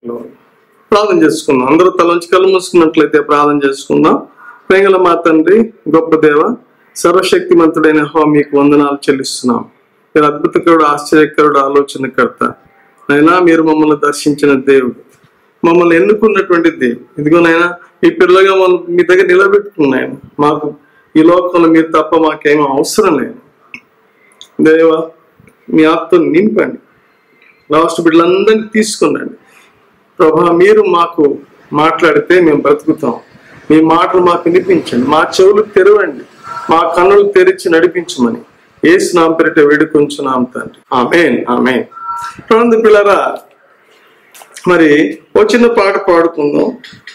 ప్రార్థన చేసుకుందాం అందరూ తలంచి కళ్ళు మూసుకున్నట్లయితే ప్రార్థన చేసుకుందాం ప్రేంగల మా తండ్రి గొప్ప దేవ సర్వశక్తిమంతుడైన హో మీకు వందనాలు చెల్లిస్తున్నాం మీరు అద్భుతకరుడు ఆశ్చర్యకరుడు ఆలోచనకర్త అయినా మీరు మమ్మల్ని దర్శించిన దేవుడు మమ్మల్ని ఎన్నుకున్నటువంటి దేవుడు ఇదిగో నాయన మీ పిల్లలుగా మమ్మల్ని మీ దగ్గర నిలబెట్టుకున్నాయన మాకు ఈ లోకంలో మీరు తప్ప మాకేమీ అవసరం లేదు దేవ మీ ఆత్మను నింపండి లాస్ట్ బిడ్డలందరినీ తీసుకునండి ప్రభా మీరు మాకు మాట్లాడితే మేము బ్రతుకుతాం మీ మాటలు మాకు వినిపించండి మా చెవులు తెరవండి మా కన్నులు తెరిచి నడిపించమని ఏసు నాం పెరిట వేడుకొంచున్నాం తండ్రి ఆమెన్ ఆమెన్ ప్రందు పిల్లరా మరి ఓ చిన్న పాట పాడుకుందాం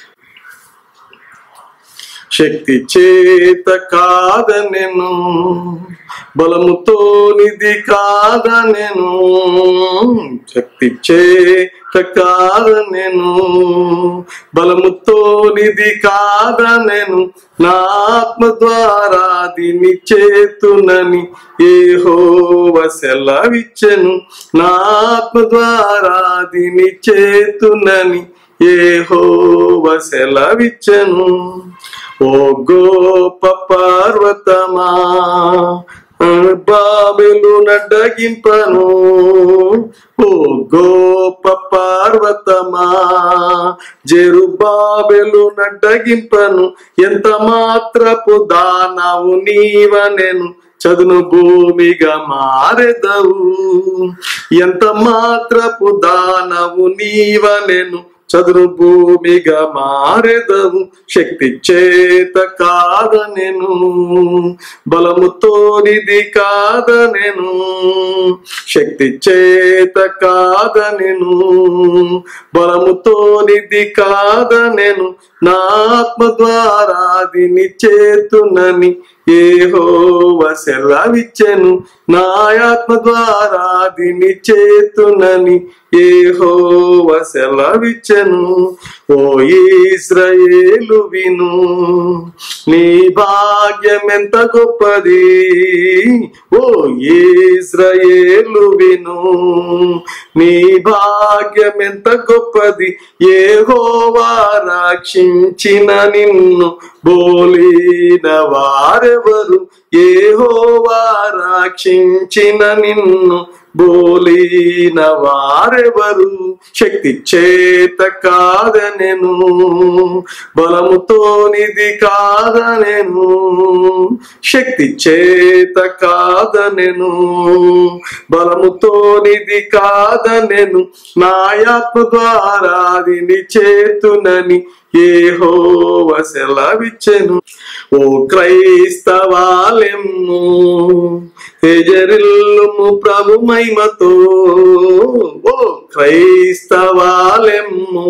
శక్తి చేత కాదనెను బలముతో నిధి కాదనెను శక్తి చేత కాదనెను బలముతో నిధి కాదనెను నా ఆత్మ ద్వారా దీని చేతునని ఏ సెలవిచ్చెను నా ఆత్మ ద్వారా దీని చేతునని ఏ సెలవిచ్చెను ఓ గోప పార్వతమా బాబెలు నడ్డగింపను ఓ గోప పార్వతమా జెరు బాబెలు నడ్డగింపను ఎంత మాత్రపు దానవు నీవనెను చదును భూమిగా మారెదవు ఎంత మాత్రపు దానవు నీవనెను చదును భూమిగా మారెదవు శక్తి చేత కాదనెను బలముతో నిధి కాదనెను శక్తి చేత కాదనెను బలముతో నిధి కాదనెను నా ఆత్మ ద్వారా దీని చేతునని ఏహోవ సెలవిచ్చెను నా ఆత్మ ద్వారా దీని చేతునని ఏహోవ సెలవిచ్చెను ఓ ఇస్రాయేలు విను నీ భాగ్యం ఎంత గొప్పది ఓ ఇస్రాయేలు విను నీ భాగ్యం ఎంత గొప్పది ఏహోవా రక్షించిన నిన్ను బోలిన వారెవరు ఏహోవా రక్షించిన నిన్ను బోలిన వారెవరు శక్తి చేత కాదనెను బలముతో నిధి కాదనెను శక్తి చేత కాదనెను బలముతో నిధి కాదనెను నాయాత్మ ద్వారా దీని చేతునని ఏహోవ సెలవిచ్చెను ఓ క్రైస్తవాలెమ్ము తేజరిల్లుము ప్రభు మహిమతో ఓ క్రైస్తవాలెమ్ము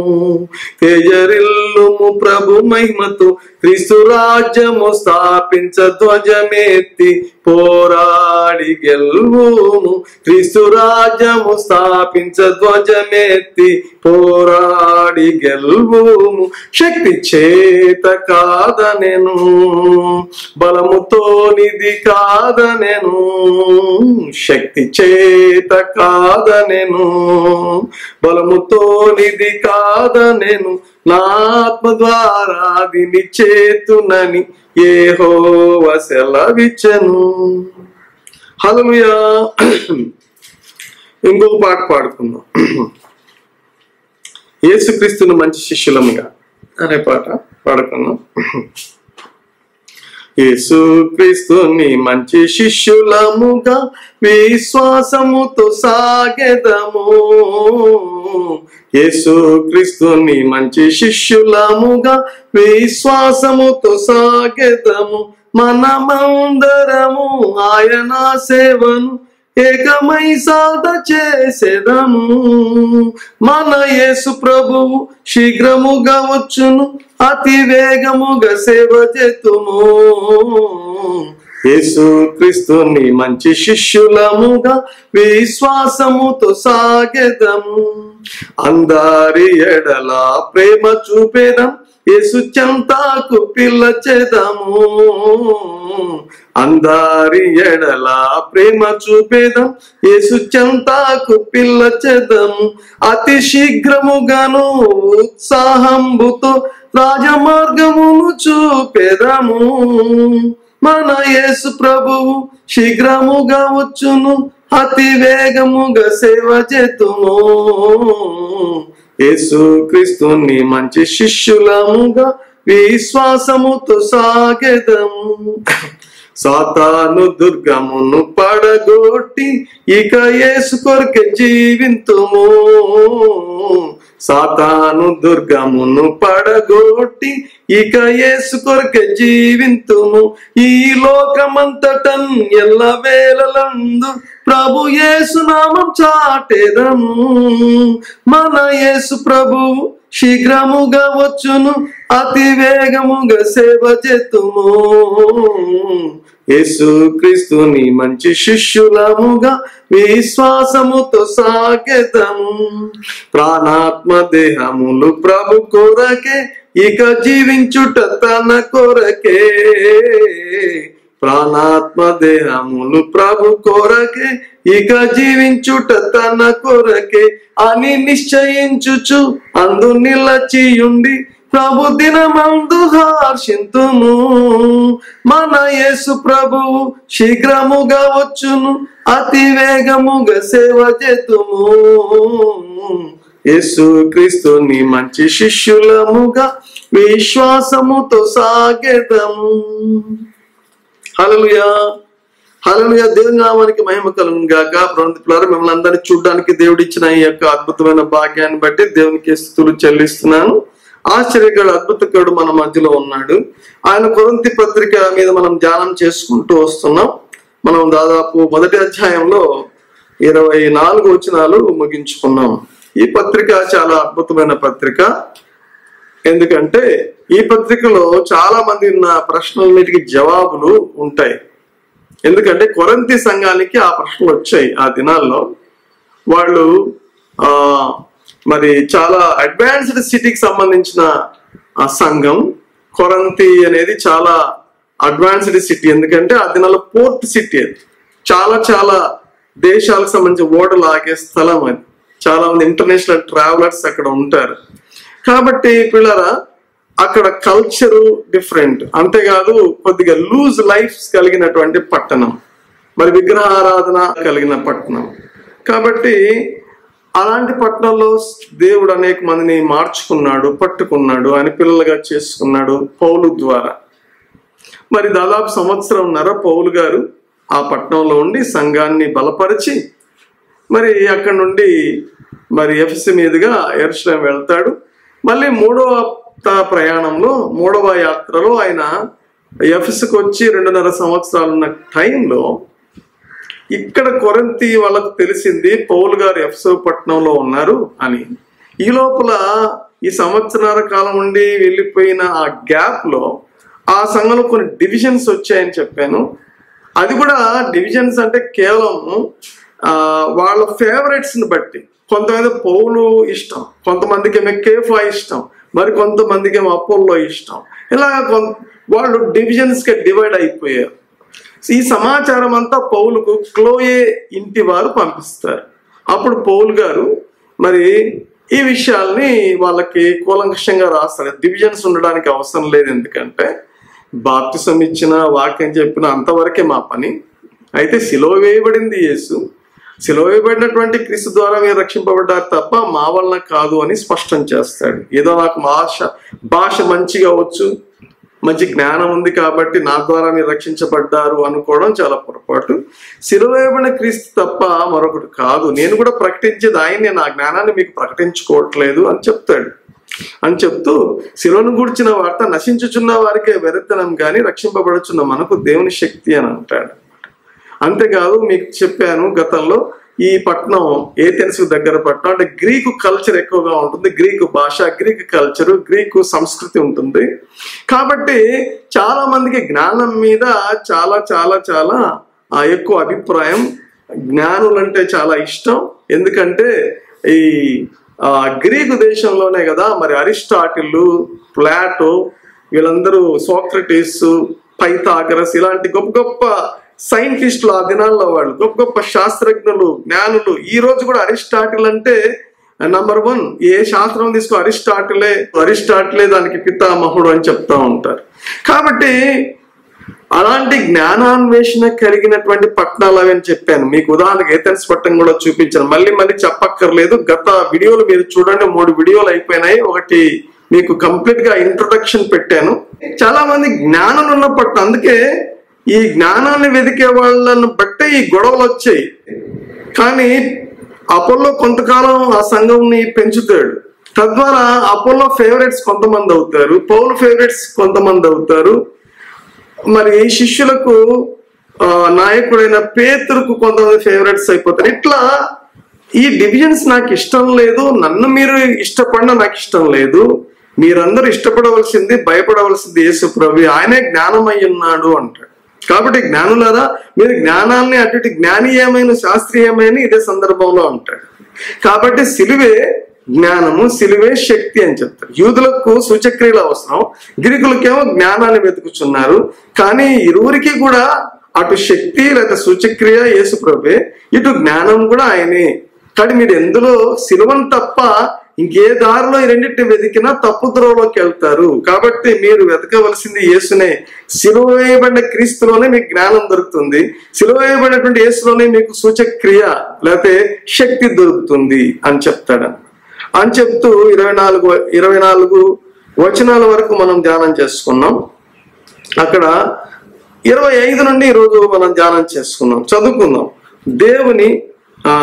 తేజరిల్లుము ప్రభు మహిమతో క్రీస్తు రాజ్యము స్థాపించ ధ్వజమెత్తి పోరాడి గెల్వుము క్రీస్తు రాజ్యము స్థాపించ ధ్వజమెత్తి పోరాడి గెల్వుము శక్తి చేత కాదనెను బలముతో నిధి కాదనెను శక్తి చేత కాదనెను బలముతో నిధి కాదనెను నా ఆత్మ ద్వారా దీని చేతునని ఏహోవ సెలవిచ్చెను హల్లెలూయా ఇంకొక పాట పాడుకుందాం యేసుక్రీస్తును మంచి శిష్యులముగా అనే పాట పాడుకుందాం యేసుక్రీస్తుని మంచి శిష్యులముగా విశ్వాసముతో సాగెదము యేసుక్రీస్తుని మంచి శిష్యులముగా విశ్వాసముతో సాగెదము మనమందరము ఆయన సేవను ఏకమై సాధ చేసేదము మన యేసు ప్రభువు శీఘ్రముగా వచ్చును అతి వేగముగా సేవ చేతుము యేసు క్రీస్తుని మంచి శిష్యులముగా విశ్వాసముతో సాగెదము అందరి ఎడల ప్రేమ చూపేదం యేసు చెంతాకు పిల్ల చేద్దాము అందారి ఎడల ప్రేమ చూపేదం యేసు చెంతాకు పిల్ల చేద్దాము అతి శీఘ్రముగాను ఉత్సాహంబుతో రాజమార్గమును చూపేదము మన యేసు ప్రభువు శీఘ్రముగా వచ్చును అతి వేగముగా సేవ చేతుము యేసు క్రీస్తుని మంచి శిష్యులముగా విశ్వాసముతో సాగెదము సాతాను దుర్గమును పడగొట్టి ఇక యేసు కొరకే జీవింతుము సాతాను దుర్గమును పడగొట్టి ఇక యేసు కొరకే జీవింతుము ఈ లోకమంతటన్ ఎల్ల వేళలందు ప్రభు యేసు నామం చాటెదము మన యేసు ప్రభు శీఘ్రముగా వచ్చును అతి వేగముగా సేవ చేతుము యేసు క్రీస్తుని మంచి శిష్యులముగా విశ్వాసముతో సాగెదము ప్రాణాత్మ దేహములు ప్రభు కొరకే ఇక జీవించుట తన కొరకే ప్రాణాత్మ దేహములు ప్రభు కొరకే ఇక జీవించుట తన కొరకే అని నిశ్చయించుచు అందు నిలచియుండి ప్రభు దినమందు హర్షింతుము మన యేసు ప్రభువు శీఘ్రముగా వచ్చును అతి వేగముగా సేవ చేతుము యేసు క్రీస్తుని మంచి శిష్యులముగా విశ్వాసముతో సాగెదము హల్లెలూయా హల్లెలూయా దేవుని నామానికి మహిమ కలుగును గాక ప్రవృత్తులారా మిమ్మల్ని అందరినీ చూడడానికి దేవుడు ఇచ్చిన ఈ యొక్క అద్భుతమైన భాగ్యాన్ని బట్టి దేవునికి స్థుతులు చెల్లిస్తున్నాను ఆశ్చర్యగడు అద్భుతకుడు మన మధ్యలో ఉన్నాడు ఆయన కొరంతి పత్రిక మీద మనం ధ్యానం చేసుకుంటూ వస్తున్నాం మనం దాదాపు మొదటి అధ్యాయంలో ఇరవై నాలుగు వచనాలు ముగించుకున్నాం ఈ పత్రిక చాలా అద్భుతమైన పత్రిక ఎందుకంటే ఈ పత్రికలో చాలా మంది ఉన్న ప్రశ్నలన్నిటికీ జవాబులు ఉంటాయి ఎందుకంటే కొరంతి సంఘానికి ఆ ప్రశ్నలు వచ్చాయి ఆ దినాల్లో వాళ్ళు ఆ మరి చాలా అడ్వాన్స్డ్ సిటీకి సంబంధించిన ఆ సంఘం కొరంతి అనేది చాలా అడ్వాన్స్డ్ సిటీ ఎందుకంటే ఆ దినాల్లో పోర్ట్ సిటీ అది చాలా చాలా దేశాలకు సంబంధించి ఓడలు ఆగే స్థలం అది చాలా మంది ఇంటర్నేషనల్ ట్రావెలర్స్ అక్కడ ఉంటారు కాబట్టి పిల్లరా అక్కడ కల్చరు డిఫరెంట్ అంతేకాదు కొద్దిగా లూజ్ లైఫ్ కలిగినటువంటి పట్టణం మరి విగ్రహారాధన కలిగిన పట్టణం కాబట్టి అలాంటి పట్టణంలో దేవుడు అనేక మందిని మార్చుకున్నాడు పట్టుకున్నాడు ఆయన పిల్లలుగా చేసుకున్నాడు పౌలు ద్వారా మరి దాదాపు సంవత్సరంన్నర పౌలు గారు ఆ పట్టణంలో ఉండి సంఘాన్ని బలపరిచి మరి అక్కడ నుండి మరి ఎఫ్సి మీదుగా ఎరుసలేం వెళ్తాడు మళ్ళీ మూడవ త- ప్రయాణంలో మూడవ యాత్రలో ఆయన ఎఫ్ఎస్కి వచ్చి రెండున్నర సంవత్సరాలు ఉన్న టైంలో ఇక్కడ కొరంతి వాళ్ళకు తెలిసింది పౌల్ గారు ఎఫ్సో పట్టణంలో ఉన్నారు అని ఈ లోపల ఈ సంవత్సరాల కాలం ఉండి వెళ్ళిపోయిన ఆ గ్యాప్ లో ఆ సంఘంలో కొన్ని డివిజన్స్ వచ్చాయని చెప్పాను అది కూడా డివిజన్స్ అంటే కేవలం ఆ, వాళ్ళ ఫేవరెట్స్ ని బట్టి కొంతమంది పౌలు ఇష్టం కొంతమందికి ఏమో కేఫా ఇష్టం మరి కొంతమందికి ఏమో అపోల్లో ఇష్టం ఇలా కొంత వాళ్ళు డివిజన్స్ కి డివైడ్ అయిపోయారు ఈ సమాచారం అంతా పౌలుకు క్లోయే ఇంటి వారు పంపిస్తారు అప్పుడు పౌలు గారు మరి ఈ విషయాల్ని వాళ్ళకి కూలంకషంగా రాస్తారు డివిజన్స్ ఉండడానికి అవసరం లేదు ఎందుకంటే బాప్తిసం ఇచ్చిన వాక్యం చెప్పిన అంతవరకే మా పని అయితే సిలువ వేయబడింది యేసు సిలువ వేయబడినటువంటి క్రీస్తు ద్వారా మీరు రక్షింపబడ్డారు తప్ప మా వలన కాదు అని స్పష్టం చేస్తాడు ఏదో నాకు భాష భాష మంచిగా వచ్చు మంచి జ్ఞానం ఉంది కాబట్టి నా ద్వారా మీరు రక్షించబడ్డారు అనుకోవడం చాలా పొరపాటు సిలువేయబడిన క్రీస్తు తప్ప మరొకటి కాదు నేను కూడా ప్రకటించేది ఆయన్ని నా జ్ఞానాన్ని మీకు ప్రకటించుకోవట్లేదు అని చెప్తాడు అని చెప్తూ శిలువను గూర్చిన వార్త నశించుచున్న వారికే వెరతనం కానీ రక్షింపబడుచున్న మనకు దేవుని శక్తి అని అంటాడు అంతేకాదు మీకు చెప్పాను గతంలో ఈ పట్టణం ఏథెన్స్ దగ్గర పట్టణం అంటే గ్రీకు కల్చర్ ఎక్కువగా ఉంటుంది గ్రీకు భాష గ్రీకు కల్చర్ గ్రీకు సంస్కృతి ఉంటుంది కాబట్టి చాలా మందికి జ్ఞానం మీద చాలా చాలా చాలా ఆ, ఎక్కువ అభిప్రాయం జ్ఞానులంటే చాలా ఇష్టం ఎందుకంటే ఈ ఆ, గ్రీకు దేశంలోనే కదా మరి అరిస్టాటిల్ ప్లాటో వీళ్ళందరూ సోక్రటీస్ పైథాగరస్ ఇలాంటి గొప్ప గొప్ప సైంటిస్టులు ఆ దినాల్లో వాళ్ళు గొప్ప గొప్ప శాస్త్రజ్ఞులు జ్ఞానులు ఈ రోజు కూడా అరిస్టాటిల్ అంటే నంబర్ వన్ ఏ శాస్త్రం తీసుకో అరిస్టాటిలే అరిస్టాటిలే దానికి పితామహుడు అని చెప్తా ఉంటారు కాబట్టి అలాంటి జ్ఞానాన్వేషణ కలిగినటువంటి పట్టణాలు అవి అని చెప్పాను మీకు ఉదాహరణకు ఏథెన్స్ పట్టణం కూడా చూపించాను మళ్ళీ మళ్ళీ చెప్పక్కర్లేదు గత వీడియోలు మీరు చూడండి మూడు వీడియోలు అయిపోయినాయి ఒకటి మీకు కంప్లీట్ గా ఇంట్రొడక్షన్ పెట్టాను చాలా మంది జ్ఞానం ఉన్న పట్టణం అందుకే ఈ జ్ఞానాన్ని వెతికే వాళ్ళను బట్టే ఈ గొడవలు వచ్చాయి కానీ అపోలో కొంతకాలం ఆ సంఘంని పెంచుతాడు తద్వారా అపోలో ఫేవరెట్స్ కొంతమంది అవుతారు పౌల్ ఫేవరెట్స్ కొంతమంది అవుతారు మరి శిష్యులకు ఆ, నాయకుడైన పేతురుకు కొంతమంది ఫేవరెట్స్ అయిపోతారు ఇట్లా ఈ డివిజన్స్ నాకు ఇష్టం లేదు నన్ను మీరు ఇష్టపడిన నాకు ఇష్టం లేదు మీరందరూ ఇష్టపడవలసింది భయపడవలసింది యేసు ప్రభు ఆయనే జ్ఞానమై ఉన్నాడు అంటాడు కాబట్టి జ్ఞానులారా మీరు జ్ఞానాన్ని అటు ఇటు జ్ఞానీయమైన శాస్త్రీయమైన ఇదే సందర్భంలో అంటాడు కాబట్టి సిలువే జ్ఞానము సిలువే శక్తి అని చెప్తారు యూదులకు సూచక్రియలు అవసరం గ్రీకులకేమో జ్ఞానాన్ని వెతుకుచున్నారు కానీ ఇరువురికి కూడా అటు శక్తి లేదా సూచక్రియ యేసు ప్రభే ఇటు జ్ఞానం కూడా ఆయనే కానీ మీరు ఎందులో సిలువను తప్ప ఇంకే దారిలో ఈ రెండింటిని వెతికినా తప్పు త్రోవలోకి వెళ్తారు కాబట్టి మీరు వెతకవలసింది యేసునే సిలువ వేయబడిన క్రీస్తులోనే మీకు జ్ఞానం దొరుకుతుంది సిలువ వేయబడినటువంటి యేసులోనే మీకు సూచక్రియ లేకపోతే శక్తి దొరుకుతుంది అని చెప్తాడు అని చెప్తూ ఇరవై నాలుగు ఇరవై నాలుగు వచనాల వరకు మనం ధ్యానం చేసుకున్నాం అక్కడ ఇరవై ఐదు నుండి ఈరోజు మనం ధ్యానం చేసుకున్నాం చదువుకుందాం దేవుని ఆ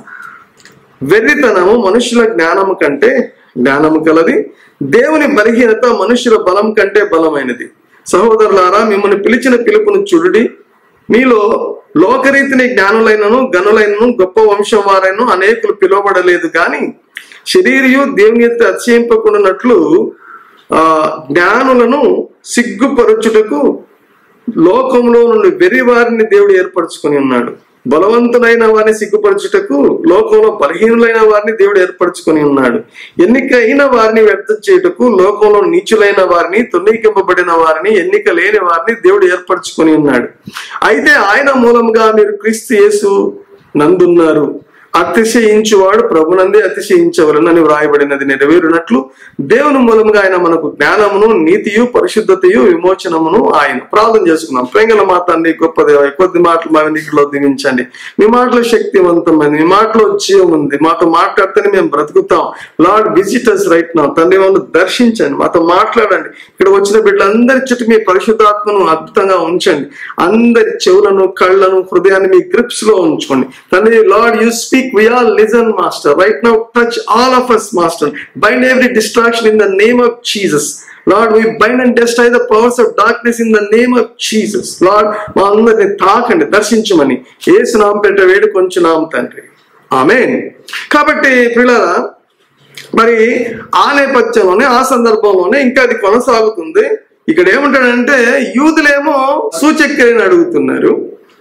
వెర్రితనము మనుషుల జ్ఞానము కంటే జ్ఞానము కలది దేవుని బలహీనత మనుషుల బలం కంటే బలమైనది సహోదరులారా మిమ్మల్ని పిలిచిన పిలుపును చూడుడి మీలో లోకరీతిని జ్ఞానులైనను గనులైనను గొప్ప వంశం వారైనను అనేకులు పిలువబడలేదు కానీ శరీరియు దేవుని ఎత్తి అతిశయింపకుండానట్లు ఆ జ్ఞానులను సిగ్గుపరచుటకు లోకంలో నుండి వెర్రి వారిని దేవుడు ఏర్పరచుకొని ఉన్నాడు బలవంతులైన వారిని సిగ్గుపరచుటకు లోకంలో బలహీనులైన వారిని దేవుడు ఏర్పరచుకొని ఉన్నాడు ఎన్నికైన వారిని వ్యర్థం చేయుటకు లోకంలో నీచులైన వారిని తొన్నికింపబడిన వారిని ఎన్నిక లేని వారిని దేవుడు ఏర్పరచుకొని ఉన్నాడు అయితే ఆయన మూలముగా మీరు క్రీస్తు యేసు నందున్నారు అతిశయించువాడు ప్రభునందే అతిశయించవలనని వ్రాయబడినది నెరవేరునట్లు దేవుని మూలముగా ఆయన మనకు జ్ఞానమును నీతియు పరిశుద్ధతయు విమోచనమును ఆయన ప్రార్థన చేసుకున్నాం ప్రేంగల మాతాన్ని గొప్ప దేవ కొద్ది మాటలు మా వెనుకలో దివించండి మీ మాటలో శక్తివంతమైంది మీ మాటలో జీవం ఉంది మాతో మాట్లాడితేనే మేము బ్రతుకుతాం లార్డ్ విజిటర్స్ రైట్ నా తండ్రి మమ్మల్ని దర్శించండి మాతో మాట్లాడండి ఇక్కడ వచ్చిన బిడ్డలందరి చుట్టూ మీ పరిశుద్ధాత్మను అద్భుతంగా ఉంచండి అందరి చెవులను కళ్ళను హృదయాన్ని మీ గ్రిప్స్ లో ఉంచుకోండి తండ్రి lord you speak we are listen master right now touch all of us master bind every distraction in the name of Jesus lord we bind and destroy the powers of darkness in the name of Jesus lord మా అందరిని తాకండి దర్శించమని ఏసు నామ పెట్ట వేడు కొంచెం నామ తండ్రి amen కాబట్టి పిల్లరా మరి ఆ నేపథ్యంలోనే ఆ సందర్భంలోనే ఇంకా అది కొనసాగుతుంది ఇక్కడ ఏమంటాడంటే యూదులేమో సూచక్రియని అడుగుతున్నారు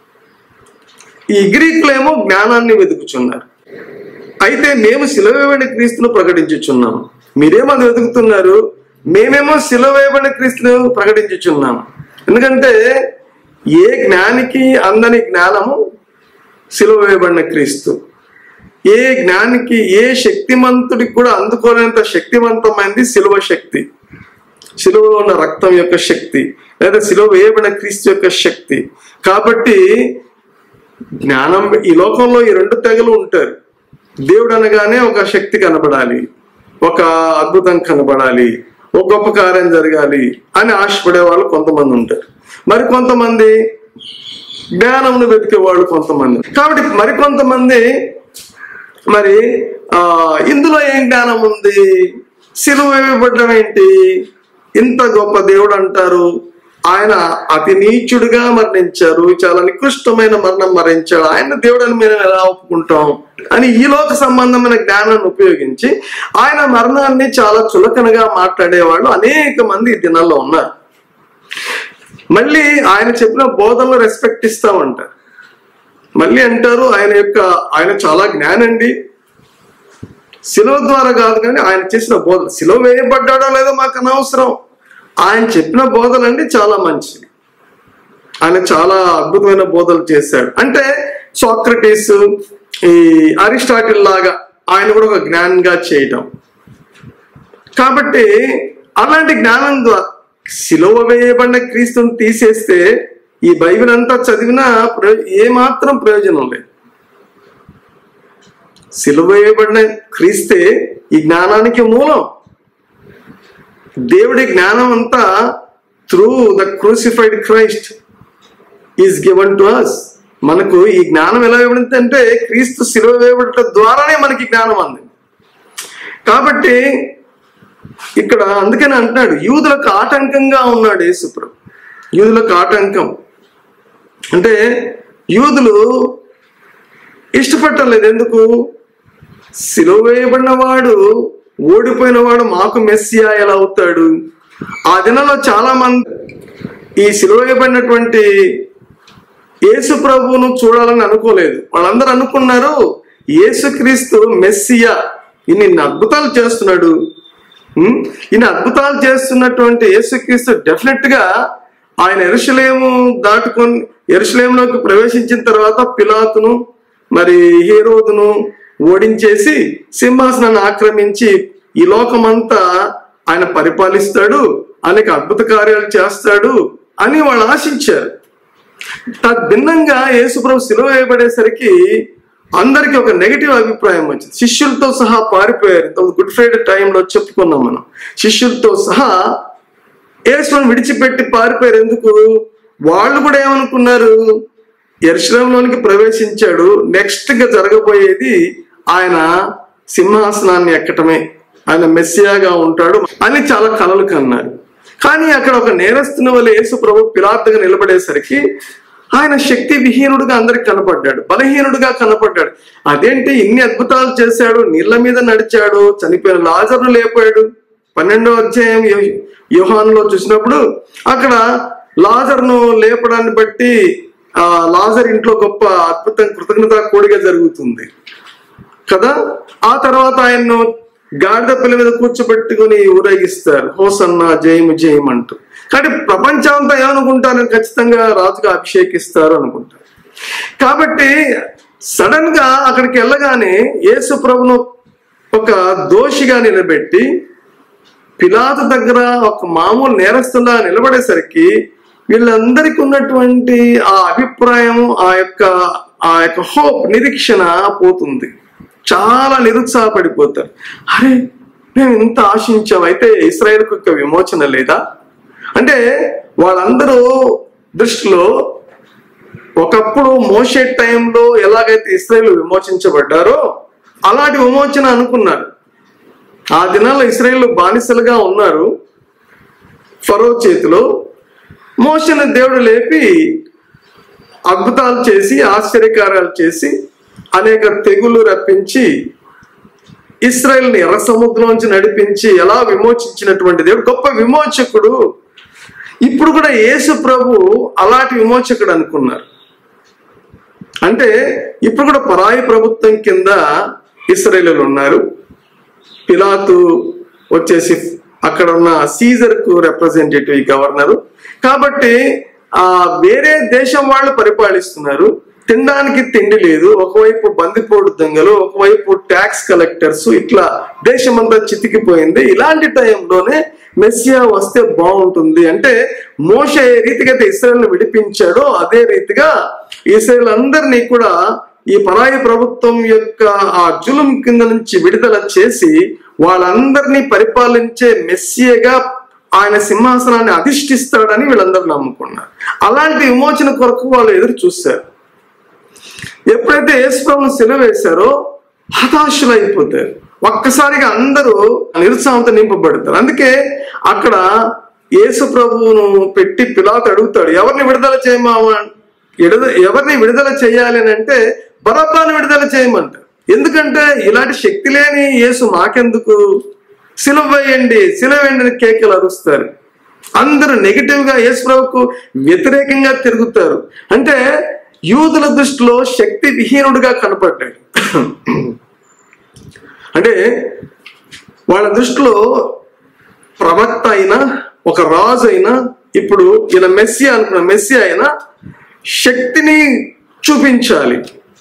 ఈ గ్రీకులేమో జ్ఞానాన్ని వెతుకుచున్నారు అయితే మేము సిలవేయబడిన క్రీస్తును ప్రకటించుచున్నాం మీరేమో అది వెతుకుతున్నారు మేమేమో సిలవేయబడిన క్రీస్తును ప్రకటించుచున్నాం ఎందుకంటే ఏ జ్ఞానికి అందని జ్ఞానము సిలువ వేయబడిన క్రీస్తు ఏ జ్ఞానికి ఏ శక్తిమంతుడికి కూడా అందుకోలేనంత శక్తివంతమైనది సిలువ శక్తి సిలువలో ఉన్న రక్తం యొక్క శక్తి లేదా సిలువ వేయబడిన క్రీస్తు యొక్క శక్తి కాబట్టి జ్ఞానం ఈ లోకంలో ఈ రెండు తెగలు ఉంటారు దేవుడు అనగానే ఒక శక్తి కనబడాలి ఒక అద్భుతం కనబడాలి ఒక గొప్ప కార్యం జరగాలి అని ఆశపడే వాళ్ళు కొంతమంది ఉంటారు మరి కొంతమంది జ్ఞానంను వెతికే వాళ్ళు కొంతమంది కాబట్టి మరి కొంతమంది మరి ఆ ఇందులో ఏం జ్ఞానం ఉంది సిలువ వేయబడ్డం ఏంటి ఇంత గొప్ప దేవుడు అంటారు ఆయన అతి నీచుడుగా మరణించారు చాలా నికృష్టమైన మరణం మరణించాడు ఆయన దేవుడని మేము ఎలా ఒప్పుకుంటాం అని ఈ లోక సంబంధమైన జ్ఞానాన్ని ఉపయోగించి ఆయన మరణాన్ని చాలా చులకనగా మాట్లాడేవాళ్ళు అనేక మంది ఈ దినాల్లో ఉన్నారు మళ్ళీ ఆయన చెప్పిన బోధనలో రెస్పెక్ట్ ఇస్తామంటారు మళ్ళీ అంటారు ఆయన యొక్క ఆయన చాలా జ్ఞానండి శిలువ ద్వారా కాదు కానీ ఆయన చేసిన బోధ శిలువ వేయబడ్డాడో లేదో మాకు అనవసరం ఆయన చెప్పిన బోధలండి చాలా మంచివి ఆయన చాలా అద్భుతమైన బోధలు చేశాడు అంటే సాక్రటీస్ ఈ అరిస్టాటిల్ లాగా ఆయన కూడా ఒక జ్ఞానంగా చేయటం కాబట్టి అలాంటి జ్ఞానం ద్వారా సిలువ వేయబడిన క్రీస్తుని తీసేస్తే ఈ బైబిల్ అంతా చదివినా ప్రయో- ఏమాత్రం ప్రయోజనం లేదు సిలువ వేయబడిన క్రీస్తే ఈ జ్ఞానానికి మూలం దేవుడి జ్ఞానం అంతా through the crucified Christ is given to us మనకు ఈ జ్ఞానం ఎలా ఇవ్వడింది అంటే క్రీస్తు సిలువ వేయబడటం ద్వారానే మనకి జ్ఞానం అంది కాబట్టి ఇక్కడ అందుకని అంటున్నాడు యూదులకు ఆటంకంగా ఉన్నాడు యేసుప్రభు యూదులకు ఆటంకం అంటే యూదులు ఇష్టపట్టలేదు ఎందుకు సిలువ వేయబడిన వాడు ఓడిపోయిన వాడు మాకు మెస్సియా ఎలా అవుతాడు ఆ దినంలో చాలా మంది ఈ సిలువ వేయబడినటువంటి యేసు ప్రభువును చూడాలని అనుకోలేదు వాళ్ళందరూ అనుకున్నారు యేసుక్రీస్తు మెస్సియా ఇన్ని అద్భుతాలు చేస్తున్నాడు ఉం? ఇన్ని అద్భుతాలు చేస్తున్నటువంటి యేసుక్రీస్తు డెఫినెట్ గా ఆయన ఎరుషలేము దాటుకొని ఎరుషలేంలోకి ప్రవేశించిన తర్వాత పిలాతును మరి హీరోదును ఓడించేసి సింహాసనాన్ని ఆక్రమించి ఈ లోకమంతా ఆయన పరిపాలిస్తాడు అనేక అద్భుత కార్యాలు చేస్తాడు అని వాళ్ళు ఆశించారు తద్భిన్నంగా యేసుప్రభు సిలువ వేయబడేసరికి అందరికి ఒక నెగటివ్ అభిప్రాయం వచ్చింది శిష్యులతో సహా పారిపోయారు ఇంత గుడ్ ఫ్రైడే టైంలో చెప్పుకున్నాం మనం శిష్యులతో సహా యేసును విడిచిపెట్టి పారిపోయారు ఎందుకు వాళ్ళు కూడా ఏమనుకున్నారు ఎరుశలంలోనికి ప్రవేశించాడు నెక్స్ట్ గా జరగబోయేది ఆయన సింహాసనాన్ని ఎక్కటమే ఆయన మెస్సియాగా ఉంటాడు అని చాలా కలలు కన్నారు కానీ అక్కడ ఒక నేరస్తుని వల్ల యేసు ప్రభు పిలాత్తుగా నిలబడేసరికి ఆయన శక్తి విహీనుడుగా అందరికి కనపడ్డాడు బలహీనుడుగా కనపడ్డాడు అదేంటి ఇన్ని అద్భుతాలు చేశాడు నీళ్ల మీద నడిచాడు చనిపోయిన లాజర్ను లేపాడు పన్నెండో అధ్యాయం యో- యోహానులో చూసినప్పుడు అక్కడ లాజర్ను లేపడాన్ని బట్టి ఆ లాజర్ ఇంట్లో గొప్ప అద్భుతం కృతజ్ఞత కోడిగా జరుగుతుంది కదా ఆ తర్వాత ఆయన్ను గాడిద పిల్ల మీద కూర్చోబెట్టుకుని ఊరేగిస్తారు హోసన్న జయము జయం అంటూ కానీ ప్రపంచం అంతా ఏమనుకుంటారు ఖచ్చితంగా రాజుగా అభిషేకిస్తారు అనుకుంటారు కాబట్టి సడన్ గా అక్కడికి వెళ్ళగానే యేసు ప్రభును ఒక దోషిగా నిలబెట్టి పిలాతు దగ్గర ఒక మామూలు నేరస్తులా నిలబడేసరికి వీళ్ళందరికీ ఉన్నటువంటి ఆ అభిప్రాయం ఆ యొక్క ఆ యొక్క హోప్ నిరీక్షణ పోతుంది చాలా నిరుత్సాహపడిపోతారు అరే మేము ఇంత ఆశించాం అయితే ఇస్రాయేల్కు యొక్క విమోచన లేదా అంటే వాళ్ళందరూ దృష్టిలో ఒకప్పుడు మోషే టైంలో ఎలాగైతే ఇస్రాయేల్ విమోచించబడ్డారో అలాంటి విమోచన అనుకున్నారు ఆ దినాల్లో ఇస్రాయేల్ బానిసలుగా ఉన్నారు ఫరో చేతిలో మోషను దేవుడు లేపి అద్భుతాలు చేసి ఆశ్చర్యకార్యాలు చేసి అనేక తెగులు రప్పించి ఇస్రాయల్ని ఎర్ర సముద్రంలోంచి నడిపించి ఎలా విమోచించినటువంటి దేవుడు గొప్ప విమోచకుడు ఇప్పుడు కూడా యేసు ప్రభు అలాంటి విమోచకుడు అనుకున్నారు అంటే ఇప్పుడు కూడా పరాయి ప్రభుత్వం కింద ఇస్రాయేలీలు ఉన్నారు పిలాతు వచ్చేసి అక్కడ ఉన్న సీజర్ కు రిప్రజెంటేటివ్ గవర్నరు కాబట్టి ఆ వేరే దేశం వాళ్ళు పరిపాలిస్తున్నారు తినడానికి తిండి లేదు ఒకవైపు బందిపోటు దొంగలు ఒకవైపు ట్యాక్స్ కలెక్టర్స్ ఇట్లా దేశం అంతా చితికిపోయింది ఇలాంటి టైంలోనే మెస్సియా వస్తే బాగుంటుంది అంటే మోష ఏ రీతిగా అయితే ఇస్రాయల్ విడిపించాడో అదే రీతిగా ఇస్రాయల్ అందరినీ కూడా ఈ పరాయి ప్రభుత్వం యొక్క ఆ జులుం కింద నుంచి విడుదల చేసి వాళ్ళందరినీ పరిపాలించే మెస్సియగా ఆయన సింహాసనాన్ని అధిష్ఠిస్తాడని వీళ్ళందరూ నమ్ముకున్నారు అలాంటి విమోచన కొరకు వాళ్ళు ఎదురు చూశారు ఎప్పుడైతే యేసుప్రభుని సెలవు వేశారో హతాశులు అయిపోతారు ఒక్కసారిగా అందరూ నిరుత్సాహంతో నింపబడతారు అందుకే అక్కడ యేసు ప్రభువును పెట్టి పిలాతు అడుగుతాడు ఎవరిని విడుదల చేయమావా ఎడద- ఎవరిని విడుదల చేయాలి అని అంటే బరబ్బాను విడుదల చేయమంటారు ఎందుకంటే ఇలాంటి శక్తి లేని యేసు మాకెందుకు సిలువ వేయండి సిలువ వేయండి అని కేకలు అరుస్తారు అందరూ నెగిటివ్ గా యేసు ప్రభుకు వ్యతిరేకంగా తిరుగుతారు అంటే యూదుల దృష్టిలో శక్తి విహీనుడుగా కనపడ్డాడు అంటే వాళ్ళ దృష్టిలో ప్రవక్త అయినా ఒక రాజు అయినా ఇప్పుడు ఈయన మెస్సి అనుకున్న మెస్సి అయినా శక్తిని చూపించాలి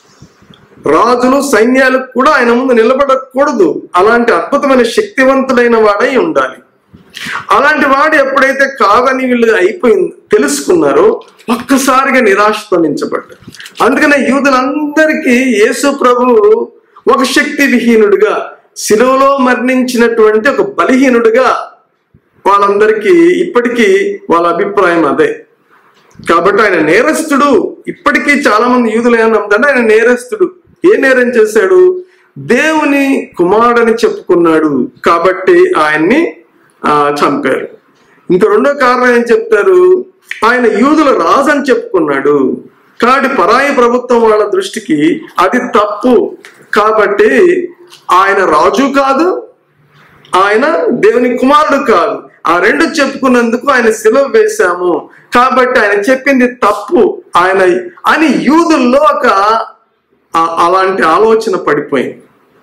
రాజులు సైన్యాలకు కూడా ఆయన ముందు నిలబడకూడదు అలాంటి అద్భుతమైన శక్తివంతుడైన వాడై ఉండాలి అలాంటి వాడు ఎప్పుడైతే కాదని వీళ్ళు అయిపోయింది తెలుసుకున్నారో ఒక్కసారిగా నిరాశపడించబడ్డారు అందుకనే యూదులందరికీ యేసు ప్రభు ఒక శక్తి విహీనుడిగా శిలువలో మరణించినటువంటి ఒక బలహీనుడిగా వాళ్ళందరికీ ఇప్పటికీ వాళ్ళ అభిప్రాయం అదే కాబట్టి ఆయన నేరస్తుడు ఇప్పటికీ చాలా మంది యూదులు ఏమన్నా ఆయన నేరస్తుడు ఏ నేరం చేశాడు దేవుని కుమారుడని చెప్పుకున్నాడు కాబట్టి ఆయన్ని ఆ, చంపారు ఇంకా రెండో కారణం ఏం చెప్తారు ఆయన యూదుల రాజు అని చెప్పుకున్నాడు కాబట్టి పరాయి ప్రభుత్వం వాళ్ళ దృష్టికి అది తప్పు కాబట్టి ఆయన రాజు కాదు ఆయన దేవుని కుమారుడు కాదు ఆ రెండు చెప్పుకున్నందుకు ఆయన సెలవ వేశాము కాబట్టి ఆయన చెప్పింది తప్పు ఆయన అని యూదుల్లో ఒక ఆ- అలాంటి ఆలోచన పడిపోయింది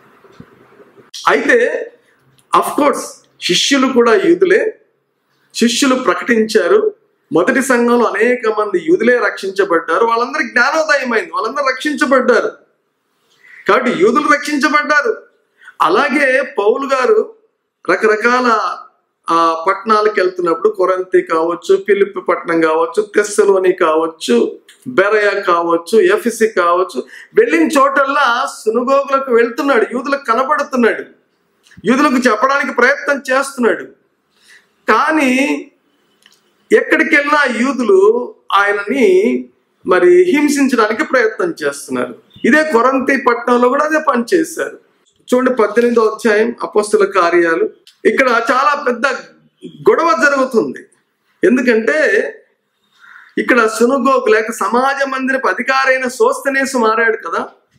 అయితే అఫ్ కోర్స్ శిష్యులు కూడా యూదులే శిష్యులు ప్రకటించారు మొదటి సంఘంలో అనేక మంది యూదులే రక్షించబడ్డారు వాళ్ళందరికీ జ్ఞానోదయమైంది వాళ్ళందరూ రక్షించబడ్డారు కాబట్టి యూదులు రక్షించబడ్డారు అలాగే పౌలు గారు రకరకాల ఆ పట్టణాలకు వెళ్తున్నప్పుడు కొరంతి కావచ్చు పిలిపి పట్టణం కావచ్చు తెస్సలోని కావచ్చు బెరయ కావచ్చు ఎఫ్సి కావచ్చు వెళ్ళిన చోటల్లా సునుగోగులకు వెళ్తున్నాడు యూదులకు కనబడుతున్నాడు యూదులకు చెప్పడానికి ప్రయత్నం చేస్తున్నాడు కానీ ఎక్కడికి వెళ్ళినా యూదులు ఆయనని మరి హింసించడానికి ప్రయత్నం చేస్తున్నారు ఇదే కొరంతి పట్టణంలో కూడా అదే పని చేశారు చూడండి పద్దెనిమిదో అధ్యాయం అపస్తుల కార్యాలు ఇక్కడ చాలా పెద్ద గొడవ జరుగుతుంది ఎందుకంటే ఇక్కడ సునుగోకు లేక సమాజ మందిరపు అధికారైన సోస్తనేసు మారాడు కదా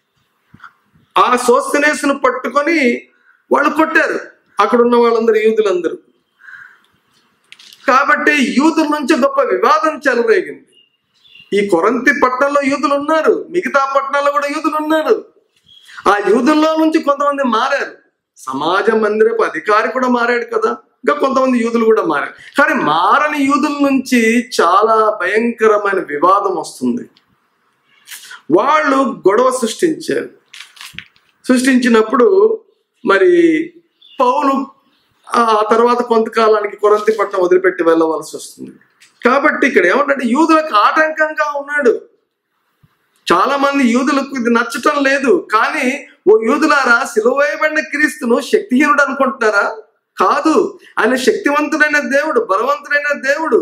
ఆ సోస్తనేసును పట్టుకొని వాళ్ళు కొట్టారు అక్కడ ఉన్న వాళ్ళందరూ యూదులందరూ కాబట్టి యూదుల నుంచి గొప్ప వివాదం చెలరేగింది ఈ కొరంతి పట్టణంలో యూదులు ఉన్నారు మిగతా పట్టణాల్లో కూడా యూదులు ఉన్నారు ఆ యూదుల్లో నుంచి కొంతమంది మారారు సమాజ మందిరపు అధికారి కూడా మారాడు కదా ఇంకా కొంతమంది యూదులు కూడా మారారు కానీ మారని యూదుల నుంచి చాలా భయంకరమైన వివాదం వస్తుంది వాళ్ళు గొడవ సృష్టించారు సృష్టించినప్పుడు మరి పౌలు ఆ తర్వాత కొంతకాలానికి కొరంతి పట్టణం వదిలిపెట్టి వెళ్ళవలసి వస్తుంది కాబట్టి ఇక్కడ ఏమంటే యూదులకు ఆటంకంగా ఉన్నాడు చాలా మంది యూదులకు ఇది నచ్చటం లేదు కానీ ఓ యూదులారా సిలువేయబడిన క్రీస్తును శక్తిహీనుడు అనుకుంటున్నారా కాదు ఆయన శక్తివంతుడైన దేవుడు బలవంతుడైన దేవుడు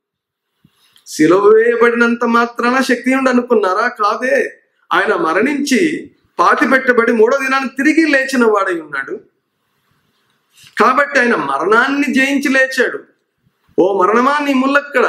సిలువ వేయబడినంత మాత్రాన శక్తిహీనుడు అనుకున్నారా కాదే ఆయన మరణించి పాతి పెట్టబడి మూడో దినాన్ని తిరిగి లేచిన వాడై ఉన్నాడు కాబట్టి ఆయన మరణాన్ని జయించి లేచాడు ఓ మరణమా నీ ముల్లెక్కడ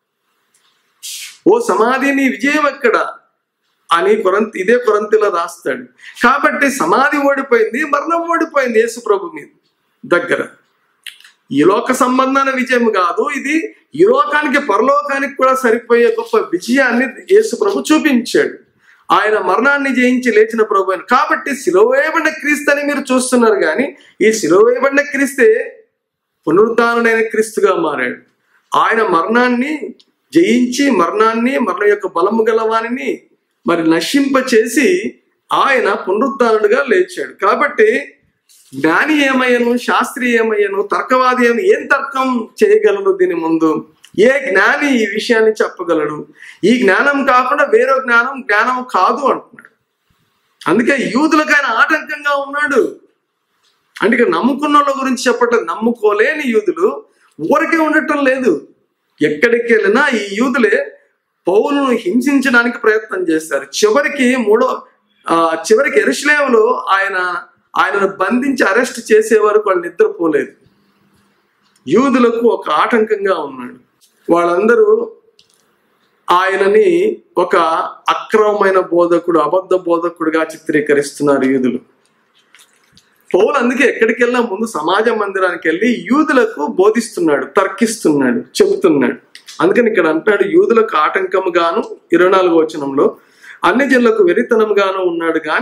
ఓ సమాధి నీ విజయం ఎక్కడ అని కొరంతి ఇదే కొరంతిలో రాస్తాడు కాబట్టి సమాధి ఓడిపోయింది మరణం ఓడిపోయింది యేసు ప్రభు మీద దగ్గర ఈ లోక సంబంధాల విజయం కాదు ఇది ఈ లోకానికి పరలోకానికి కూడా సరిపోయే గొప్ప విజయాన్ని యేసు ప్రభు చూపించాడు ఆయన మరణాన్ని జయించి లేచిన ప్రభు అని కాబట్టి సిలువేయబడిన క్రీస్తు అని మీరు చూస్తున్నారు కానీ ఈ సిలువేయబడిన క్రీస్తే పునరుద్ధానుడైన క్రీస్తుగా మారాడు ఆయన మరణాన్ని జయించి మరణాన్ని మరణం యొక్క బలము గలవానిని మరి నశింప చేసి ఆయన పునరుద్ధానుడుగా లేచాడు కాబట్టి జ్ఞాని ఏమయ్యను శాస్త్రి ఏమయ్యను తర్కవాది ఏమి ఏం తర్కం చేయగలడు దీని ముందు ఏ జ్ఞాని ఈ విషయాన్ని చెప్పగలడు ఈ జ్ఞానం కాకుండా వేరే జ్ఞానం జ్ఞానం కాదు అంటున్నాడు అందుకే యూదులకు ఆయన ఆటంకంగా ఉన్నాడు అంటే ఇక్కడ నమ్ముకున్న వాళ్ళ గురించి చెప్పట్లేదు నమ్ముకోలేని యూదులు ఊరికే ఉండటం లేదు ఎక్కడికి వెళ్ళినా ఈ యూదులే పౌలను హింసించడానికి ప్రయత్నం చేస్తారు చివరికి మూడో ఆ, చివరికి ఎరుషులేములో ఆయన ఆయనను బంధించి అరెస్ట్ చేసే వరకు వాళ్ళు నిద్రపోలేదు యూదులకు ఒక ఆటంకంగా ఉన్నాడు వాళ్ళందరూ ఆయనని ఒక అక్రమమైన బోధకుడు అబద్ధ బోధకుడుగా చిత్రీకరిస్తున్నారు యూదులు పౌలు అందుకే ఎక్కడికి వెళ్ళినా ముందు సమాజ మందిరానికి వెళ్ళి యూదులకు బోధిస్తున్నాడు తర్కిస్తున్నాడు చెబుతున్నాడు అందుకని ఇక్కడ అంటాడు యూదులకు ఆటంకముగాను ఇరవై నాలుగో వచనంలో అన్ని జనులకు వెరితనంగాను ఉన్నాడు కానీ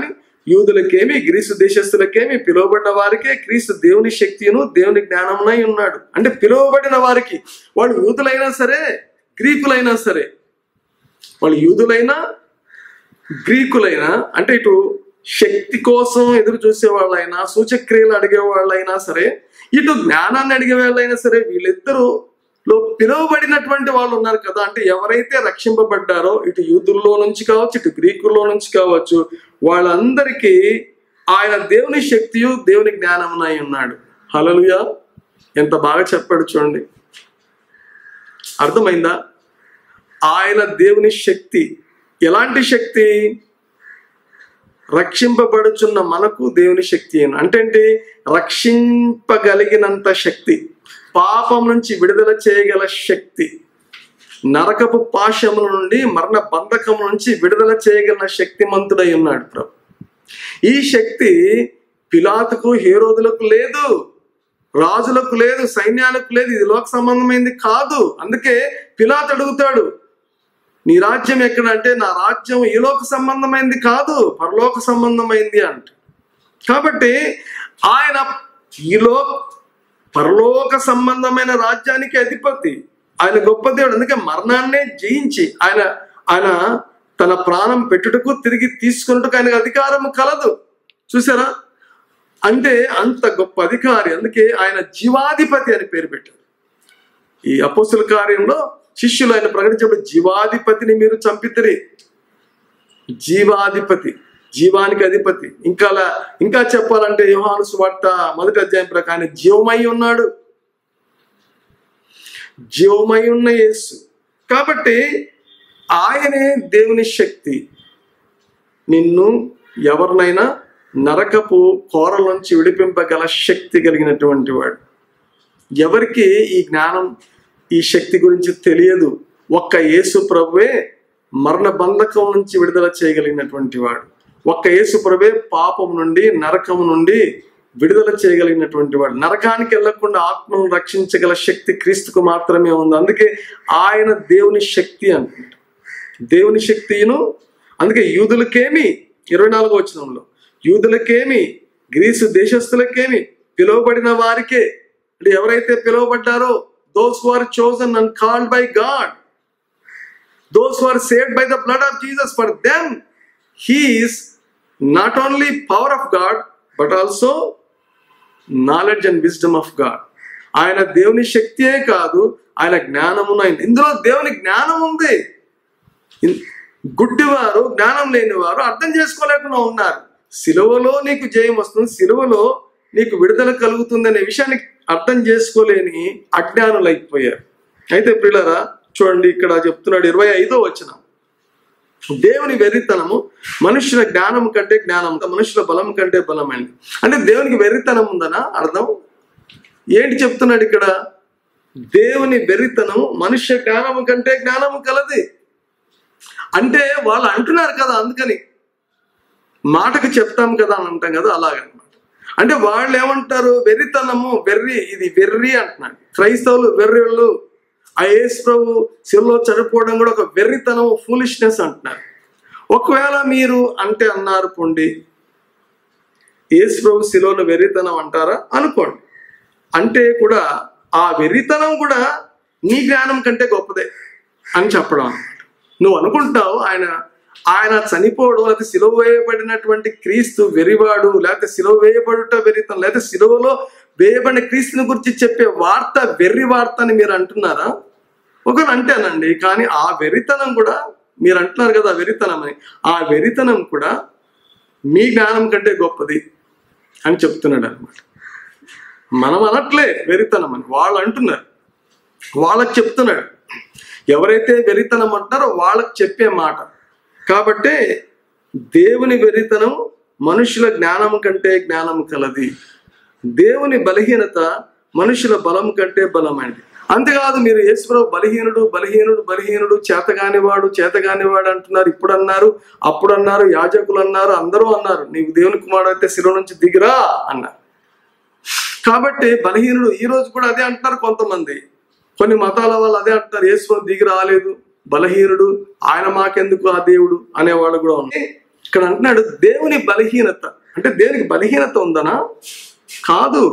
యూదులకేమి గ్రీసు దేశస్తులకేమి పిలువబడిన వారికే క్రీస్తు దేవుని శక్తిను దేవుని జ్ఞానమునై ఉన్నాడు అంటే పిలువబడిన వారికి వాళ్ళు యూదులైనా సరే గ్రీకులైనా సరే వాళ్ళు యూదులైనా గ్రీకులైనా అంటే ఇటు శక్తి కోసం ఎదురు చూసే వాళ్ళైనా సూచక్రియలు అడిగే వాళ్ళైనా సరే ఇటు జ్ఞానాన్ని అడిగే వాళ్ళైనా సరే వీళ్ళిద్దరూ లో పిలువబడినటువంటి వాళ్ళు ఉన్నారు కదా అంటే ఎవరైతే రక్షింపబడ్డారో ఇటు యూదుల్లో నుంచి కావచ్చు ఇటు గ్రీకుల్లో నుంచి కావచ్చు వాళ్ళందరికీ ఆయన దేవుని శక్తియు దేవుని జ్ఞానమునై ఉన్నాడు హలలుయా ఎంత బాగా చెప్పాడు చూడండి అర్థమైందా ఆయన దేవుని శక్తి ఎలాంటి శక్తి రక్షింపబడుచున్న మనకు దేవుని శక్తి అయిన అంటే ఏంటి రక్షింపగలిగినంత శక్తి పాపం నుంచి విడుదల చేయగల శక్తి నరకపు పాశముల నుండి మరణ బంధకం నుంచి విడుదల చేయగల శక్తిమంతుడై ఉన్నాడు ప్రభు ఈ శక్తి పిలాతుకు హేరోదులకు లేదు రాజులకు లేదు సైన్యాలకు లేదు ఇది లోక సంబంధమైంది కాదు అందుకే పిలాత్ అడుగుతాడు నీ రాజ్యం ఎక్కడ అంటే నా రాజ్యం ఈ లోక సంబంధమైంది కాదు పరలోక సంబంధమైంది అంట కాబట్టి ఆయన ఈలో పరలోక సంబంధమైన రాజ్యానికి అధిపతి ఆయన గొప్ప దేవుడు అందుకే మరణాన్నే జయించి ఆయన ఆయన తన ప్రాణం పెట్టుటకు తిరిగి తీసుకున్నట్టుకు ఆయనకు అధికారం కలదు చూసారా అంటే అంత గొప్ప అధికారి అందుకే ఆయన జీవాధిపతి అని పేరు పెట్టారు ఈ అపోస్తుల కార్యంలో శిష్యులు ఆయన ప్రకటించినప్పుడు జీవాధిపతిని మీరు చంపితిరి జీవాధిపతి జీవానికి అధిపతి ఇంకా అలా ఇంకా చెప్పాలంటే యోహాను సువార్త మొదటి అధ్యాయం ప్రకారం ఆయన జీవమై ఉన్నాడు జీవమై ఉన్న యేసు కాబట్టి ఆయనే దేవుని శక్తి నిన్ను ఎవరినైనా నరకపు కోరల నుంచి విడిపింపగల శక్తి కలిగినటువంటి వాడు ఎవరికి ఈ జ్ఞానం ఈ శక్తి గురించి తెలియదు ఒక్క యేసు ప్రభువే మరణ బంధకం నుంచి విడుదల చేయగలిగినటువంటి వాడు ఒక్క యేసు ప్రభువే పాపం నుండి నరకం నుండి విడుదల చేయగలిగినటువంటి వాడు నరకానికి వెళ్లకుండా ఆత్మను రక్షించగల శక్తి క్రీస్తుకు మాత్రమే ఉంది అందుకే ఆయన దేవుని శక్తి అనుకుంట దేవుని శక్తిను అందుకే యూదులకేమి ఇరవై నాలుగో వచనంలో యూదులకేమి గ్రీసు దేశస్తులకేమి పిలువబడిన వారికే అంటే ఎవరైతే పిలువబడ్డారో those who are chosen and called by God those who are saved by the blood of Jesus for them he is not only power of God but also knowledge and wisdom of God ఆయన దేవుని శక్తియే కాదు ఆయన జ్ఞానమును ఆయన ఇందులో దేవుని జ్ఞానం ఉంది ఇన్- గుడ్డివారు జ్ఞానం లేనివారు అర్థం చేసుకోలేకుండా ఉన్నారు సిలువలో నీకు జయం వస్తుంది సిలువలో నీకు విడుదల కలుగుతుంది అనే విషయాన్ని అర్థం చేసుకోలేని అజ్ఞానులు అయిపోయారు అయితే పిల్లరా చూడండి ఇక్కడ చెప్తున్నాడు ఇరవై ఐదో వచనం దేవుని వెర్రితనము మనుషుల జ్ఞానం కంటే జ్ఞానం మనుషుల బలం కంటే బలమైనది అంటే దేవునికి వెర్రితనం ఉందనా అర్థం ఏంటి చెప్తున్నాడు ఇక్కడ దేవుని వెర్రితనము మనుష్య జ్ఞానము కంటే జ్ఞానము కలది అంటే వాళ్ళు అంటున్నారు కదా అందుకని మాటకు చెప్తాం కదా అని అంటాం కదా అలాగనమాట అంటే వాళ్ళు ఏమంటారు వెర్రితనము వెర్రి ఇది వెర్రి అంటున్నాడు క్రైస్తవులు వెర్రిళ్ళు ఆ యేసు ప్రభు శిల్లో చనిపోవడం కూడా ఒక వెర్రితనం ఫూలిష్నెస్ అంటున్నారు ఒకవేళ మీరు అంటే అన్నారు పొండి యేసు ప్రభు శిలోను వెర్రితనం అంటారా అనుకోండి అంటే కూడా ఆ వెర్రితనం కూడా నీ జ్ఞానం కంటే గొప్పదే అని చెప్పడం అన్నమాట నువ్వు అనుకుంటావు ఆయన ఆయన చనిపోవడం లేకపోతే సిలువ వేయబడినటువంటి క్రీస్తు వెరివాడు లేకపోతే సిలువ వేయబడుట వెర్రితనం లేకపోతే సిలువలో వేయబడిన క్రీస్తుని గురించి చెప్పే వార్త వెర్రి వార్త అని మీరు అంటున్నారా ఒకరు అంటేనండి కానీ ఆ వెరితనం కూడా మీరు అంటున్నారు కదా వెరితనం అని ఆ వెరితనం కూడా మీ జ్ఞానం కంటే గొప్పది అని చెప్తున్నాడు అనమాట మనం అనట్లే వెరితనం అని వాళ్ళు అంటున్నారు వాళ్ళకి చెప్తున్నాడు ఎవరైతే వెరితనం అంటారో వాళ్ళకి చెప్పే మాట కాబట్టి దేవుని వెరితనం మనుషుల జ్ఞానం కంటే జ్ఞానం కలది దేవుని బలహీనత మనుషుల బలం కంటే బలమైనది అంతేకాదు మీరు యేసుప్రభు బలహీనుడు బలహీనుడు బలహీనుడు చేతగానివాడు చేతగానివాడు అంటున్నారు ఇప్పుడు అన్నారు అప్పుడు అన్నారు యాజకులు అన్నారు అందరూ అన్నారు నీవు దేవుని కుమారుడు అయితే శిలో నుంచి దిగిరా అన్నారు కాబట్టి బలహీనుడు ఈ రోజు కూడా అదే అంటున్నారు కొంతమంది కొన్ని మతాల వాళ్ళు అదే అంటున్నారు యేసు దిగి రాలేదు బలహీనుడు ఆయన మాకెందుకు ఆ దేవుడు అనేవాళ్ళు కూడా ఉన్నారు ఇక్కడ అంటున్నాడు దేవుని బలహీనత అంటే దేవునికి బలహీనత ఉందనా కాదు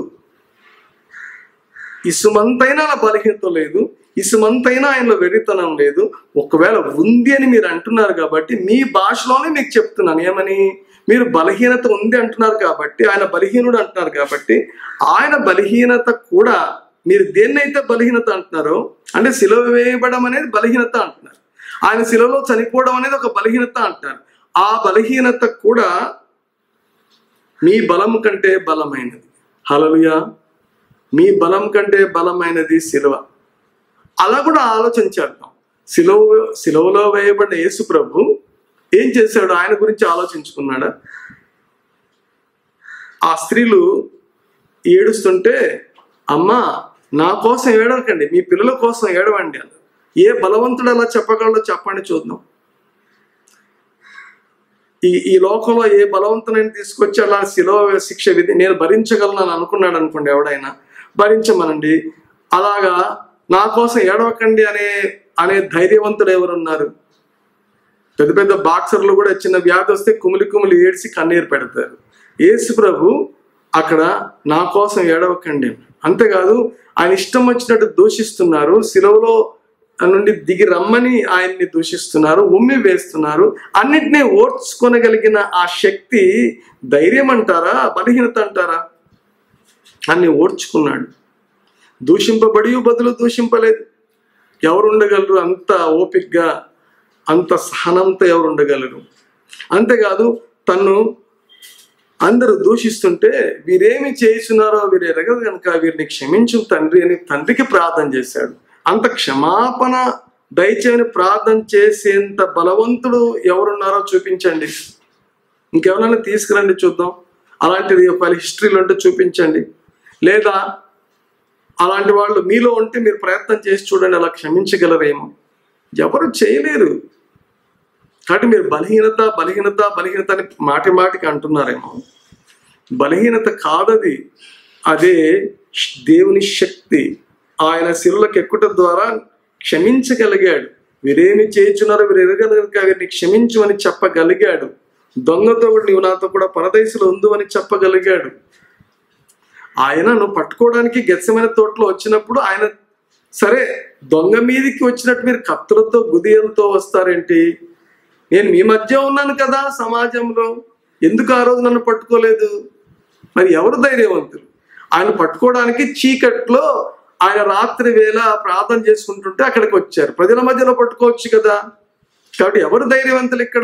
ఇసుమంతైనా అలా బలహీనత లేదు ఇసుమంతైనా ఆయనలో వెర్రితనం లేదు ఒకవేళ ఉంది అని మీరు అంటున్నారు కాబట్టి మీ భాషలోనే మీకు చెప్తున్నాను ఏమని మీరు బలహీనత ఉంది అంటున్నారు కాబట్టి ఆయన బలహీనుడు అంటున్నారు కాబట్టి ఆయన బలహీనత కూడా మీరు దేన్నైతే బలహీనత అంటున్నారో అంటే సిలువ వేయబడం అనేది బలహీనత అంటున్నారు ఆయన శిలలో చనిపోవడం అనేది ఒక బలహీనత అంటారు ఆ బలహీనత కూడా మీ బలం కంటే బలమైనది హలలుయా మీ బలం కంటే బలమైనది శిలువ అలా కూడా ఆలోచించేద్దాం శిలువ శిలువలో వేయబడిన యేసు ప్రభు ఏం చేశాడు ఆయన గురించి ఆలోచించుకున్నాడా ఆ స్త్రీలు ఏడుస్తుంటే అమ్మా నా కోసం ఏడవకండి మీ పిల్లల కోసం ఏడవండి అన్నారు ఏ బలవంతుడు అలా చెప్పగలడో చెప్పండి చూద్దాం ఈ ఈ లోకంలో ఏ బలవంతునైనా తీసుకొచ్చి అలా శిలువ శిక్ష విధి నేను భరించగలను అని అనుకున్నాడు అనుకోండి ఎవడైనా భరించమనండి అలాగా నా కోసం ఏడవకండి అనే అనే ధైర్యవంతుడు ఎవరున్నారు పెద్ద పెద్ద బాక్సర్లు కూడా చిన్న వ్యాధి వస్తే కుమిలి కుమిలి ఏడ్చి కన్నీరు పెడతారు యేసు ప్రభు అక్కడ నా కోసం ఏడవకండి అన్నాడు. అంతేకాదు ఆయన ఇష్టం వచ్చినట్టు దూషిస్తున్నారు సిలువలో నుండి దిగి రమ్మని ఆయన్ని దూషిస్తున్నారు ఉమ్మి వేస్తున్నారు అన్నిటినీ ఓర్చుకొనగలిగిన ఆ శక్తి ధైర్యం అంటారా బలహీనత అంటారా అన్ని ఓర్చుకున్నాడు దూషింపబడి బదులు దూషింపలేదు ఎవరు ఉండగలరు అంత ఓపిక్గా అంత సహనంతో ఎవరు ఉండగలరు అంతేకాదు తను అందరూ దూషిస్తుంటే వీరేమి చేస్తున్నారో వీరు ఎరగదు కనుక వీరిని క్షమించు తండ్రి అని తండ్రికి ప్రార్థన చేశాడు అంత క్షమాపణ దయచేయని ప్రార్థన చేసేంత బలవంతుడు ఎవరున్నారో చూపించండి ఇంకెవరైనా తీసుకురండి చూద్దాం అలాంటిది ఒకవేళ హిస్టరీలో ఉంటే చూపించండి లేదా అలాంటి వాళ్ళు మీలో ఉంటే మీరు ప్రయత్నం చేసి చూడండి అలా క్షమించగలరేమో ఎవరు చేయలేరు కాబట్టి మీరు బలహీనత బలహీనత బలహీనత అని మాటి మాటికి అంటున్నారేమో బలహీనత కాదది అదే దేవుని శక్తి ఆయన శిలులకు ఎక్కుట ద్వారా క్షమించగలిగాడు వీరేమి చేయించున్నారో వీరు ఎరగనక వీరిని క్షమించమని చెప్పగలిగాడు దొంగతో కూడా నీవు నాతో కూడా పరదేశంలో ఉందు అని చెప్పగలిగాడు ఆయనను పట్టుకోవడానికి గెచ్చమైన తోటలో వచ్చినప్పుడు ఆయన సరే దొంగ మీదికి వచ్చినట్టు మీరు కత్తులతో గుదియలతో వస్తారేంటి నేను మీ మధ్య ఉన్నాను కదా సమాజంలో ఎందుకు ఆ రోజు నన్ను పట్టుకోలేదు మరి ఎవరు ధైర్యవంతులు ఆయన పట్టుకోవడానికి చీకట్లో ఆయన రాత్రి వేళ ప్రార్థన చేసుకుంటుంటే అక్కడికి వచ్చారు ప్రజల మధ్యలో పట్టుకోవచ్చు కదా కాబట్టి ఎవరు ధైర్యవంతులు ఇక్కడ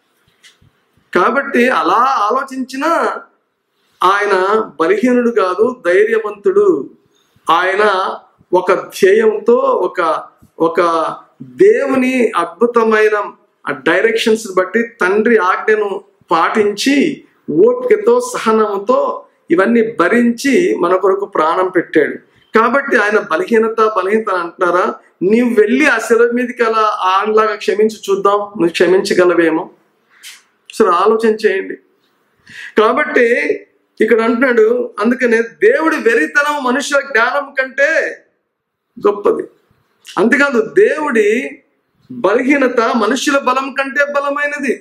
కాబట్టి అలా ఆలోచించిన ఆయన బలహీనుడు కాదు ధైర్యవంతుడు ఆయన ఒక ధ్యేయంతో ఒక ఒక దేవుని అద్భుతమైన డైరెక్షన్స్ బట్టి తండ్రి ఆజ్ఞను పాటించి ఓపికతో సహనంతో ఇవన్నీ భరించి మన కొరకు ప్రాణం పెట్టాడు కాబట్టి ఆయన బలహీనత బలహీనత అంటున్నారా నీవు వెళ్ళి ఆ శిల మీదకి అలా ఆయనలాగా క్షమించి చూద్దాం నువ్వు క్షమించగలవేమో సరే ఆలోచన చేయండి కాబట్టి ఇక్కడ అంటున్నాడు అందుకనే దేవుడి వెరితనం మనుషుల జ్ఞానం కంటే గొప్పది అంతేకాదు దేవుడి బలహీనత మనుషుల బలం కంటే బలమైనది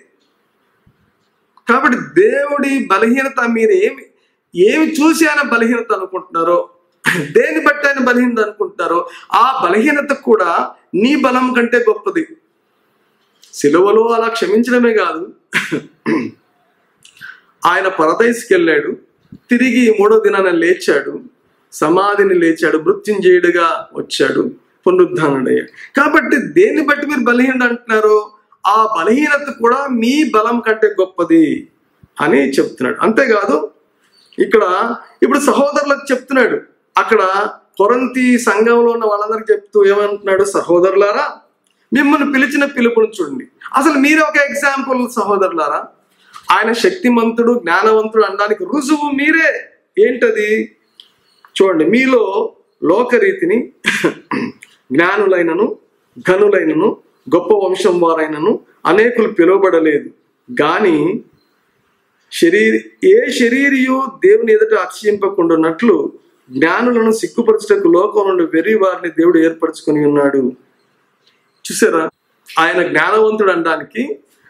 కాబట్టి దేవుడి బలహీనత మీరు ఏమి ఏమి చూసి ఆయన బలహీనత అనుకుంటున్నారో దేని బట్టి ఆయన బలహీనత అనుకుంటున్నారో ఆ బలహీనత కూడా నీ బలం కంటే గొప్పది సిలువలో అలా క్షమించడమే కాదు ఆయన పరదైస్కి వెళ్ళాడు తిరిగి మూడో దినాన లేచాడు సమాధిని లేచాడు మృత్యుంజయుడిగా వచ్చాడు పునరుద్ధానుడయ్యాడు కాబట్టి దేన్ని బట్టి మీరు బలహీనత అంటున్నారు ఆ బలహీనత కూడా మీ బలం కంటే గొప్పది అని చెప్తున్నాడు అంతేకాదు ఇక్కడ ఇప్పుడు సహోదరులకు చెప్తున్నాడు అక్కడ కొరంతి సంఘంలో ఉన్న వాళ్ళందరికి చెప్తూ ఏమంటున్నాడు సహోదరులారా మిమ్మల్ని పిలిచిన పిలుపుని చూడండి అసలు మీరే ఒక ఎగ్జాంపుల్ సహోదరులారా ఆయన శక్తిమంతుడు జ్ఞానవంతుడు అనడానికి రుజువు మీరే ఏంటది చూడండి మీలో లోకరీతిని జ్ఞానులైనను ఘనులైనను గొప్ప వంశం వారైనను అనేకులు పిలువబడలేదు గాని శరీర ఏ శరీరియు దేవుని ఎదుట అతిశయింపకుండాన్నట్లు జ్ఞానులను సిగ్గుపరచుటకు లోకం నుండి వెర్రి వారిని దేవుడు ఏర్పరచుకొని ఉన్నాడు చూసారా ఆయన జ్ఞానవంతుడు అనడానికి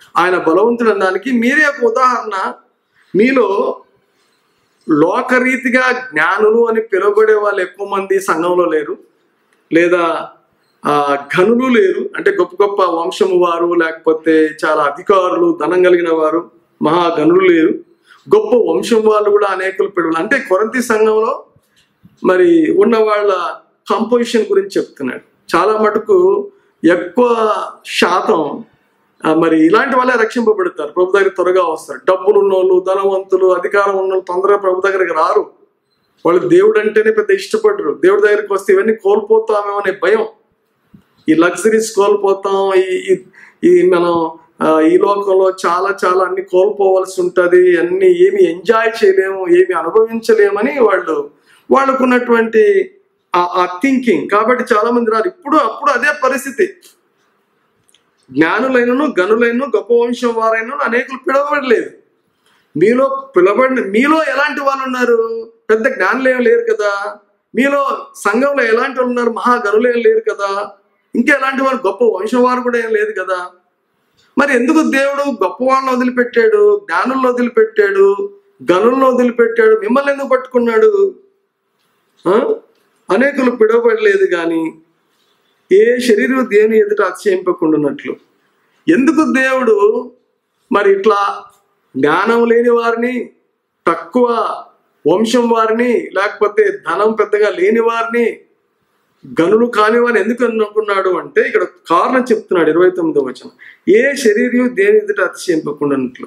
ఆయన బలవంతుడు అనడానికి మీరే ఒక ఉదాహరణ మీలో లోకరీతిగా జ్ఞానులు అని పిలువబడే వాళ్ళు ఎక్కువ మంది సంఘంలో లేరు లేదా ఆ ఘనులు లేరు అంటే గొప్ప గొప్ప వంశము వారు లేకపోతే చాలా అధికారులు ధనం కలిగిన వారు మహా గనులు లేరు గొప్ప వంశం వాళ్ళు కూడా అనేకులు పిడుగులు అంటే కొరంతి సంఘంలో మరి ఉన్న వాళ్ళ కంపోజిషన్ గురించి చెప్తున్నాడు చాలా మటుకు ఎక్కువ శాతం ఆ, మరి ఇలాంటి వాళ్ళే రక్షింపబడతారు ప్రభు దగ్గర త్వరగా వస్తారు డబ్బులు ఉన్నోళ్ళు ధనవంతులు అధికారం ఉన్నోళ్ళు తొందరగా ప్రభు దగ్గరికి రారు వాళ్ళు దేవుడు అంటేనే పెద్ద ఇష్టపడరు దేవుడి దగ్గరికి వస్తే ఇవన్నీ కోల్పోతామేమో అనే భయం ఈ లగ్జరీస్ కోల్పోతాం ఈ ఈ- ఈ మనం ఆ, ఈ లోకంలో చాలా చాలా అన్ని కోల్పోవలసి ఉంటది అన్ని ఏమి ఎంజాయ్ చేయలేము ఏమి అనుభవించలేమని వాళ్ళు వాళ్ళకున్నటువంటి ఆ- ఆ థింకింగ్ కాబట్టి చాలా మంది రారు ఇప్పుడు అప్పుడు అదే పరిస్థితి జ్ఞానులైనను గనులైనను గొప్ప వంశం వారైనను అనేకులు పిలవబడలేదు మీలో పిలబడిన మీలో ఎలాంటి వాళ్ళు ఉన్నారు పెద్ద జ్ఞానులు ఏం లేరు కదా మీలో సంఘంలో ఎలాంటి వాళ్ళు ఉన్నారు మహా గనులు ఏం లేరు కదా ఇంకా ఎలాంటి వాళ్ళు గొప్ప వంశం వారు కూడా ఏం లేదు కదా మరి ఎందుకు దేవుడు గొప్ప వాళ్ళని వదిలిపెట్టాడు జ్ఞానుల్లో వదిలిపెట్టాడు గనుల్లో వదిలిపెట్టాడు మిమ్మల్ని ఎందుకు పట్టుకున్నాడు ఆ? అనేకులు పిడవబడలేదు కానీ ఏ శరీరం దేని ఎదుట అతిశయింపకుండాన్నట్లు ఎందుకు దేవుడు మరి ఇట్లా జ్ఞానం లేని వారిని తక్కువ వంశం వారిని లేకపోతే ధనం పెద్దగా లేని వారిని గనులు కాని వారిని ఎందుకు అనుకున్నాడు అంటే ఇక్కడ కారణం చెప్తున్నాడు ఇరవై తొమ్మిదో వచనం ఏ శరీరం దేని ఎదుట అతిశయింపకుండాన్నట్లు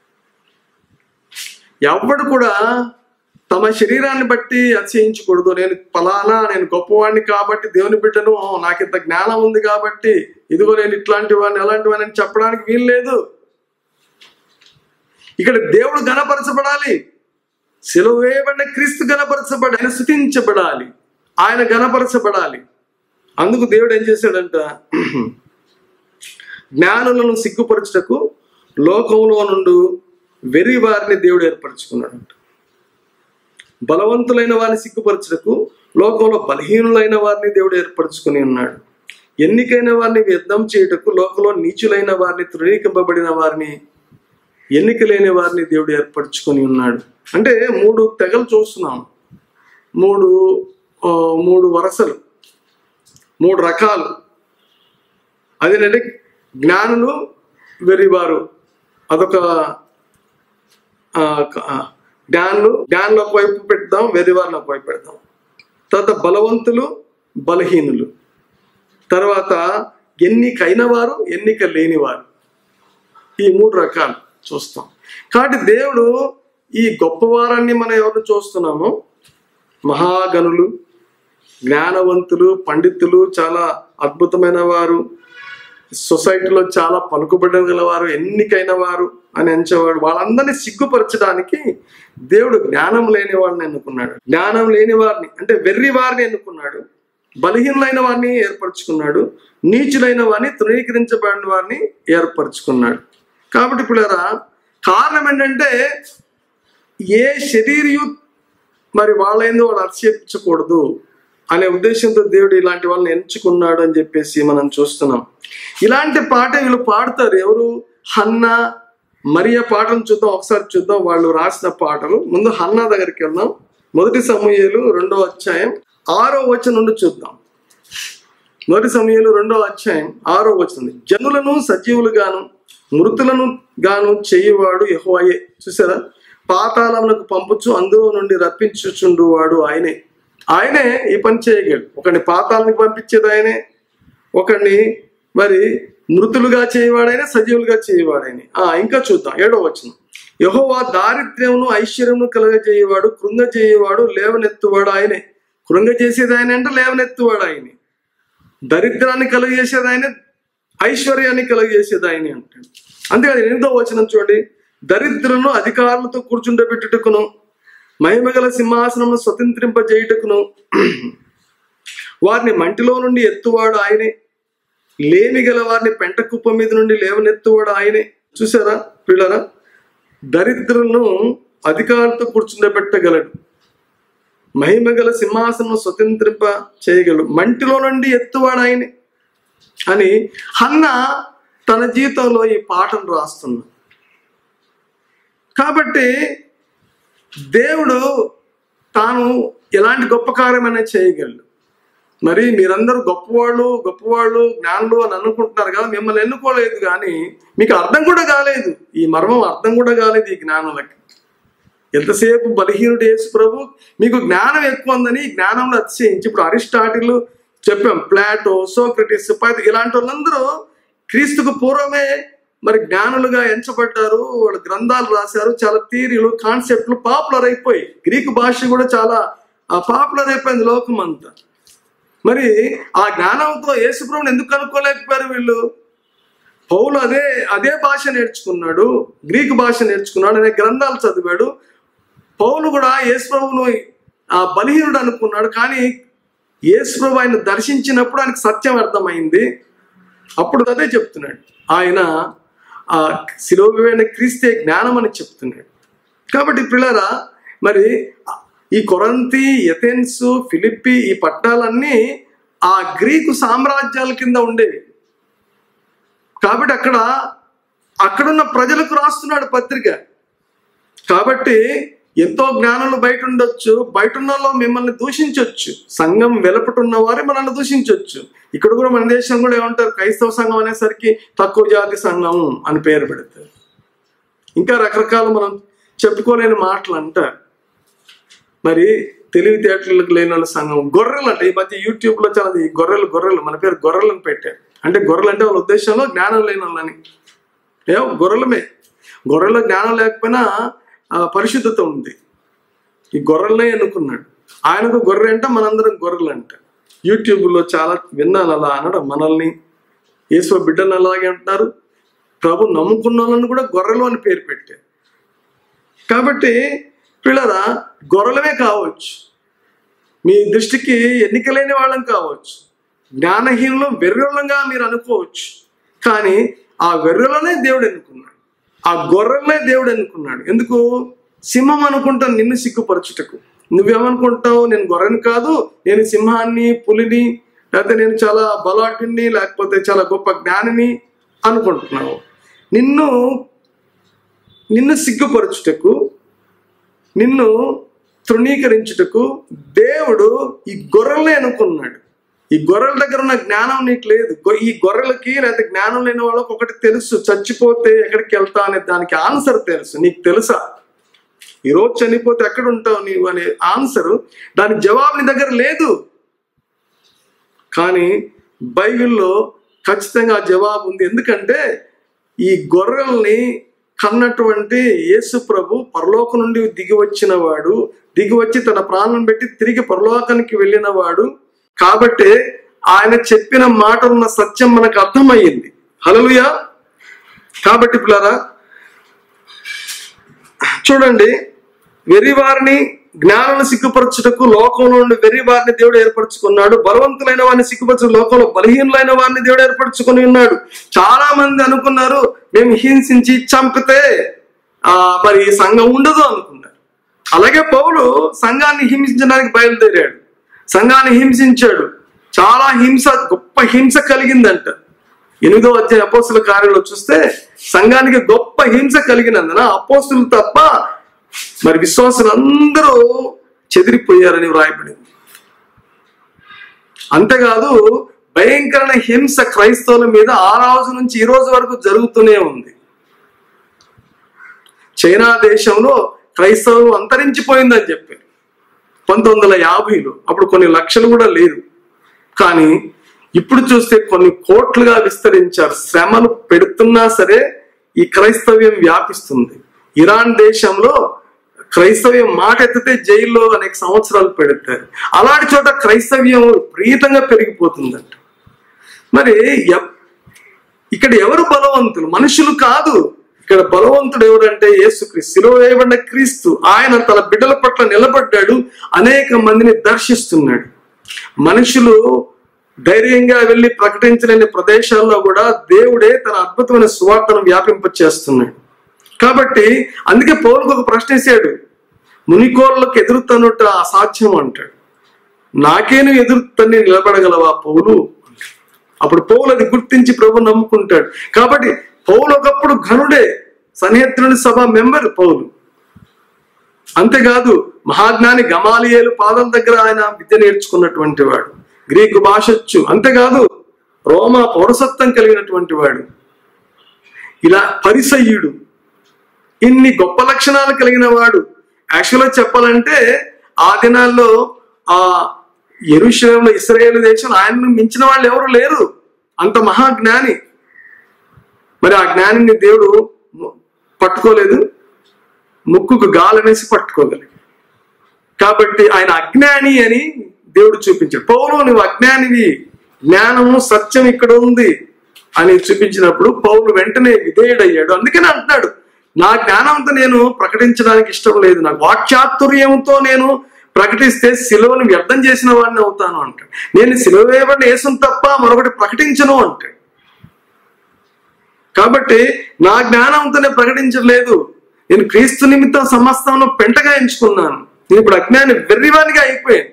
ఎవడు కూడా తమ శరీరాన్ని బట్టి అతిశయించకూడదు నేను ఫలానా నేను గొప్పవాడిని కాబట్టి దేవుని బిడ్డను నాకు ఇంత జ్ఞానం ఉంది కాబట్టి ఇదిగో నేను ఇట్లాంటి వాడిని అలాంటి వాడిని అని చెప్పడానికి వీలు లేదు ఇక్కడ దేవుడు గణపరచబడాలి సెలవు వేయబడిన క్రీస్తు గణపరచబడి ఆయన స్థుతించబడాలి ఆయన గణపరచబడాలి అందుకు దేవుడు ఏం చేశాడంట జ్ఞానులను సిగ్గుపరచుటకు లోకంలో నుండి వెర్రి వారిని దేవుడు ఏర్పరచుకున్నాడంట బలవంతులైన వారిని సిగ్గుపరచుటకు లోకంలో బలహీనులైన వారిని దేవుడు ఏర్పరచుకుని ఉన్నాడు ఎన్నికైన వారిని వ్యర్థం చేయుటకు లోకంలో నీచులైన వారిని తృణీకింపబడిన వారిని ఎన్నిక లేని వారిని దేవుడు ఏర్పరచుకొని ఉన్నాడు అంటే మూడు తెగలు చూస్తున్నాం మూడు ఆ, మూడు వరసలు మూడు రకాలు అదేనంటే జ్ఞానులు వెర్రివారు అదొక ఆ, క- ఆ, జ్ఞానులు జ్ఞానులు ఒకవైపు పెడదాం వెర్రివారిని ఒకవైపు పెడదాం తర్వాత బలవంతులు బలహీనులు తర్వాత ఎన్నికైన వారు ఎన్నిక లేనివారు ఈ మూడు రకాలు చూస్తాం కాబట్టి దేవుడు ఈ గొప్పవారాన్ని మనం ఎవరిని చూస్తున్నామో మహాగనులు జ్ఞానవంతులు పండితులు చాలా అద్భుతమైన వారు సొసైటీలో చాలా పలుకుబడి గల వారు ఎన్నికైన వారు అని ఎంచేవాడు వాళ్ళందరినీ సిగ్గుపరచడానికి దేవుడు జ్ఞానం లేని వారిని ఎన్నుకున్నాడు జ్ఞానం లేని వారిని అంటే వెర్రి వారిని ఎన్నుకున్నాడు బలహీనులైన వారిని ఏర్పరచుకున్నాడు నీచులైన వారిని తృణీకరించబడిన వారిని ఏర్పరచుకున్నాడు కాబట్టి పిల్లరా కారణం ఏంటంటే ఏ శరీరయు మరి వాళ్ళైందో వాళ్ళు అతిశయించకూడదు అనే ఉద్దేశంతో దేవుడు ఇలాంటి వాళ్ళని ఎంచుకున్నాడు అని చెప్పేసి మనం చూస్తున్నాం ఇలాంటి పాట వీళ్ళు పాడతారు ఎవరు హన్నా మరియ పాటలు చూద్దాం ఒకసారి చూద్దాం వాళ్ళు రాసిన పాటలు ముందు హన్నా దగ్గరికి వెళ్దాం మొదటి సమూహలు రెండో అధ్యాయం ఆరో వచనం నుండి చూద్దాం మొదటి సమయంలో రెండో అధ్యాయం ఆరో వచనం జనులను సజీవులుగాను మృతులను గాను చేయువాడు యెహోవాయే చూసారా పాతాళములకు పంపుచు అందులో నుండి రప్పించుచుండు వాడు ఆయనే ఆయనే ఈ పని చేయగలడు ఒకడిని పాతాళానికి పంపించేది ఆయనే ఒకడిని మరి మృతులుగా చేయవాడైనా సజీవులుగా చేయవాడైన ఆ ఇంకా చూద్దాం ఏడో వచనం యహోవా దారిద్ర్యమును ఐశ్వర్యమును కలగజేయవాడు కృంగజేయవాడు లేవనెత్తువాడు ఆయనే కృంగజేసేది ఆయన అంటే లేవనెత్తువాడు ఆయనే దరిద్రాన్ని కలుగజేసేది ఆయన ఐశ్వర్యాన్ని కలుగజేసేది ఆయన అంటాడు అంతేకాదు ఎనిమిదో వచనం చూడండి దరిద్రులను అధికారులతో కూర్చుండబెట్టుటకును మహిమగల సింహాసనమును స్వతంత్రింపజేయుటకును వారిని మంటిలో నుండి ఎత్తువాడు ఆయనే లేమి గల వారిని పెంట కుప్ప మీద నుండి లేవనెత్తువాడు ఆయనే చూసారా పిల్లరా దరిద్రులను అధికారులతో కూర్చుండబెట్టగలడు మహిమగల సింహాసనం స్వతంత్రింప చేయగలడు మంటిలో నుండి ఎత్తువాడు ఆయనే అని హన్న తన జీవితంలో ఈ పాటను రాస్తున్నాడు కాబట్టి దేవుడు తాను ఎలాంటి గొప్ప కార్యమైనా చేయగలడు మరి మీరందరూ గొప్పవాళ్ళు గొప్పవాళ్ళు జ్ఞానులు అని అనుకుంటున్నారు కదా మిమ్మల్ని ఎన్నుకోలేదు కానీ మీకు అర్థం కూడా కాలేదు ఈ మర్మం అర్థం కూడా కాలేదు ఈ జ్ఞానులకి ఎంతసేపు బలహీనుడు యేసు ప్రభు మీకు జ్ఞానం ఎక్కువ ఉందని ఈ జ్ఞానంలో అతిశయించి ఇప్పుడు అరిస్టాటిల్ చెప్పాం ప్లాటో సోక్రటిస్ పైథ ఇలాంటి వాళ్ళందరూ క్రీస్తుకు పూర్వమే మరి జ్ఞానులుగా ఎంచబడ్డారు వాళ్ళు గ్రంథాలు రాశారు చాలా థీరీలు కాన్సెప్ట్లు పాపులర్ అయిపోయి గ్రీకు భాష కూడా చాలా పాపులర్ అయిపోయింది లోకం అంతా మరి ఆ జ్ఞానంతో యేసుప్రభుని ఎందుకు కనుక్కోలేకపోయారు వీళ్ళు పౌలు అదే అదే భాష నేర్చుకున్నాడు గ్రీకు భాష నేర్చుకున్నాడు అనే గ్రంథాలు చదివాడు పౌలు కూడా యేసుప్రభును ఆ బలహీనుడు అనుకున్నాడు కానీ యేసుప్రభు ఆయన దర్శించినప్పుడు ఆయనకు సత్యం అర్థమైంది అప్పుడు అదే చెప్తున్నాడు ఆయన ఆ శిలోవివైన క్రీస్తే జ్ఞానం అని చెప్తున్నాడు కాబట్టి పిల్లరా మరి ఈ కొరంతి ఎథెన్స్ ఫిలిప్పి ఈ పట్టాలన్నీ ఆ గ్రీకు సామ్రాజ్యాల కింద ఉండేవి కాబట్టి అక్కడ అక్కడున్న ప్రజలకు రాస్తున్నాడు పత్రిక కాబట్టి ఎంతో జ్ఞానులు బయట ఉండొచ్చు బయట ఉన్నలో మిమ్మల్ని దూషించవచ్చు సంఘం వెలపటున్న వారే మనల్ని దూషించవచ్చు ఇక్కడ కూడా మన దేశం కూడా ఏమంటారు క్రైస్తవ సంఘం అనేసరికి తక్కువ జాతి సంఘం అని పేరు పెడతారు ఇంకా రకరకాల మనం చెప్పుకోలేని మాటలు అంటారు మరి తెలివితేటలకు లేని వాళ్ళ సంఘం గొర్రెలు అంటే ఈ మధ్య యూట్యూబ్ లో చాలా ఈ గొర్రెలు గొర్రెలు మన పేరు గొర్రెలను పెట్టారు అంటే గొర్రెలు అంటే వాళ్ళ ఉద్దేశంలో జ్ఞానం లేని వాళ్ళని ఏ గొర్రెలమే గొర్రెలో జ్ఞానం లేకపోయినా ఆ, పరిశుద్ధత ఉంది ఈ గొర్రెలనే ఎన్నుకున్నాడు ఆయనకు గొర్రె అంటే మనందరం గొర్రెలు అంట యూట్యూబ్లో చాలా విన్నాను అలా అనడం మనల్ని యేసు బిడ్డలు అలాగే అంటున్నారు ప్రభు నమ్ముకున్న వాళ్ళని కూడా గొర్రెలు అని పేరు పెట్టారు కాబట్టి పిల్లరా గొర్రెలమే కావచ్చు మీ దృష్టికి ఎన్నికలేని వాళ్ళం కావచ్చు జ్ఞానహీనులు వెర్రులంగా మీరు అనుకోవచ్చు కానీ ఆ వెర్రులనే దేవుడు ఎన్నుకున్నాడు ఆ గొర్రెలనే దేవుడు ఎన్నుకున్నాడు ఎందుకు సింహం అనుకుంటాను నిన్ను సిగ్గుపరచుటకు నువ్వేమనుకుంటావు నేను గొర్రెని కాదు నేను సింహాన్ని పులిని లేకపోతే నేను చాలా బలాఢ్యుని లేకపోతే చాలా గొప్ప జ్ఞానిని అనుకుంటున్నావు నిన్ను నిన్ను సిగ్గుపరచుటకు నిన్ను తృణీకరించుటకు దేవుడు ఈ గొర్రెల్ని అనుకున్నాడు ఈ గొర్రెల దగ్గర ఉన్న జ్ఞానం నీకు లేదు గొ- ఈ గొర్రెలకి లేదా జ్ఞానం లేని వాళ్ళకి ఒకటి తెలుసు చచ్చిపోతే ఎక్కడికి వెళ్తా అనే దానికి ఆన్సర్ తెలుసు నీకు తెలుసా ఈ రోజు చనిపోతే ఎక్కడ ఉంటావు నీవు అనే ఆన్సర్ దాని జవాబు నీ దగ్గర లేదు కానీ బైబిల్లో ఖచ్చితంగా ఆ జవాబు ఉంది ఎందుకంటే ఈ గొర్రెల్ని కన్నటువంటి యేసు ప్రభు పరలోకం నుండి దిగి వచ్చిన వాడు దిగి వచ్చి తన ప్రాణం పెట్టి తిరిగి పరలోకానికి వెళ్ళిన వాడు కాబట్టి ఆయన చెప్పిన మాట ఉన్న సత్యం మనకు అర్థమయ్యింది హలలుయా కాబట్టి పిల్లరా చూడండి వెర్రివారిని జ్ఞానాన్ని సిగ్గుపరచుటకు లోకంలో నుండి వెర్రివారిని దేవుడు ఏర్పరచుకున్నాడు బలవంతులైన వారిని సిగ్గుపరచు లోకంలో బలహీనులైన వారిని దేవుడు ఏర్పరచుకుని ఉన్నాడు చాలా మంది అనుకున్నారు మేము హింసించి చంపితే ఆ మరి ఈ సంఘం ఉండదు అనుకున్నారు అలాగే పౌలు సంఘాన్ని హింసించడానికి బయలుదేరాడు సంఘాన్ని హింసించాడు చాలా హింస గొప్ప హింస కలిగిందంట ఎనిమిదో అధ్యాయ అపోస్తుల కార్యంలో చూస్తే సంఘానికి గొప్ప హింస కలిగినందున అపోస్తులు తప్ప మరి విశ్వాసులందరూ చెదిరిపోయారని వ్రాయబడింది అంతేకాదు భయంకరమైన హింస క్రైస్తవుల మీద ఆ రోజు నుంచి ఈ రోజు వరకు జరుగుతూనే ఉంది చైనా దేశంలో క్రైస్తవం అంతరించిపోయిందని చెప్పారు పంతొమ్మిది వందల యాభైలో అప్పుడు కొన్ని లక్షలు కూడా లేదు కానీ ఇప్పుడు చూస్తే కొన్ని కోట్లుగా విస్తరించారు శ్రమలు పెడుతున్నా సరే ఈ క్రైస్తవ్యం వ్యాపిస్తుంది ఇరాన్ దేశంలో క్రైస్తవ్యం మాట ఎత్తితే జైల్లో అనేక సంవత్సరాలు పెడతారు అలాంటి చోట క్రైస్తవ్యం విపరీతంగా పెరిగిపోతుందంట మరి ఎప్- ఇక్కడ ఎవరు బలవంతులు మనుషులు కాదు ఇక్కడ బలవంతుడు ఎవరంటే యేసుక్రీస్తు శిలువ వేయబడిన క్రీస్తు ఆయన తన బిడ్డల పట్ల నిలబడ్డాడు అనేక మందిని దర్శిస్తున్నాడు మనుషులు ధైర్యంగా వెళ్ళి ప్రకటించలేని ప్రదేశాల్లో కూడా దేవుడే తన అద్భుతమైన సువార్తను వ్యాపింప చేస్తున్నాడు కాబట్టి అందుకే పౌరులకు ఒక ప్రశ్న వేసాడు మునికోళ్ళకు ఎదురుతనుట అసాధ్యం అంటాడు నాకేను ఎదురుతన్ని నిలబడగలవా పౌలు అప్పుడు పౌలు అది గుర్తించి ప్రభు నమ్ముకుంటాడు కాబట్టి పౌలు ఒకప్పుడు ఘనుడే సన్నిహితుని సభ మెంబర్ పౌలు అంతేకాదు మహాజ్ఞాని గమాలియేలు పాదాల దగ్గర ఆయన విద్య నేర్చుకున్నటువంటి వాడు గ్రీకు భాషొచ్చు అంతేకాదు రోమా పౌరసత్వం కలిగినటువంటి వాడు ఇలా పరిసయ్యుడు ఇన్ని గొప్ప లక్షణాలు కలిగిన వాడు యాక్చువల్గా చెప్పాలంటే ఆ దినాల్లో ఆ ఎరుషలేంలో ఇస్రాయేల్ దేశంలో ఆయనను మించిన వాళ్ళు ఎవరు లేరు అంత మహాజ్ఞాని మరి ఆ జ్ఞానిని దేవుడు ము- పట్టుకోలేదు ముక్కుకు గాలనేసి పట్టుకోగలిగి కాబట్టి ఆయన అజ్ఞాని అని దేవుడు చూపించాడు పౌలు నువ్వు అజ్ఞానివి జ్ఞానము సత్యం ఇక్కడ ఉంది అని చూపించినప్పుడు పౌలు వెంటనే విధేయుడయ్యాడు అందుకని అంటున్నాడు నా జ్ఞానంతో నేను ప్రకటించడానికి ఇష్టం లేదు నాకు వాక్చాతుర్యంతో నేను ప్రకటిస్తే సిలువను వ్యర్థం చేసిన వాడిని అవుతాను అంటాడు నేను సిలువ వేయబడిన యేసును తప్ప మరొకటి ప్రకటించను అంటాడు కాబట్టి నా జ్ఞానంతోనే ప్రకటించలేదు నేను క్రీస్తు నిమిత్తం సమస్తంలో పెంటగా ఎంచుకున్నాను నేను ఇప్పుడు అజ్ఞాని వెర్రివానిగా అయిపోయాను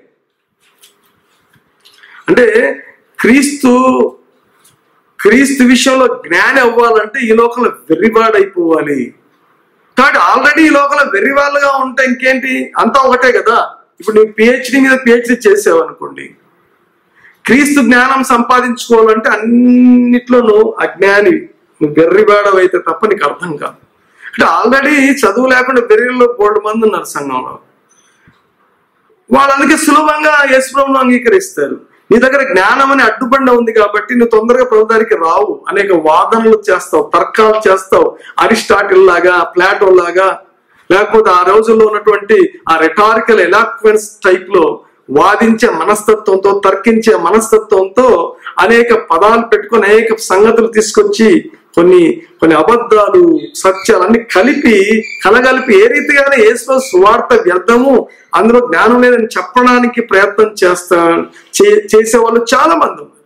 అంటే క్రీస్తు క్రీస్తు విషయంలో జ్ఞాని అవ్వాలంటే ఈ లోకంలో వెర్రివాడైపోవాలి కాబట్టి ఆల్రెడీ ఈ లోకంలో వెర్రివాళ్ళుగా ఉంటే ఇంకేంటి అంతా ఒకటే కదా ఇప్పుడు నువ్వు పిహెచ్డి మీద పిహెచ్డి చేసావు అనుకోండి క్రీస్తు జ్ఞానం సంపాదించుకోవాలంటే అన్నిట్లో నువ్వు అజ్ఞాని నువ్వు వెర్రివాడవైతే తప్ప నీకు అర్థం కాదు అంటే ఆల్రెడీ చదువు లేకుండా వెర్రిలో బోల్డ్ మంది ఉన్నారు సంఘంలో వాళ్ళు అందుకే సులభంగా యేసుప్రభును అంగీకరిస్తారు నీ దగ్గర జ్ఞానం అనే అడ్డుబండ ఉంది కాబట్టి నువ్వు తొందరగా ప్రభుదానికి రావు అనేక వాదనలు చేస్తావు తర్కాలు చేస్తావు అరిస్టాటిల్ లాగా ప్లాటో లాగా లేకపోతే ఆ రోజుల్లో ఉన్నటువంటి ఆ రెటారికల్ ఎలాక్వెన్స్ టైప్ లో వాదించే మనస్తత్వంతో తర్కించే మనస్తత్వంతో అనేక పదాలు పెట్టుకొని అనేక సంగతులు తీసుకొచ్చి కొన్ని కొన్ని అబద్ధాలు సత్యాలు అన్ని కలిపి కలగలిపి ఏ రీతిగానే యేసు సువార్త వ్యర్థము అందులో జ్ఞానం లేదని చెప్పడానికి ప్రయత్నం చేస్తా చే- చేసే వాళ్ళు చాలా మంది ఉన్నారు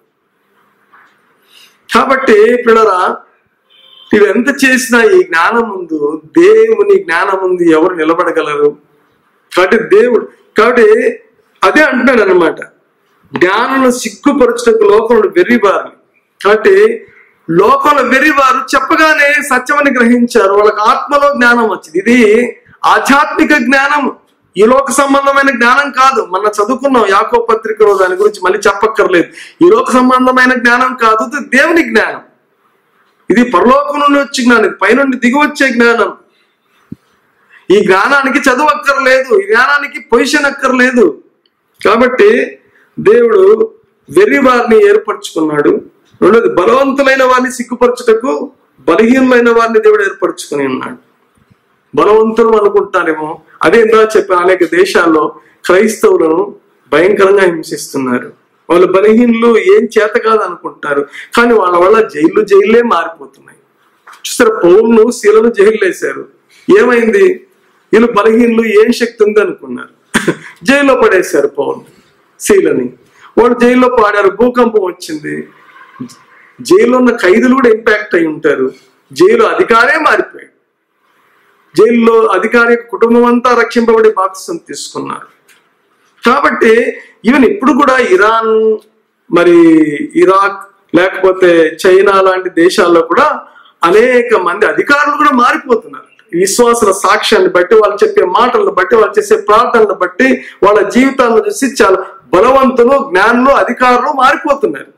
కాబట్టి పిల్లరా వీడు ఎంత చేసినా ఈ జ్ఞానం ముందు దేవుని జ్ఞానం ముందు ఎవరు నిలబడగలరు కాబట్టి దేవుడు కాబట్టి అదే అంటున్నాడు అనమాట జ్ఞానం సిగ్గుపరచుటకు లోకంలో వెర్రివారు కాబట్టి లోకంలో వెర్రివారు చెప్పగానే సత్యమని గ్రహించారు వాళ్ళకి ఆత్మలో జ్ఞానం వచ్చింది ఇది ఆధ్యాత్మిక జ్ఞానం ఈ లోక సంబంధమైన జ్ఞానం కాదు మన చదువుకున్నాం యాకో పత్రికలో దాని గురించి మళ్ళీ చెప్పక్కర్లేదు ఈ లోక సంబంధమైన జ్ఞానం కాదు ఇది దేవుని జ్ఞానం ఇది పరలోకం నుండి వచ్చే జ్ఞానం ఇది పైనుండి దిగి వచ్చే జ్ఞానం ఈ జ్ఞానానికి చదువు అక్కర్లేదు ఈ జ్ఞానానికి పొజిషన్ అక్కర్లేదు కాబట్టి దేవుడు వెర్రి వారిని ఏర్పరచుకున్నాడు రెండోది బలవంతులైన వారిని సిగ్గుపరచుటకు బలహీనులైన వారిని దేవుడు ఏర్పరచుకుని ఉన్నాడు బలవంతులు అనుకుంటారేమో అదే ఇందా చెప్పిన అనేక దేశాల్లో క్రైస్తవులను భయంకరంగా హింసిస్తున్నారు వాళ్ళు బలహీనులు ఏం చేత కాదు అనుకుంటారు కానీ వాళ్ళ వల్ల జైలు జైలే మారిపోతున్నాయి చూసారు పౌరులు శీలను జైలు వేశారు ఏమైంది వీళ్ళు బలహీనులు ఏం శక్తి ఉంది అనుకున్నారు జైల్లో పడేశారు పౌరులు శీలని వాళ్ళు జైల్లో పాడారు భూకంపం వచ్చింది జైల్లో ఉన్న ఖైదులు కూడా ఇంపాక్ట్ అయి ఉంటారు జైలు అధికారే మారిపోయాడు జైల్లో అధికారి యొక్క కుటుంబం అంతా రక్షింపబడి బాప్తిసం తీసుకున్నారు కాబట్టి ఈవెన్ ఇప్పుడు కూడా ఇరాన్ మరి ఇరాక్ లేకపోతే చైనా లాంటి దేశాల్లో కూడా అనేక మంది అధికారులు కూడా మారిపోతున్నారు ఈ విశ్వాసుల సాక్ష్యాన్ని బట్టి వాళ్ళు చెప్పే మాటలను బట్టి వాళ్ళు చేసే ప్రార్థనలను బట్టి వాళ్ళ జీవితాలను చూసి చాలా బలవంతులు జ్ఞానులు అధికారులు మారిపోతున్నారు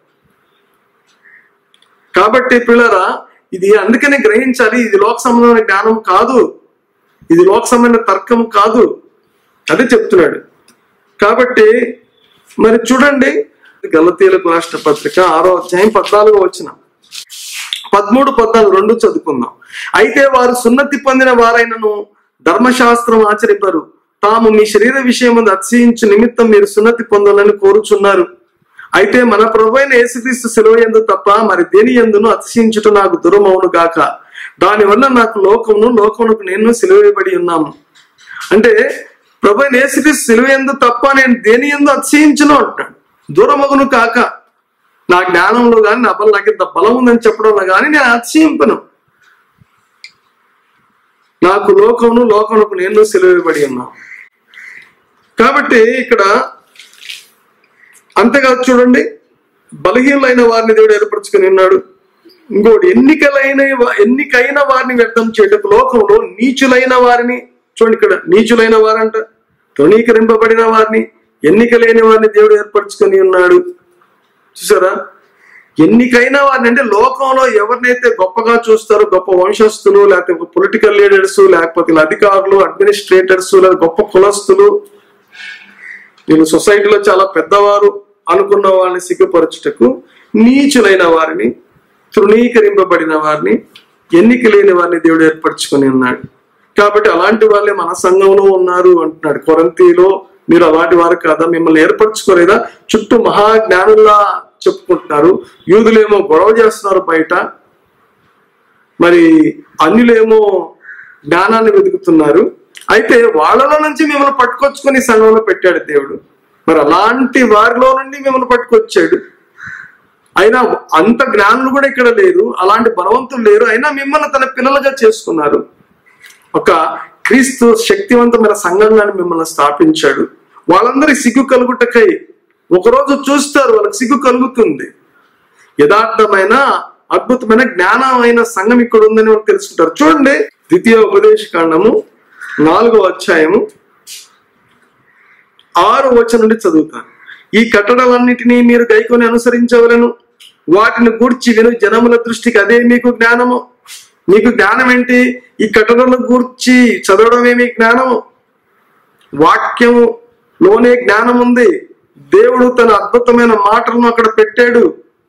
కాబట్టి పిల్లరా ఇది అందుకనే గ్రహించాలి ఇది లోక సంబంధమైన జ్ఞానం కాదు ఇది లోక సంబంధమైన తర్కం కాదు అదే చెప్తున్నాడు కాబట్టి మరి చూడండి గలతీలకు రాష్ట్ర పత్రిక ఆరో అధ్యాయం పద్నాలుగో వచ్చిన పదమూడు పద్నాలుగు రెండు చదువుకుందాం అయితే వారు సున్నతి పొందిన వారైనను ధర్మశాస్త్రం ఆచరింపరు తాము మీ శరీర విషయం అతిశయించు నిమిత్తం మీరు సున్నతి పొందాలని కోరుచున్నారు అయితే మన ప్రభు అయిన యేసుక్రీస్తు సెలవు ఎందు తప్ప మరి దేని ఎందును అతిశయించుట నాకు దురమవును గాక దానివల్ల నాకు లోకమును లోకమునకు నేను సెలవేయబడి ఉన్నాము అంటే ప్రభు అయిన యేసుక్రీస్తు సెలవు ఎందు తప్ప నేను దేని ఎందు అతిశయించును అంటాడు దూరమగును కాక నా జ్ఞానంలో కానీ నా బలం నాకు ఇంత బలం ఉందని చెప్పడంలో కానీ నేను అతిశయింపను నాకు లోకమును లోకమునకు నేను సెలవేయబడి ఉన్నా కాబట్టి ఇక్కడ అంతేకాదు చూడండి బలహీనమైన వారిని దేవుడు ఏర్పరచుకుని ఉన్నాడు ఇంకోటి ఎన్నికలైన వా- ఎన్నికైన వారిని వ్యర్థం చేయటకు లోకంలో నీచులైన వారిని చూడండి ఇక్కడ నీచులైన వారంట తృణీకరింపబడిన వారిని ఎన్నికలేని వారిని దేవుడు ఏర్పరచుకొని ఉన్నాడు చూసారా ఎన్నికైన వారిని అంటే లోకంలో ఎవరినైతే గొప్పగా చూస్తారో గొప్ప వంశస్థులు లేకపోతే పొలిటికల్ లీడర్స్ లేకపోతే ఇలా అధికారులు అడ్మినిస్ట్రేటర్స్ లేదా గొప్ప కులస్తులు వీళ్ళు సొసైటీలో చాలా పెద్దవారు అనుకున్న వాళ్ళని సిగ్గుపరచుటకు నీచులైన వారిని తృణీకరింపబడిన వారిని ఎన్నిక లేని వారిని దేవుడు ఏర్పరచుకొని ఉన్నాడు కాబట్టి అలాంటి వాళ్ళే మన సంఘంలో ఉన్నారు అంటున్నాడు కొరంతిలో మీరు అలాంటి వారు కాదా మిమ్మల్ని ఏర్పరచుకోలేదా చుట్టూ మహా జ్ఞానుల్లా చెప్పుకుంటున్నారు యూదులేమో గొడవ చేస్తున్నారు బయట మరి అన్యులేమో జ్ఞానాన్ని వెతుకుతున్నారు అయితే వాళ్ళలో నుంచి మిమ్మల్ని పట్టుకొచ్చుకొని సంఘంలో పెట్టాడు దేవుడు మరి అలాంటి వారిలో నుండి మిమ్మల్ని పట్టుకొచ్చాడు అయినా అంత జ్ఞానులు కూడా ఇక్కడ లేదు అలాంటి బలవంతులు లేరు అయినా మిమ్మల్ని తన పిల్లలుగా చేసుకున్నారు ఒక క్రీస్తు శక్తివంతమైన సంఘంగాన్ని మిమ్మల్ని స్థాపించాడు వాళ్ళందరి సిగ్గు కలుగుటకై ఒకరోజు చూస్తారు వాళ్ళకి సిగ్గు కలుగుతుంది యథార్థమైన అద్భుతమైన జ్ఞానమైన సంఘం ఇక్కడ ఉందని వాళ్ళు తెలుసుకుంటారు చూడండి ద్వితీయ ఉపదేశ కాండము నాలుగో అధ్యాయము ఆరు వచనం నుండి చదువుతాను ఈ కట్టడలన్నిటినీ మీరు గైకొని అనుసరించవలను వాటిని గూర్చి విను జనముల దృష్టికి అదే మీకు జ్ఞానము మీకు జ్ఞానం ఏంటి ఈ కట్టడలను గూర్చి చదవడమే మీ జ్ఞానము వాక్యము లోనే జ్ఞానం ఉంది దేవుడు తన అద్భుతమైన మాటలను అక్కడ పెట్టాడు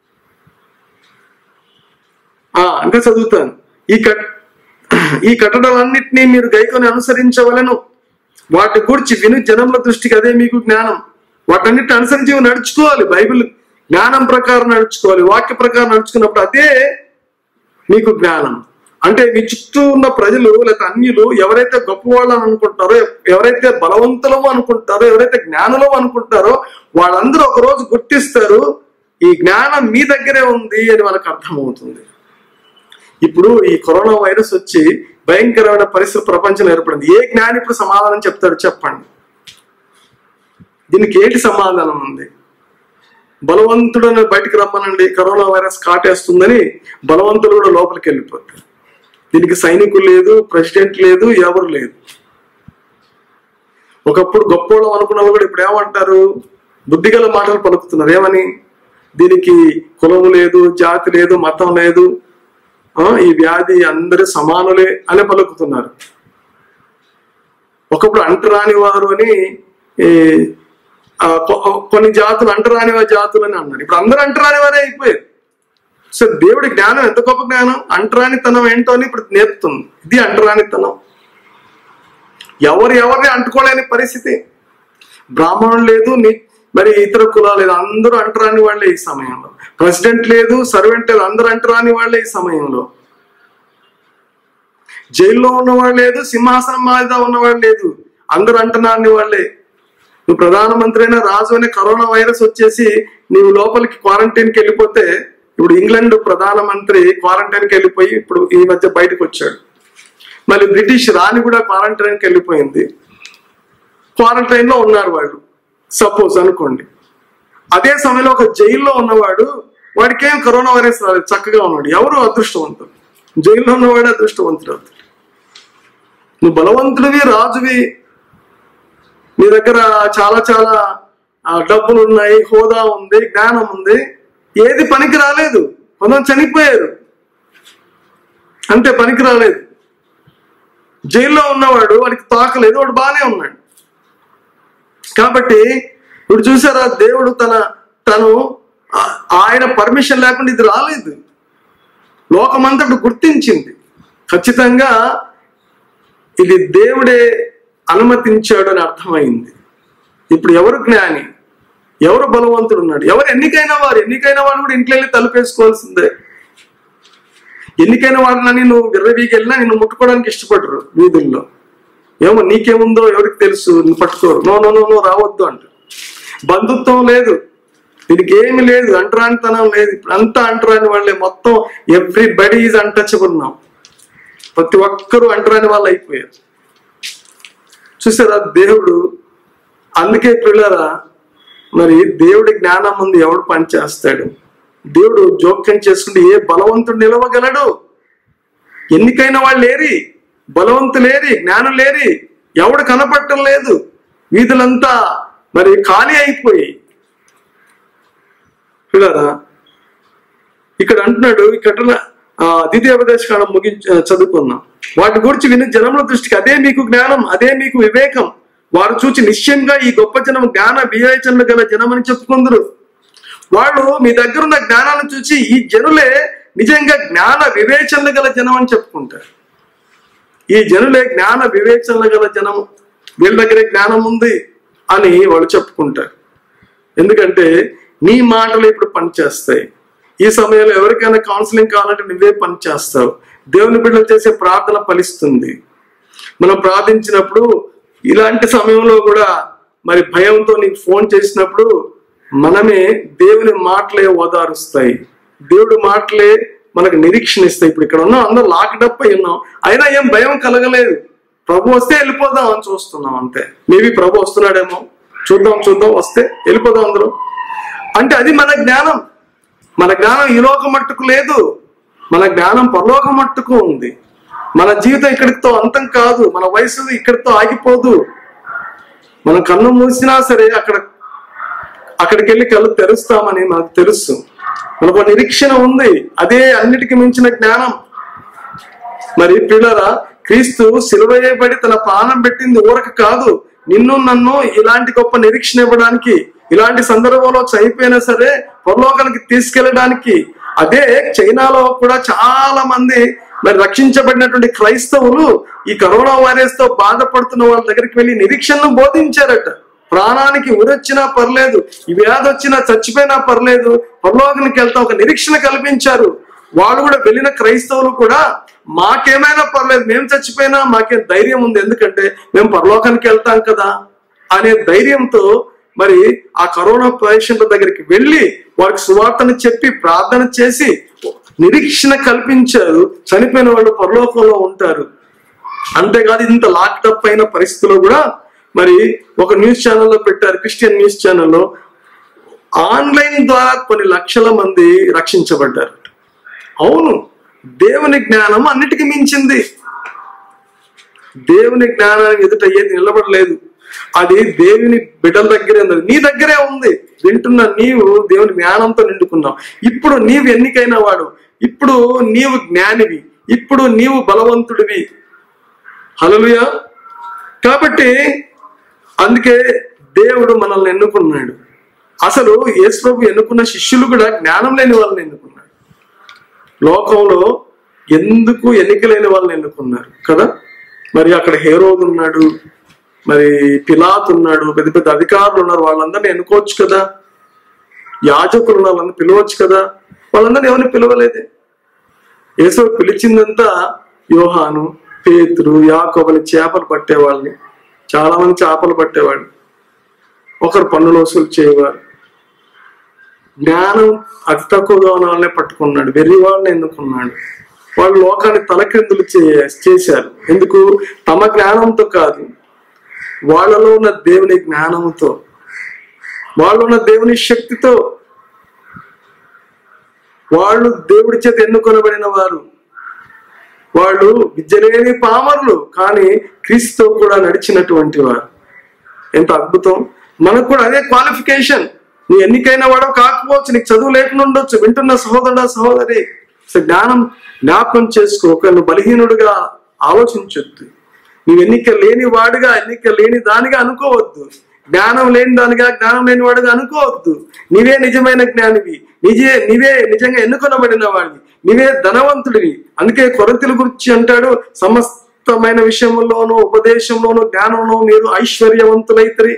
ఆ ఇంకా చదువుతాను ఈ కట్ ఈ కట్టడాలన్నింటినీ మీరు గైకొని అనుసరించవలను వాటి గురించి విను జనముల దృష్టికి అదే మీకు జ్ఞానం వాటన్నిటిని అనుసరించి ఇవి నడుచుకోవాలి బైబిల్ జ్ఞానం ప్రకారం నడుచుకోవాలి వాక్య ప్రకారం నడుచుకున్నప్పుడు అదే మీకు జ్ఞానం అంటే మీ చుట్టూ ఉన్న ప్రజలు లేకపోతే అన్యులు ఎవరైతే గొప్పవాళ్ళు అని అనుకుంటారో ఎవరైతే బలవంతులము అనుకుంటారో ఎవరైతే జ్ఞానులు అనుకుంటారో వాళ్ళందరూ ఒక రోజు గుర్తిస్తారు ఈ జ్ఞానం మీ దగ్గరే ఉంది అని వాళ్ళకి అర్థమవుతుంది ఇప్పుడు ఈ కరోనా వైరస్ వచ్చి భయంకరమైన పరిస్థితి ప్రపంచంలో ఏర్పడింది ఏ జ్ఞాని ఇప్పుడు సమాధానం చెప్తాడు చెప్పండి దీనికి ఏంటి సమాధానం ఉంది బలవంతుడని బయటికి రమ్మనండి కరోనా వైరస్ కాటేస్తుందని బలవంతుడు కూడా లోపలికి వెళ్ళిపోతారు దీనికి సైనికులు లేదు ప్రెసిడెంట్ లేదు ఎవరు లేదు ఒకప్పుడు గొప్పోళ్ళం అనుకున్న వాళ్ళు కూడా ఇప్పుడు ఏమంటారు బుద్ధిగల మాటలు పలుకుతున్నారు ఏమని దీనికి కులం లేదు జాతి లేదు మతం లేదు ఆ, ఈ వ్యాధి అందరూ సమానులే అని పలుకుతున్నారు ఒకప్పుడు అంటరాని వారు అని ఈ, ఆ, కొ- కొన్ని జాతులు అంటరాని వారి జాతులు అని అన్నారు ఇప్పుడు అందరూ అంటరాని వారే అయిపోయారు సో దేవుడి జ్ఞానం ఎంత గొప్ప జ్ఞానం అంటరానితనం ఏంటో అని ఇప్పుడు నేర్పుతుంది ఇది అంటరానితనం ఎవరు ఎవరిని అంటుకోలేని పరిస్థితి బ్రాహ్మణులు లేదు ని- మరి ఇతర కులాలు లేదు అందరూ అంటరాని వాళ్ళే ఈ సమయంలో ప్రెసిడెంట్ లేదు సర్వెంట్ లేదు అందరూ అంటరాని వాళ్ళే ఈ సమయంలో జైల్లో ఉన్నవాడు లేదు సింహాసనం మీద ఉన్నవాడు లేదు అందరూ అంటరాని వాళ్ళే నువ్వు ప్రధానమంత్రి అయినా రాజు అనే కరోనా వైరస్ వచ్చేసి నీవు లోపలికి క్వారంటైన్కి వెళ్ళిపోతే ఇప్పుడు ఇంగ్లాండ్ ప్రధానమంత్రి క్వారంటైన్కి వెళ్ళిపోయి ఇప్పుడు ఈ మధ్య బయటకు వచ్చాడు మళ్ళీ బ్రిటిష్ రాణి కూడా క్వారంటైన్కి వెళ్ళిపోయింది క్వారంటైన్ లో ఉన్నారు వాళ్ళు సపోజ్ అనుకోండి అదే సమయంలో ఒక జైల్లో ఉన్నవాడు వాడికి ఏం కరోనా వైరస్ రాలేదు చక్కగా ఉన్నాడు ఎవరు అదృష్టవంతుడు జైల్లో ఉన్నవాడు అదృష్టవంతుడు అవుతాడు నువ్వు బలవంతుడివి రాజువి నీ దగ్గర చాలా చాలా ఆ, డబ్బులు ఉన్నాయి హోదా ఉంది జ్ఞానం ఉంది ఏది పనికి రాలేదు కొందరు చనిపోయారు అంటే పనికి రాలేదు జైల్లో ఉన్నవాడు వాడికి తాకలేదు వాడు బాగానే ఉన్నాడు కాబట్టి ఇప్పుడు చూసారా దేవుడు తన తను ఆ- ఆయన పర్మిషన్ లేకుండా ఇది రాలేదు లోకమంతటి గుర్తించింది ఖచ్చితంగా ఇది దేవుడే అనుమతించాడు అని అర్థమైంది ఇప్పుడు ఎవరు జ్ఞాని ఎవరు బలవంతుడు ఉన్నాడు ఎవరు ఎన్నికైన వారు ఎన్నికైన వాడు కూడా ఇంట్లో వెళ్ళి తలుపేసుకోవాల్సిందే ఎన్నికైన వాళ్ళని నువ్వు విర్రవీకి వెళ్ళినా నిన్ను ముట్టుకోవడానికి ఇష్టపడరు వీధుల్లో ఏమో నీకేముందో ఎవరికి తెలుసు నువ్వు పట్టుకోరు నో నో నో నో రావద్దు అంట బంధుత్వం లేదు దీనికి ఏమి లేదు అంటరానితనం లేదు ఇప్పుడు అంతా అంటరాని వాళ్ళే మొత్తం ఎవ్రీ బడీ ఈజ్ అన్టచబుల్ నా ప్రతి ఒక్కరూ అంటరాని వాళ్ళు అయిపోయారు చూసారా దేవుడు అందుకే పిల్లరా మరి దేవుడి జ్ఞానం ముందు ఎవడు పనిచేస్తాడు దేవుడు జోక్యం చేసుకుంటే ఏ బలవంతుడు నిలవగలడు ఎన్నికైన వాళ్ళు లేరి బలవంతులేరి జ్ఞానం లేరి ఎవడు కనపడటం లేదు వీధులంతా మరి ఖాళీ అయిపోయి చూడారా ఇక్కడ అంటున్నాడు ఇక్కడ ఆ, ద్వితీయ ఉపదేశకాలం ముగించి ఆ, చదువుకుందాం వాటి గురించి విని జనముల దృష్టికి అదే మీకు జ్ఞానం అదే మీకు వివేకం వారు చూచి నిశ్చయంగా ఈ గొప్ప జనం జ్ఞాన వివేచనలు గల జనమని చెప్పుకుందరు వాళ్ళు మీ దగ్గర ఉన్న జ్ఞానాన్ని చూసి ఈ జనులే నిజంగా జ్ఞాన వివేచనలు గల జనం అని చెప్పుకుంటారు ఈ జనులే జ్ఞాన వివేచనలు గల జనం వీళ్ళ దగ్గరే జ్ఞానం ఉంది అని వాళ్ళు చెప్పుకుంటారు ఎందుకంటే నీ మాటలు ఇప్పుడు పనిచేస్తాయి ఈ సమయంలో ఎవరికైనా కౌన్సిలింగ్ కావాలంటే నువ్వే పని చేస్తావు దేవుని బిడ్డలు చేసే ప్రార్థన ఫలిస్తుంది మనం ప్రార్థించినప్పుడు ఇలాంటి సమయంలో కూడా మరి భయంతో నీకు ఫోన్ చేసినప్పుడు మనమే దేవుని మాటలే ఓదారుస్తాయి దేవుడి మాటలే మనకు నిరీక్షణ ఇస్తాయి ఇప్పుడు ఇక్కడ ఉన్నాం అందరూ లాక్డప్ అయి ఉన్నాం అయినా ఏం భయం కలగలేదు ప్రభు వస్తే వెళ్ళిపోదాం అని చూస్తున్నాం అంతే మేబీ ప్రభు వస్తున్నాడేమో చూద్దాం చూద్దాం వస్తే వెళ్ళిపోదాం అందరూ అంటే అది మన జ్ఞానం మన జ్ఞానం ఈ లోక మట్టుకు లేదు మన జ్ఞానం పరలోక మట్టుకు ఉంది మన జీవితం ఇక్కడితో అంతం కాదు మన వయసు ఇక్కడితో ఆగిపోదు మనం కన్ను మూసినా సరే అక్కడ అక్కడికి వెళ్ళి కళ్ళు తెరుస్తామని మనకు తెలుసు మనకు ఒక నిరీక్షణ ఉంది అదే అన్నిటికీ మించిన జ్ఞానం మరి పిల్లరా క్రీస్తు సిలువయ్యబడి తన ప్రాణం పెట్టింది ఊరక కాదు నిన్ను నన్ను ఇలాంటి గొప్ప నిరీక్షణ ఇవ్వడానికి ఇలాంటి సందర్భంలో చనిపోయినా సరే పరలోకానికి తీసుకెళ్ళడానికి అదే చైనాలో కూడా చాలా మంది మరి రక్షించబడినటువంటి క్రైస్తవులు ఈ కరోనా వైరస్ తో బాధపడుతున్న వాళ్ళ దగ్గరికి వెళ్ళి నిరీక్షణను బోధించారట ప్రాణానికి ఉరొచ్చినా పర్లేదు ఈ వ్యాధి వచ్చినా చచ్చిపోయినా పర్లేదు పరలోకానికి వెళ్తా ఒక నిరీక్షణ కల్పించారు వాళ్ళు కూడా వెళ్ళిన క్రైస్తవులు కూడా మాకేమైనా పర్లేదు మేము చచ్చిపోయినా మాకేం ధైర్యం ఉంది ఎందుకంటే మేము పరలోకానికి వెళ్తాం కదా అనే ధైర్యంతో మరి ఆ కరోనా పేషెంట్ల దగ్గరికి వెళ్ళి వారికి సువార్తను చెప్పి ప్రార్థన చేసి నిరీక్షణ కల్పించారు చనిపోయిన వాళ్ళు పరలోకంలో ఉంటారు అంతేకాదు ఇంత లాక్డప్ అయిన పరిస్థితిలో కూడా మరి ఒక న్యూస్ ఛానల్లో పెట్టారు క్రిస్టియన్ న్యూస్ ఛానల్లో ఆన్లైన్ ద్వారా కొన్ని లక్షల మంది రక్షించబడ్డారు అవును దేవుని జ్ఞానం అన్నిటికీ మించింది దేవుని జ్ఞానానికి ఎదుట ఏది నిలబడలేదు అది దేవుని బిడ్డల దగ్గరే ఉంది నీ దగ్గరే ఉంది వింటున్న నీవు దేవుని జ్ఞానంతో నిండుకున్నావు ఇప్పుడు నీవు ఎన్నికైన వాడు ఇప్పుడు నీవు జ్ఞానివి ఇప్పుడు నీవు బలవంతుడివి హలలుయా కాబట్టి అందుకే దేవుడు మనల్ని ఎన్నుకున్నాడు అసలు యేసు ప్రభు ఎన్నుకున్న శిష్యులు కూడా జ్ఞానం లేని వాళ్ళని ఎన్నుకున్నాడు లోకంలో ఎందుకు ఎన్నిక లేని వాళ్ళని ఎన్నుకున్నారు కదా మరి అక్కడ హేరోద్ ఉన్నాడు మరి పిలాత్ ఉన్నాడు పెద్ద పెద్ద అధికారులు ఉన్నారు వాళ్ళందరినీ ఎన్నుకోవచ్చు కదా యాజకులు ఉన్నారు వాళ్ళని పిలవచ్చు కదా వాళ్ళందరినీ ఎవరిని పిలవలేదే యేసు పిలిచిందంతా యోహాను పేతురు యాకోబని చేపలు పట్టేవాళ్ళని చాలా మంది చేపలు పట్టేవాళ్ళు ఒకరు పన్నులు వసూలు చేయవారు జ్ఞానం అతి తక్కువగా ఉన్న వాళ్ళనే పట్టుకున్నాడు వెర్రి వాళ్ళని ఎన్నుకున్నాడు వాళ్ళు లోకాన్ని తలక్రిందులు చే- చేశారు ఎందుకు తమ జ్ఞానంతో కాదు వాళ్ళలో ఉన్న దేవుని జ్ఞానంతో వాళ్ళు ఉన్న దేవుని శక్తితో వాళ్ళు దేవుడి చేత ఎన్నుకొనబడిన వారు వాళ్ళు విద్యలేని పామరులు కానీ క్రీస్తుతో కూడా నడిచినటువంటి వారు ఎంత అద్భుతం మనకు కూడా అదే క్వాలిఫికేషన్ నీ ఎన్నికైన వాడో కాకపోవచ్చు నీకు చదువు లేకుండా ఉండొచ్చు వింటున్న సహోదరుడా సహోదరి సో జ్ఞానం జ్ఞాపకం చేసుకో ఒక నువ్వు బలహీనుడుగా ఆలోచించొద్దు నువ్వు ఎన్నిక లేని వాడుగా ఎన్నిక లేని దానిగా అనుకోవద్దు జ్ఞానం లేని దానిగా జ్ఞానం లేని వాడుగా అనుకోవద్దు నీవే నిజమైన జ్ఞానివి నిజే నీవే నిజంగా ఎన్నుకొనబడిన వాడివి నీవే ధనవంతుడివి అందుకే కొరతల గురించి అంటాడు సమస్తమైన విషయంలోనూ ఉపదేశంలోనూ జ్ఞానంలో మీరు ఐశ్వర్యవంతులైతరి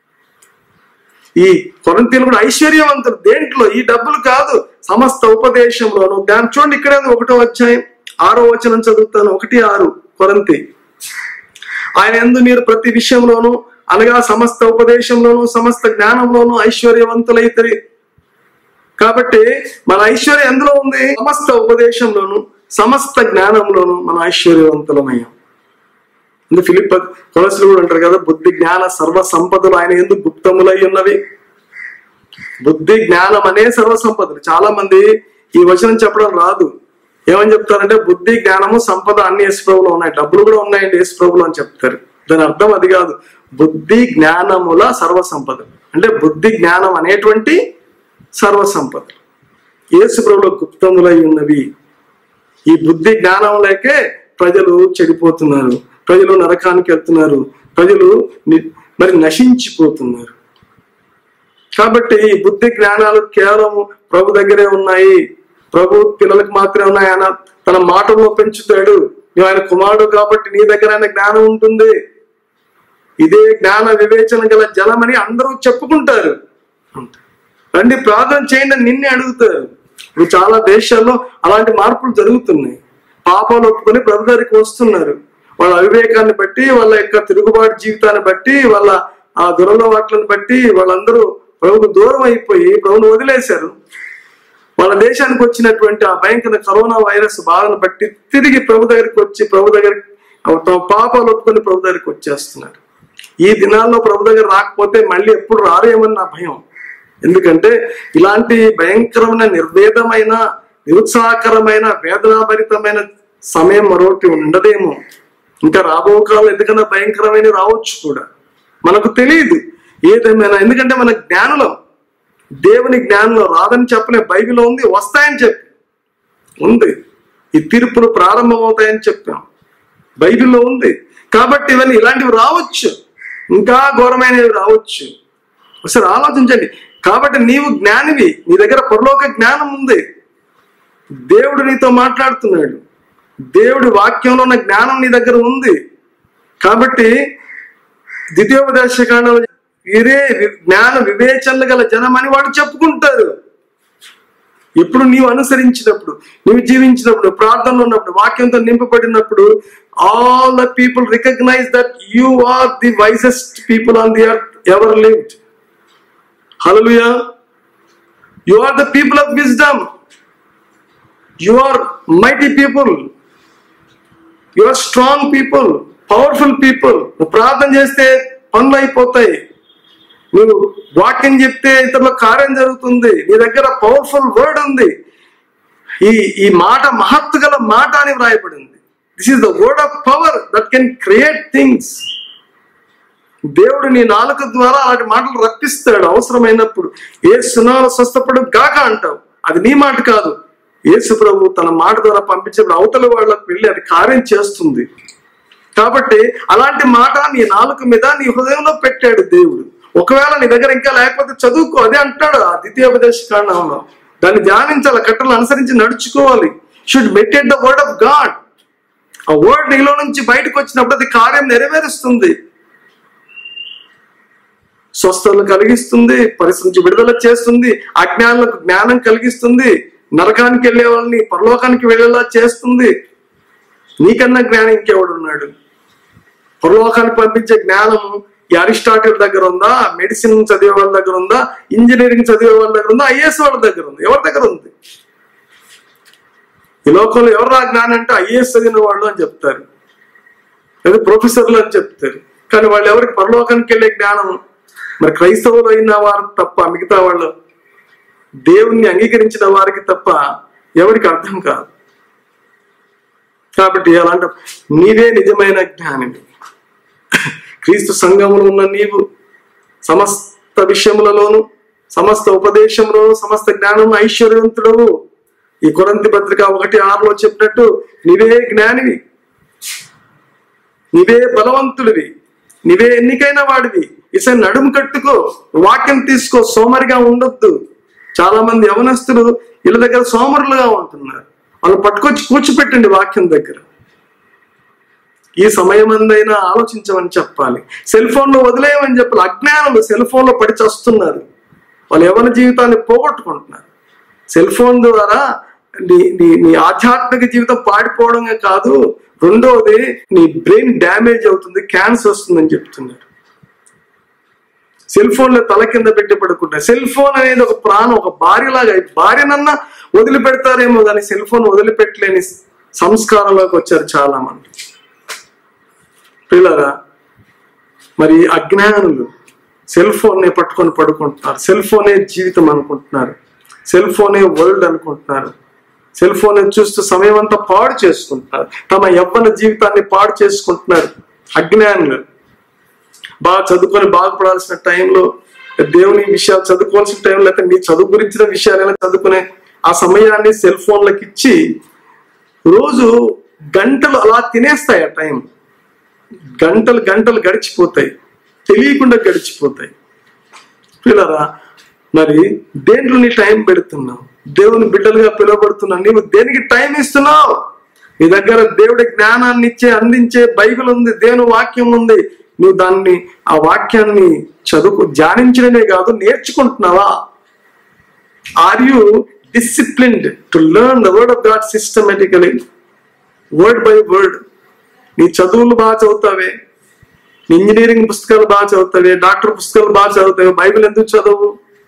ఈ కొరంతీలు కూడా ఐశ్వర్యవంతులు దేంట్లో ఈ డబ్బులు కాదు సమస్త ఉపదేశంలోను దాని చూడండి ఇక్కడ ఒకటో అధ్యాయం ఆరో వచనం చదువుతాను ఒకటి ఆరు కొరంతి ఆయన ఎందు మీరు ప్రతి విషయంలోనూ అనగా సమస్త ఉపదేశంలోను సమస్త జ్ఞానంలోను ఐశ్వర్యవంతులైతరి కాబట్టి మన ఐశ్వర్యం ఎందులో ఉంది సమస్త ఉపదేశంలోను సమస్త జ్ఞానంలోను మన ఐశ్వర్యవంతులమయ్యాం ఇందు ఫిలిప్ కొలసులు కూడా అంటారు కదా బుద్ధి జ్ఞాన సర్వ సంపదలు ఆయన ఎందుకు గుప్తములై ఉన్నవి బుద్ధి జ్ఞానం అనే సర్వసంపదలు చాలా మంది ఈ వచనం చెప్పడం రాదు ఏమని చెప్తారంటే బుద్ధి జ్ఞానము సంపద అన్ని యేసుప్రభులో ఉన్నాయి డబ్బులు కూడా ఉన్నాయండి యేసుప్రభులు అని చెప్తారు దాని అర్థం అది కాదు బుద్ధి జ్ఞానముల సర్వసంపద అంటే బుద్ధి జ్ఞానం అనేటువంటి సర్వసంపద యేసుప్రభులో గుప్తములై ఉన్నవి ఈ బుద్ధి జ్ఞానం లేకే ప్రజలు చెడిపోతున్నారు ప్రజలు నరకానికి వెళ్తున్నారు ప్రజలు ని- మరి నశించిపోతున్నారు కాబట్టి ఈ బుద్ధి జ్ఞానాలు కేవలం ప్రభు దగ్గరే ఉన్నాయి ప్రభు పిల్లలకు మాత్రమే ఉన్నాయి ఆయన తన మాటల్లో పెంచుతాడు నువ్వు ఆయన కుమారుడు కాబట్టి నీ దగ్గర ఆయన జ్ఞానం ఉంటుంది ఇదే జ్ఞాన వివేచన గల జలమని అందరూ చెప్పుకుంటారు రండి ప్రార్థన చేయండి అని నిన్నే అడుగుతారు ఇప్పుడు చాలా దేశాల్లో అలాంటి మార్పులు జరుగుతున్నాయి పాపాలు ఒప్పుకొని ప్రభు దగ్గరికి వస్తున్నారు వాళ్ళ అవివేకాన్ని బట్టి వాళ్ళ యొక్క తిరుగుబాటు జీవితాన్ని బట్టి వాళ్ళ ఆ దురలవాట్లను బట్టి వాళ్ళందరూ ప్రభుకు దూరం అయిపోయి ప్రభుని వదిలేశారు వాళ్ళ దేశానికి వచ్చినటువంటి ఆ భయంకర కరోనా వైరస్ బాధను బట్టి తిరిగి ప్రభు దగ్గరికి వచ్చి ప్రభు దగ్గరికి తమ పాపాలు ఒప్పుకొని ప్రభు దగ్గరికి వచ్చేస్తున్నారు ఈ దినాల్లో ప్రభు దగ్గర రాకపోతే మళ్ళీ ఎప్పుడు రారేమని నా భయం ఎందుకంటే ఇలాంటి భయంకరమైన నిర్వేదమైన నిరుత్సాహకరమైన వేదనాభరితమైన సమయం మరొకటి ఉండదేమో ఇంకా రాబో కాలం ఎందుకన్నా భయంకరమైన రావచ్చు కూడా మనకు తెలియదు ఏదేమైనా ఎందుకంటే మన జ్ఞానులం దేవుని జ్ఞానంలో రాదని చెప్పలే బైబిల్లో ఉంది వస్తాయని చెప్పి ఉంది ఈ తీర్పులు ప్రారంభమవుతాయని చెప్పాం బైబిల్లో ఉంది కాబట్టి ఇవన్నీ ఇలాంటివి రావచ్చు ఇంకా ఘోరమైనవి రావచ్చు ఒకసారి ఆలోచించండి కాబట్టి నీవు జ్ఞానివి నీ దగ్గర పరలోక జ్ఞానం ఉంది దేవుడు నీతో మాట్లాడుతున్నాడు దేవుడి వాక్యంలో ఉన్న జ్ఞానం నీ దగ్గర ఉంది కాబట్టి ద్వితీయోపదేశ కాండంలో వీరే వి- జ్ఞాన వివేచనలు గల జనం అని వాడు చెప్పుకుంటారు ఎప్పుడు నీవు అనుసరించినప్పుడు నీవు జీవించినప్పుడు ప్రార్థనలో ఉన్నప్పుడు వాక్యంతో నింపబడినప్పుడు all the people recognise that you are the wisest people on the earth ever lived hallelujah you are the people of wisdom you are mighty people you are strong people powerful people నువ్వు ప్రార్థన చేస్తే పనులు అయిపోతాయి నువ్వు వాక్యం చెప్తే ఇతరుల కార్యం జరుగుతుంది నీ దగ్గర పవర్ఫుల్ వర్డ్ ఉంది ఈ ఈ మాట మహత్తు గల మాట అని వ్రాయబడింది this is the word of power that can create things దేవుడు నీ నాలుక ద్వారా అలాంటి మాటలు రప్పిస్తాడు అవసరమైనప్పుడు ఏ సునాలు స్వస్థపడు గాక అంటావు అది నీ మాట కాదు యేసు ప్రభు తన మాట ద్వారా పంపించినప్పుడు అవతల వాళ్ళకి వెళ్ళి అది కార్యం చేస్తుంది కాబట్టి అలాంటి మాట నీ నాలుక మీద నీ హృదయంలో పెట్టాడు దేవుడు ఒకవేళ నీ దగ్గర ఇంకా లేకపోతే చదువుకో అదే అంటాడు ఆ ద్వితీయోపదేశ కాండంలో దాన్ని ధ్యానించాలి కట్టలు అనుసరించి నడుచుకోవాలి should meditate the word of God ఆ వర్డ్ నీలో నుంచి బయటకు వచ్చినప్పుడు అది కార్యం నెరవేరుస్తుంది స్వస్థతలు కలిగిస్తుంది పరిస్థితి నుంచి విడుదల చేస్తుంది అజ్ఞానులకు జ్ఞానం కలిగిస్తుంది నరకానికి వెళ్ళే వాళ్ళని పరలోకానికి వెళ్ళేలా చేస్తుంది నీకన్నా జ్ఞానం ఇంకెవడున్నాడు పరలోకానికి పంపించే జ్ఞానం ఈ అరిస్టాటిల్ దగ్గర ఉందా మెడిసిన్ చదివే వాళ్ళ దగ్గర ఉందా ఇంజనీరింగ్ చదివే వాళ్ళ దగ్గర ఉందా ఐఏఎస్ వాళ్ళ దగ్గర ఉంది ఎవరి దగ్గర ఉంది ఈ లోకంలో ఎవరు ఆ జ్ఞానం అంటే ఐఏఎస్ చదివిన వాళ్ళు అని చెప్తారు లేదా ప్రొఫెసర్లు అని చెప్తారు కానీ వాళ్ళు ఎవరికి పరలోకానికి వెళ్ళే జ్ఞానం మరి క్రైస్తవులు అయిన వారు తప్ప మిగతా వాళ్ళు దేవుణ్ణి అంగీకరించిన వారికి తప్ప ఎవరికి అర్థం కాదు కాబట్టి అలాంటి నీవే నిజమైన జ్ఞానివి క్రీస్తు సంఘములో ఉన్న నీవు సమస్త విషయములలోను సమస్త ఉపదేశంలోను సమస్త జ్ఞానం ఐశ్వర్యవంతుడవు ఈ కొరంతి పత్రిక ఒకటి ఆరులో చెప్పినట్టు నీవే జ్ఞానివి నీవే బలవంతుడివి నీవే ఎన్నికైన వాడివి ఇసే నడుము కట్టుకో వాక్యం తీసుకో సోమరిగా ఉండొద్దు చాలా మంది యవనస్తులు వీళ్ళ దగ్గర సోమరులుగా ఉంటున్నారు వాళ్ళు పట్టుకొచ్చి కూర్చోపెట్టండి వాక్యం దగ్గర ఈ సమయం అందైనా ఆలోచించమని చెప్పాలి సెల్ ఫోన్ లో వదిలేయమని చెప్పాలి అజ్ఞానులు సెల్ ఫోన్ లో పడి చస్తున్నారు వాళ్ళు యవన జీవితాన్ని పోగొట్టుకుంటున్నారు సెల్ ఫోన్ ద్వారా నీ నీ నీ ఆధ్యాత్మిక జీవితం పాడిపోవడమే కాదు రెండవది నీ బ్రెయిన్ డ్యామేజ్ అవుతుంది క్యాన్సర్ వస్తుందని చెప్తున్నారు సెల్ ఫోన్ లో తల కింద పెట్టి పడుకుంటారు సెల్ ఫోన్ అనేది ఒక ప్రాణం ఒక భార్యలాగా భార్యనన్నా వదిలిపెడతారేమో కానీ సెల్ ఫోన్ వదిలిపెట్టలేని సంస్కారంలోకి వచ్చారు చాలా మంది పిల్లరా మరి అజ్ఞానులు సెల్ ఫోన్నే పట్టుకొని పడుకుంటున్నారు సెల్ ఫోనే జీవితం అనుకుంటున్నారు సెల్ ఫోనే వరల్డ్ అనుకుంటున్నారు సెల్ ఫోన్ చూస్తూ సమయం అంతా పాడు చేసుకుంటున్నారు తమ యవ్వన జీవితాన్ని పాడు చేసుకుంటున్నారు అజ్ఞానులు బాగా చదువుకొని బాగుపడాల్సిన టైంలో దేవుని విషయాలు చదువుకోవాల్సిన టైంలో లేకపోతే మీ చదువు గురించిన విషయాలైనా చదువుకునే ఆ సమయాన్ని సెల్ ఫోన్లకు ఇచ్చి రోజు గంటలు అలా తినేస్తాయి ఆ టైం గంటలు గంటలు గడిచిపోతాయి తెలియకుండా గడిచిపోతాయి పిల్లరా మరి దేంట్లో నీ టైం పెడుతున్నావు దేవుని బిడ్డలుగా పిలువబడుతున్నావు నీవు దేనికి టైం ఇస్తున్నావు నీ దగ్గర దేవుడి జ్ఞానాన్ని ఇచ్చే అందించే బైబిల్ ఉంది దేవుని వాక్యం ఉంది నువ్వు దాన్ని ఆ వాక్యాన్ని చదువు ధ్యానించడమే కాదు నేర్చుకుంటున్నావా are you disciplined to learn the word of God systematically word by word నీ చదువులు బాగా చదువుతావే నీ ఇంజనీరింగ్ పుస్తకాలు బాగా చదువుతావే డాక్టర్ పుస్తకాలు బాగా చదువుతావే బైబిల్ ఎందుకు చదువు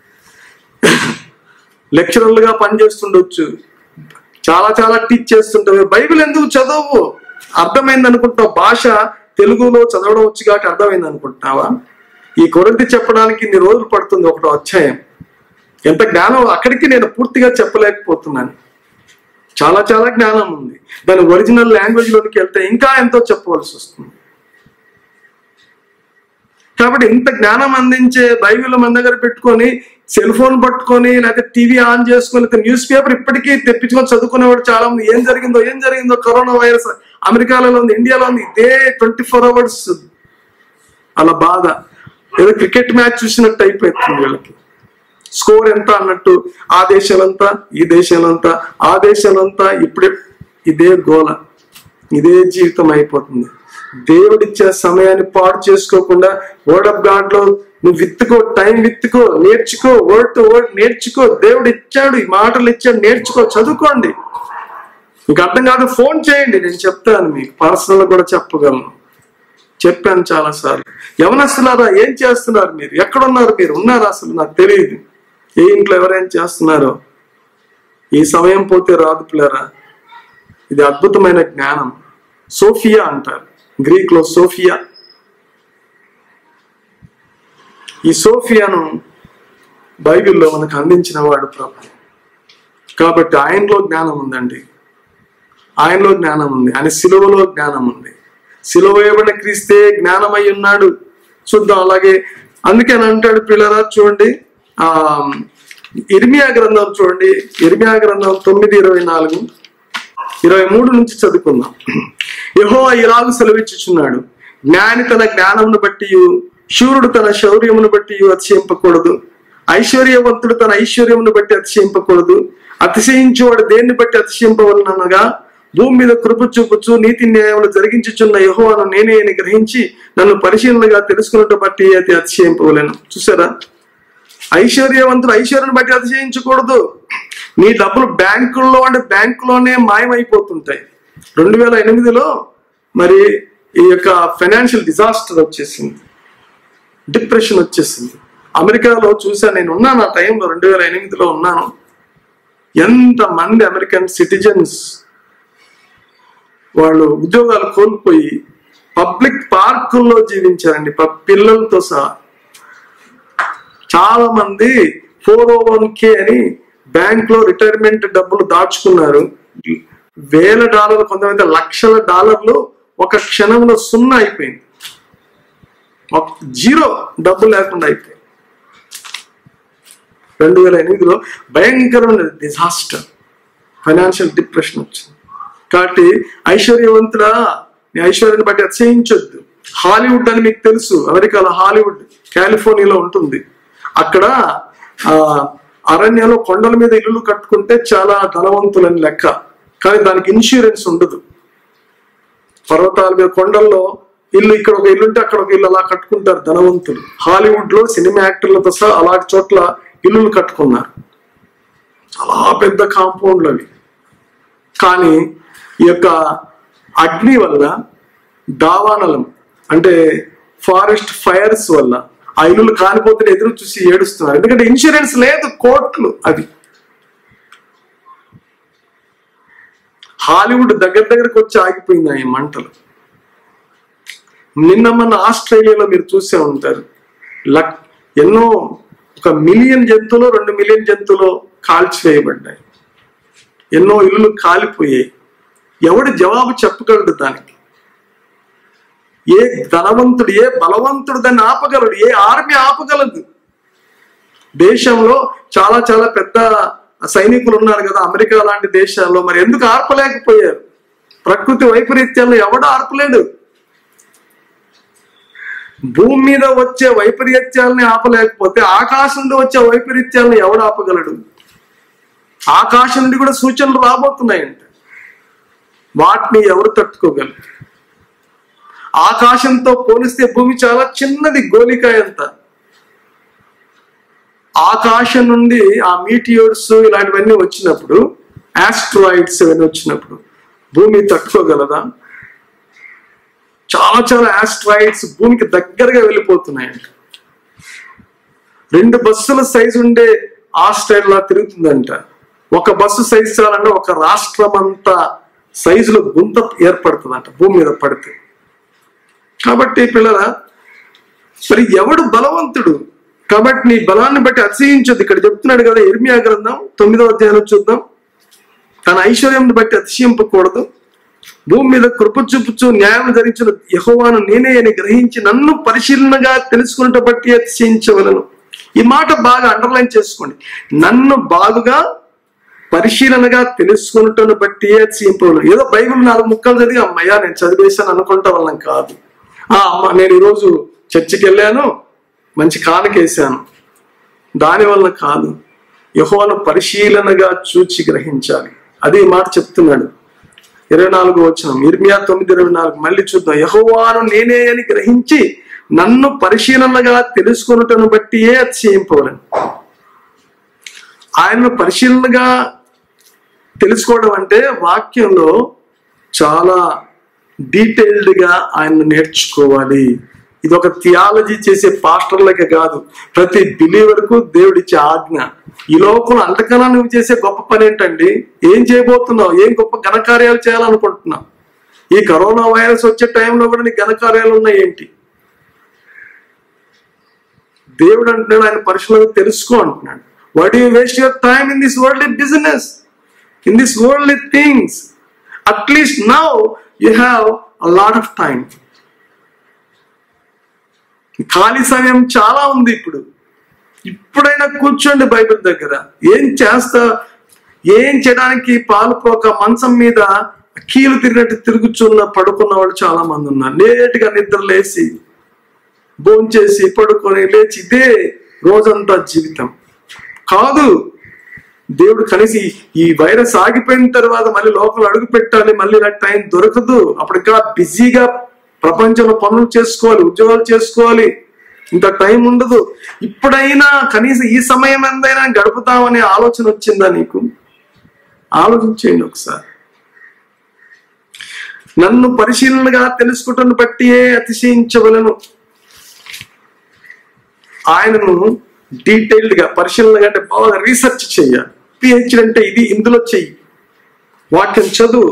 లెక్చరర్లుగా పనిచేస్తుండొచ్చు చాలా చాలా టీచ్ చేస్తుంటావు బైబిల్ ఎందుకు చదవవు అర్థమైంది అనుకుంటావు భాష తెలుగులో చదవడం వచ్చి కాబట్టి అర్థమైంది అనుకుంటున్నావా ఈ కొరంతి చెప్పడానికి ఇన్ని రోజులు పడుతుంది ఒకటో అధ్యాయం ఎంత జ్ఞానం అక్కడికి నేను పూర్తిగా చెప్పలేకపోతున్నాను చాలా చాలా జ్ఞానం ఉంది దాని ఒరిజినల్ లాంగ్వేజ్ లోనికి వెళ్తే ఇంకా ఎంతో చెప్పవలసి వస్తుంది కాబట్టి ఇంత జ్ఞానం అందించే బైబిల్ మన దగ్గర పెట్టుకొని సెల్ ఫోన్ పట్టుకొని లేకపోతే టీవీ ఆన్ చేసుకొని లేకపోతే న్యూస్ పేపర్ ఇప్పటికీ తెప్పించుకొని చదువుకునేవాడు చాలా మంది ఏం జరిగిందో ఏం జరిగిందో కరోనా వైరస్ అమెరికాలో ఉంది ఇండియాలో ఉంది ఇదే ట్వంటీ ఫోర్ అవర్స్ అలా బాధ ఏదో క్రికెట్ మ్యాచ్ చూసినట్టు అయిపోతుంది వీళ్ళకి స్కోర్ ఎంత అన్నట్టు ఆ దేశాలంతా ఈ దేశాలంతా ఆ దేశాలంతా ఇప్పుడే ఇదే గోల ఇదే జీవితం అయిపోతుంది దేవుడిచ్చే సమయాన్ని పాడు చేసుకోకుండా వర్డ్ ఆఫ్ గాడ్ లో నువ్వు విత్తుకో టైం విత్తుకో నేర్చుకో వర్డ్ టు వర్డ్ నేర్చుకో దేవుడు ఇచ్చాడు ఈ మాటలు ఇచ్చాడు నేర్చుకో చదువుకోండి మీకు అర్థం కాదు ఫోన్ చేయండి నేను చెప్తాను మీకు పర్సనల్ కూడా చెప్పగలను చెప్పాను చాలా సార్లు యవనస్తులారా ఏం చేస్తున్నారు మీరు ఎక్కడున్నారు మీరు ఉన్నారా అసలు నాకు తెలియదు ఏ ఇంట్లో ఎవరేం చేస్తున్నారో ఈ సమయం పోతే రాదు పిల్లరా ఇది అద్భుతమైన జ్ఞానం సోఫియా అంటారు గ్రీక్ లో సోఫియా ఈ సోఫియాను బైబిల్లో మనకు అందించిన వాడు ప్రభు కాబట్టి ఆయనలో జ్ఞానం ఉందండి ఆయనలో జ్ఞానం ఉంది ఆయన సిలువలో జ్ఞానం ఉంది సిలువ వేయబడిన క్రీస్తే జ్ఞానమై ఉన్నాడు చూద్దాం అలాగే అందుకే అని అంటాడు పిల్లరా చూడండి ఆ ఇర్మియా గ్రంథం చూడండి ఇర్మియా గ్రంథం తొమ్మిది ఇరవై నాలుగు ఇరవై మూడు నుంచి చదువుకుందాం యహో ఇలాగు సెలవిచ్చుచున్నాడు జ్ఞాని తన జ్ఞానమును బట్టి శూరుడు తన శౌర్యమును బట్టి అతిశయింపకూడదు ఐశ్వర్యవంతుడు తన ఐశ్వర్యమును బట్టి అతిశయింపకూడదు అతిశయించేవాడు దేన్ని బట్టి అతిశయింపవలనగా భూమి మీద కృప చూపుచు నీతి న్యాయములు జరిగించుచున్న యహోవాను నేనే అని గ్రహించి నన్ను పరిశీలనగా తెలుసుకున్నట్టు బట్టి అది అతిశయింపవలేను చూసారా ఐశ్వర్యవంతుడు ఐశ్వర్యం బట్టి అతిశయించకూడదు నీ డబ్బులు బ్యాంకుల్లో అంటే బ్యాంకులోనే మాయమైపోతుంటాయి రెండు వేల ఎనిమిదిలో మరి ఈ యొక్క ఫైనాన్షియల్ డిజాస్టర్ వచ్చేసింది డిప్రెషన్ వచ్చేసింది అమెరికాలో చూసా నేను ఉన్నాను ఆ టైంలో రెండు వేల ఎనిమిదిలో ఉన్నాను ఎంత మంది అమెరికన్ సిటిజన్స్ వాళ్ళు ఉద్యోగాలు కోల్పోయి పబ్లిక్ పార్కుల్లో జీవించారండి ప- పిల్లలతో సహా చాలా మంది ఫోర్ ఓ వన్ కే అని బ్యాంక్ లో రిటైర్మెంట్ డబ్బులు దాచుకున్నారు వేల డాలర్లు కొంతమంది లక్షల డాలర్లు ఒక క్షణంలో సున్నా అయిపోయింది ఒక జీరో డబ్బు లేకుండా అయిపోయింది రెండు వేల ఎనిమిదిలో భయంకరమైన డిజాస్టర్ ఫైనాన్షియల్ డిప్రెషన్ వచ్చింది కాబట్టి ఐశ్వర్యవంతుడా నీ ఐశ్వర్యాన్ని బట్టి అతిశయించొద్దు హాలీవుడ్ అని మీకు తెలుసు అమెరికాలో హాలీవుడ్ కాలిఫోర్నియాలో ఉంటుంది అక్కడ ఆ అరణ్యంలో కొండల మీద ఇల్లులు కట్టుకుంటే చాలా ధనవంతులని లెక్క కానీ దానికి ఇన్సూరెన్స్ ఉండదు పర్వతాల మీద కొండల్లో ఇల్లు ఇక్కడ ఒక ఇల్లు ఉంటే అక్కడ ఒక ఇల్లు అలా కట్టుకుంటారు ధనవంతులు హాలీవుడ్ లో సినిమా యాక్టర్లతో సహా అలాంటి చోట్ల ఇల్లులు కట్టుకున్నారు చాలా పెద్ద కాంపౌండ్లు అవి కానీ ఈ యొక్క అగ్ని వల్ల దావానలం అంటే ఫారెస్ట్ ఫైర్స్ వల్ల ఆ ఇల్లులు కాలిపోతే ఎదురు చూసి ఏడుస్తున్నారు ఎందుకంటే ఇన్సూరెన్స్ లేదు కోట్లు అది హాలీవుడ్ దగ్గర దగ్గరకు వచ్చి ఆగిపోయింది ఆ మంటలు నిన్న మన ఆస్ట్రేలియాలో మీరు చూసే ఉంటారు లక్ ఎన్నో ఒక మిలియన్ జంతువులు రెండు మిలియన్ జంతువులు కాల్చివేయబడ్డాయి ఎన్నో ఇల్లులు కాలిపోయాయి ఎవడు జవాబు చెప్పగలడు దానికి ఏ ధనవంతుడు ఏ బలవంతుడు దాన్ని ఆపగలడు ఏ ఆర్మీ ఆపగలదు దేశంలో చాలా చాలా పెద్ద సైనికులు ఉన్నారు కదా అమెరికా లాంటి దేశాల్లో మరి ఎందుకు ఆర్పలేకపోయారు ప్రకృతి వైపరీత్యాలను ఎవడు ఆర్పలేడు భూమి మీద వచ్చే వైపరీత్యాలని ఆపలేకపోతే ఆకాశం నుండి వచ్చే వైపరీత్యాలను ఎవడు ఆపగలడు ఆకాశం నుండి కూడా సూచనలు రాబోతున్నాయంట వాటిని ఎవరు తట్టుకోగలరు ఆకాశంతో పోలిస్తే భూమి చాలా చిన్నది గోలికాయ అంత ఆకాశం నుండి ఆ మీటియోర్స్ ఇలాంటివన్నీ వచ్చినప్పుడు ఆస్ట్రాయిడ్స్ ఇవన్నీ వచ్చినప్పుడు భూమి తట్టుకోగలదా చాలా చాలా ఆస్ట్రాయిడ్స్ భూమికి దగ్గరగా వెళ్ళిపోతున్నాయంట రెండు బస్సుల సైజు ఉండే ఆస్ట్రాయిడ్ లా తిరుగుతుందంట ఒక బస్సు సైజు చాలంటే ఒక రాష్ట్రం అంతా సైజులో గుంత ఏర్పడుతుందంట భూమి మీద పడితే కాబట్టి పిల్లల మరి ఎవడు బలవంతుడు కాబట్టి నీ బలాన్ని బట్టి అతిశయించొద్దు ఇక్కడ చెప్తున్నాడు కదా ఇర్మియా గ్రంథం తొమ్మిదవ అధ్యాయంలో చూద్దాం తన ఐశ్వర్యం బట్టి అతిశయింపకూడదు భూమి మీద కృప చూపుచు న్యాయం ధరించిన యహోవాను నేనే అని గ్రహించి నన్ను పరిశీలనగా తెలుసుకున్నట బట్టి అతిశయించవలను ఈ మాట బాగా అండర్లైన్ చేసుకోండి నన్ను బాగుగా పరిశీలనగా తెలుసుకున్నటను బట్టి అతిశయింపవలను ఏదో బైబిల్ నాలుగు ముక్కలు చదివి అమ్మయ్యా నేను చదివేశాను అనుకుంటా వాళ్ళం కాదు ఆ అమ్మ నేను ఈరోజు చర్చికి వెళ్ళాను మంచి కానుకేశాను దానివల్ల కాదు యహోను పరిశీలనగా చూచి గ్రహించాలి అదే ఈ మాట చెప్తున్నాడు ఇరవై నాలుగు వచ్చిన ఇర్మియా తొమ్మిది ఇరవై నాలుగు మళ్ళీ చూద్దాం యహోవాను నేనే అని గ్రహించి నన్ను పరిశీలనగా తెలుసుకున్నటను బట్టియే అతిశయింపవలను ఆయనను పరిశీలనగా తెలుసుకోవడం అంటే వాక్యంలో చాలా డీటెయిల్డ్ గా ఆయన నేర్చుకోవాలి ఇది ఒక థియాలజీ చేసే పాస్టర్లకే కాదు ప్రతి బిలీవర్ కు దేవుడిచ్చే ఆజ్ఞ ఈ లోకంలో అంతకన్నా నువ్వు చేసే గొప్ప పని ఏంటండి ఏం చేయబోతున్నావు ఏం గొప్ప ఘనకార్యాలు చేయాలనుకుంటున్నావు ఈ కరోనా వైరస్ వచ్చే టైంలో కూడా నీ ఘనకార్యాలు ఉన్నాయి ఏంటి దేవుడు అంటున్నాడు ఆయన పరిశీలన తెలుసుకో అంటున్నాడు why do waste your time in this world business in this world things at least now you have a lot of time ఖాళీ సమయం చాలా ఉంది ఇప్పుడు ఇప్పుడైనా కూర్చోండి బైబిల్ దగ్గర ఏం చేస్తా ఏం చేయడానికి పాలు పోక మంచం మీద కీలు తిరిగినట్టు తిరుగుచున్న పడుకున్న వాళ్ళు చాలా మంది ఉన్నారు లేటుగా నిద్ర లేచి భోంచేసి పడుకొని లేచి ఇదే రోజంతా జీవితం కాదు దేవుడు కనీసం ఈ- ఈ వైరస్ ఆగిపోయిన తర్వాత మళ్ళీ లోపల అడుగు పెట్టాలి మళ్ళీ నాకు టైం దొరకదు అప్పుడు ఇంకా బిజీగా ప్రపంచంలో పనులు చేసుకోవాలి ఉద్యోగాలు చేసుకోవాలి ఇంత టైం ఉండదు ఇప్పుడైనా కనీసం ఈ సమయం ఎంతైనా గడుపుతామనే ఆలోచన వచ్చిందా నీకు ఆలోచించేయండి ఒకసారి నన్ను పరిశీలనగా తెలుసుకుంటున్న బట్టియే అతిశయించవలను ఆయనను డీటెయిల్డ్ గా పరిశీలనగా అంటే బాగా రీసెర్చ్ చేయాలి పిహెచ్డి అంటే ఇది ఇందులో చెయ్యి వాక్యం చదువు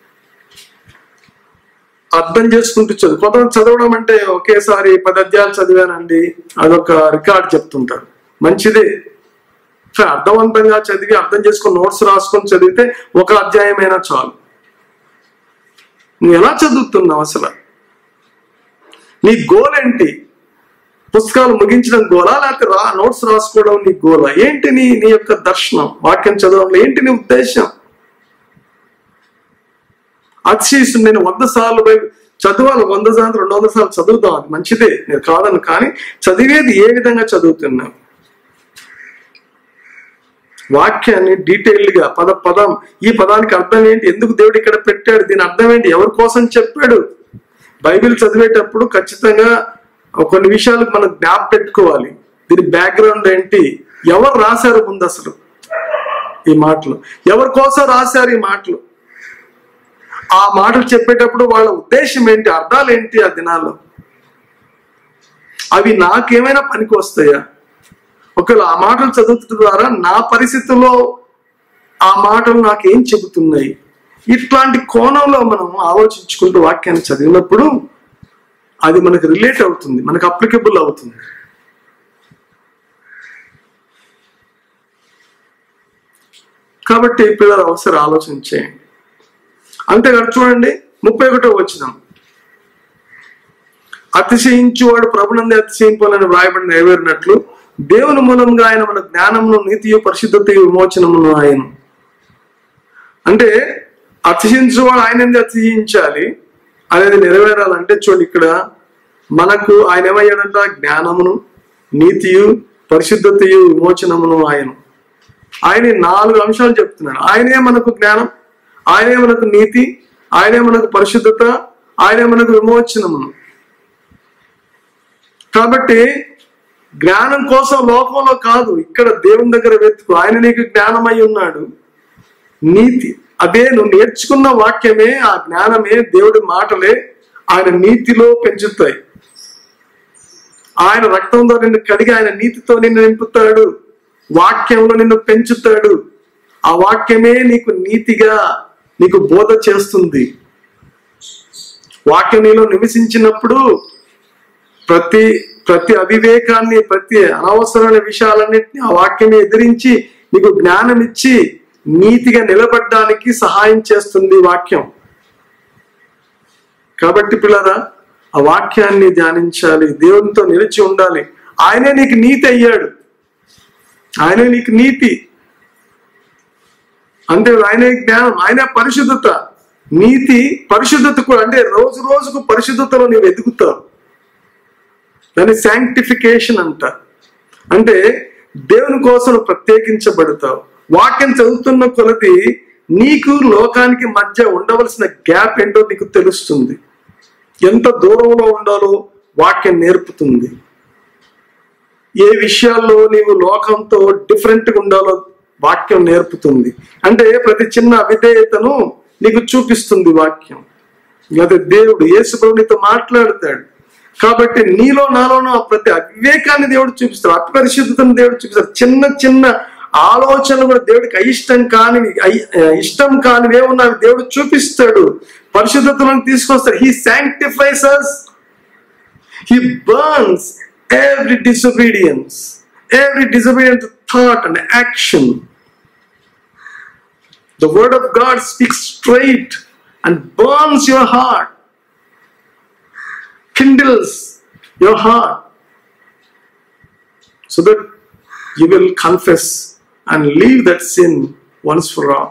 అర్థం చేసుకుంటూ చదువు కొంతమంది చదవడం అంటే ఒకేసారి పది అధ్యాయాలు చదివానండి అదొక రికార్డ్ చెప్తుంటారు మంచిదే కానీ అర్థవంతంగా చదివి అర్థం చేసుకొని నోట్స్ రాసుకొని చదివితే ఒక అధ్యాయమైనా చాలు నువ్వు ఎలా చదువుతున్నావు అసలు నీ గోల్ ఏంటి పుస్తకాలు ముగించడం గోలా లేకపోతే రా నోట్స్ రాసుకోవడం నీ గోలా ఏంటి నీ నీ యొక్క దర్శనం వాక్యం చదవడంలో ఏంటి నీ ఉద్దేశం అతిశయిస్తుంది నేను వంద సార్లు బై చదవాలి వంద సార్లు రెండు వందల సార్లు చదువుతాం అది మంచిదే నేను కాదను కానీ చదివేది ఏ విధంగా చదువుతున్నావు వాక్యాన్ని డీటెయిల్డ్ గా పద పదం ఈ పదానికి అర్థం ఏంటి ఎందుకు దేవుడు ఇక్కడ పెట్టాడు దీని అర్థం ఏంటి ఎవరి కోసం చెప్పాడు బైబిల్ చదివేటప్పుడు ఖచ్చితంగా కొన్ని విషయాలు మనం జ్ఞాప పెట్టుకోవాలి దీని బ్యాక్గ్రౌండ్ ఏంటి ఎవరు రాశారు ముందు అసలు ఈ మాటలు ఎవరి కోసం రాశారు ఈ మాటలు ఆ మాటలు చెప్పేటప్పుడు వాళ్ళ ఉద్దేశం ఏంటి అర్థాలు ఏంటి ఆ దినాల్లో అవి నాకేమైనా పనికి వస్తాయా ఒకవేళ ఆ మాటలు చదువుతున్న ద్వారా నా పరిస్థితుల్లో ఆ మాటలు నాకేం చెబుతున్నాయి ఇట్లాంటి కోణంలో మనం ఆలోచించుకుంటూ వాక్యాన్ని చదివినప్పుడు అది మనకు రిలేట్ అవుతుంది మనకు అప్లికబుల్ అవుతుంది కాబట్టి పిల్లలు అవసరం ఆలోచించేయండి అంతేకాదు చూడండి ముప్పై ఒకటో వచ్చినాం అతిశయించువాడు ప్రభునందే అతిశయింపాలని వ్రాయబడి నెరవేరినట్లు దేవుని మూలంగా ఆయన మన జ్ఞానమును నీతియు పరిశుద్ధతయు విమోచనమును ఆయన అంటే అతిశయించువాడు ఆయనందే అతిశయించాలి అనేది నెరవేరాలంటే చూడండి ఇక్కడ మనకు ఆయన ఏమయ్యాడంట జ్ఞానమును నీతియు పరిశుద్ధతయు విమోచనమును ఆయన ఆయన ఈ నాలుగు అంశాలు చెప్తున్నాడు ఆయనే మనకు జ్ఞానం ఆయనే మనకు నీతి ఆయనే మనకు పరిశుద్ధత ఆయనే మనకు విమోచనమును కాబట్టి జ్ఞానం కోసం లోకంలో కాదు ఇక్కడ దేవుని దగ్గర వెతుకు ఆయన నీకు జ్ఞానమై ఉన్నాడు నీతి అదే నువ్వు నేర్చుకున్న వాక్యమే ఆ జ్ఞానమే దేవుడి మాటలే ఆయన నీతిలో పెంచుతాయి ఆయన రక్తంతో నిన్ను కడిగి ఆయన నీతితో నిన్ను నింపుతాడు వాక్యంలో నిన్ను పెంచుతాడు ఆ వాక్యమే నీకు నీతిగా నీకు బోధ చేస్తుంది వాక్యం నీలో నివసించినప్పుడు ప్రతి ప్రతి అవివేకాన్ని ప్రతి అనవసరమైన విషయాలన్నింటినీ ఆ వాక్యమే ఎదిరించి నీకు జ్ఞానం ఇచ్చి నీతిగా నిలబడడానికి సహాయం చేస్తుంది వాక్యం కాబట్టి పిల్లరా ఆ వాక్యాన్ని ధ్యానించాలి దేవునితో నిలిచి ఉండాలి ఆయనే నీకు నీతి అయ్యాడు ఆయనే నీకు నీతి అంటే ఆయనే జ్ఞానం ఆయనే పరిశుద్ధత నీతి పరిశుద్ధత కూడా అంటే రోజు రోజుకు పరిశుద్ధతలో నీవు ఎదుగుతావు దాన్ని శాంక్టిఫికేషన్ అంట అంటే దేవుని కోసం నువ్వు ప్రత్యేకించబడతావు వాక్యం చదువుతున్న కొలది నీకు లోకానికి మధ్య ఉండవలసిన గ్యాప్ ఏంటో నీకు తెలుస్తుంది ఎంత దూరంలో ఉండాలో వాక్యం నేర్పుతుంది ఏ విషయాల్లో నీవు లోకంతో డిఫరెంట్ గా ఉండాలో వాక్యం నేర్పుతుంది అంటే ప్రతి చిన్న అవిధేయతను నీకు చూపిస్తుంది వాక్యం లేదా దేవుడు యేసు నీతో మాట్లాడతాడు కాబట్టి నీలో నాలోనూ ఆ ప్రతి అవివేకాన్ని దేవుడు చూపిస్తాడు అపరిశుద్ధతను దేవుడు చూపిస్తాడు చిన్న చిన్న ఆలోచనలు కూడా దేవుడికి అయిష్టం కానివి అయి- ఇష్టం కానివి ఏమున్నా అవి దేవుడు చూపిస్తాడు పరిశుద్ధతలను తీసుకొస్తాడు he sanctifies us he burns every disobedience every disobedient thought and action The word of God speaks straight and burns your heart, kindles your heart, so that you will confess and leave that sin once for all.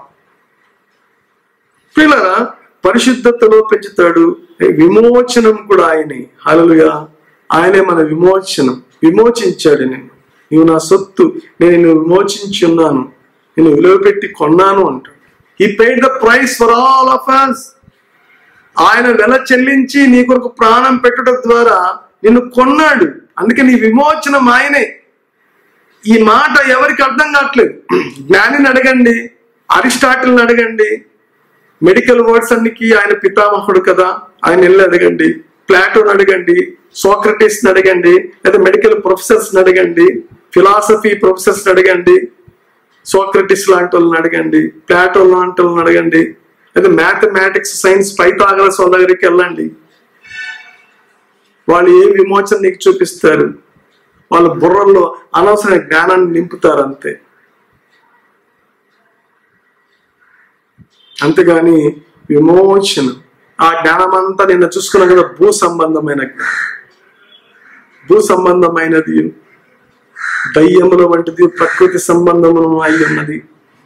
పిల్లరా పరిశుద్ధతలో పెంచుతాడు విమోచనం కూడా ఆయనే హల్లెలూయా ఆయనే మన విమోచనం విమోచించాడు నేను నీవు నా సొత్తు నేను నిన్ను విమోచించి ఉన్నాను నేను విలువ పెట్టి కొన్నాను అంటాడు he paid the price for all of us ఆయన వెల చెల్లించి నీ కొరకు ప్రాణం పెట్టడం ద్వారా నిన్ను కొన్నాడు అందుకే నీ విమోచనం ఆయనే ఈ మాట ఎవరికి అర్థం కావట్లేదు జ్ఞానిని అడగండి అరిస్టాటిల్ని అడగండి మెడికల్ వర్డ్స్ అన్నికి ఆయన పితామహుడు కదా ఆయన వెళ్ళి అడగండి ప్లాటోన్ అడగండి సోక్రటీస్ అడగండి లేదా మెడికల్ ప్రొఫెసర్స్ అడగండి ఫిలాసఫీ ప్రొఫెసర్స్ అడగండి సోక్రటిస్ లాంటి వాళ్ళని అడగండి ప్లాటో లాంటి వాళ్ళని అడగండి లేదా మ్యాథమెటిక్స్ సైన్స్ పైథాగరస్ వాళ్ళ దగ్గరికి వెళ్ళండి వాళ్ళు ఏ విమోచన నీకు చూపిస్తారు వాళ్ళ బుర్రల్లో అనవసరమైన జ్ఞానాన్ని నింపుతారు అంతే అంతేగాని విమోచన ఆ జ్ఞానం అంతా నిన్న చూసుకున్నా కదా భూ సంబంధమైన జ్ఞానం భూ సంబంధమైనది దయ్యముల వంటిది ప్రకృతి సంబంధమును అయి ఉన్నది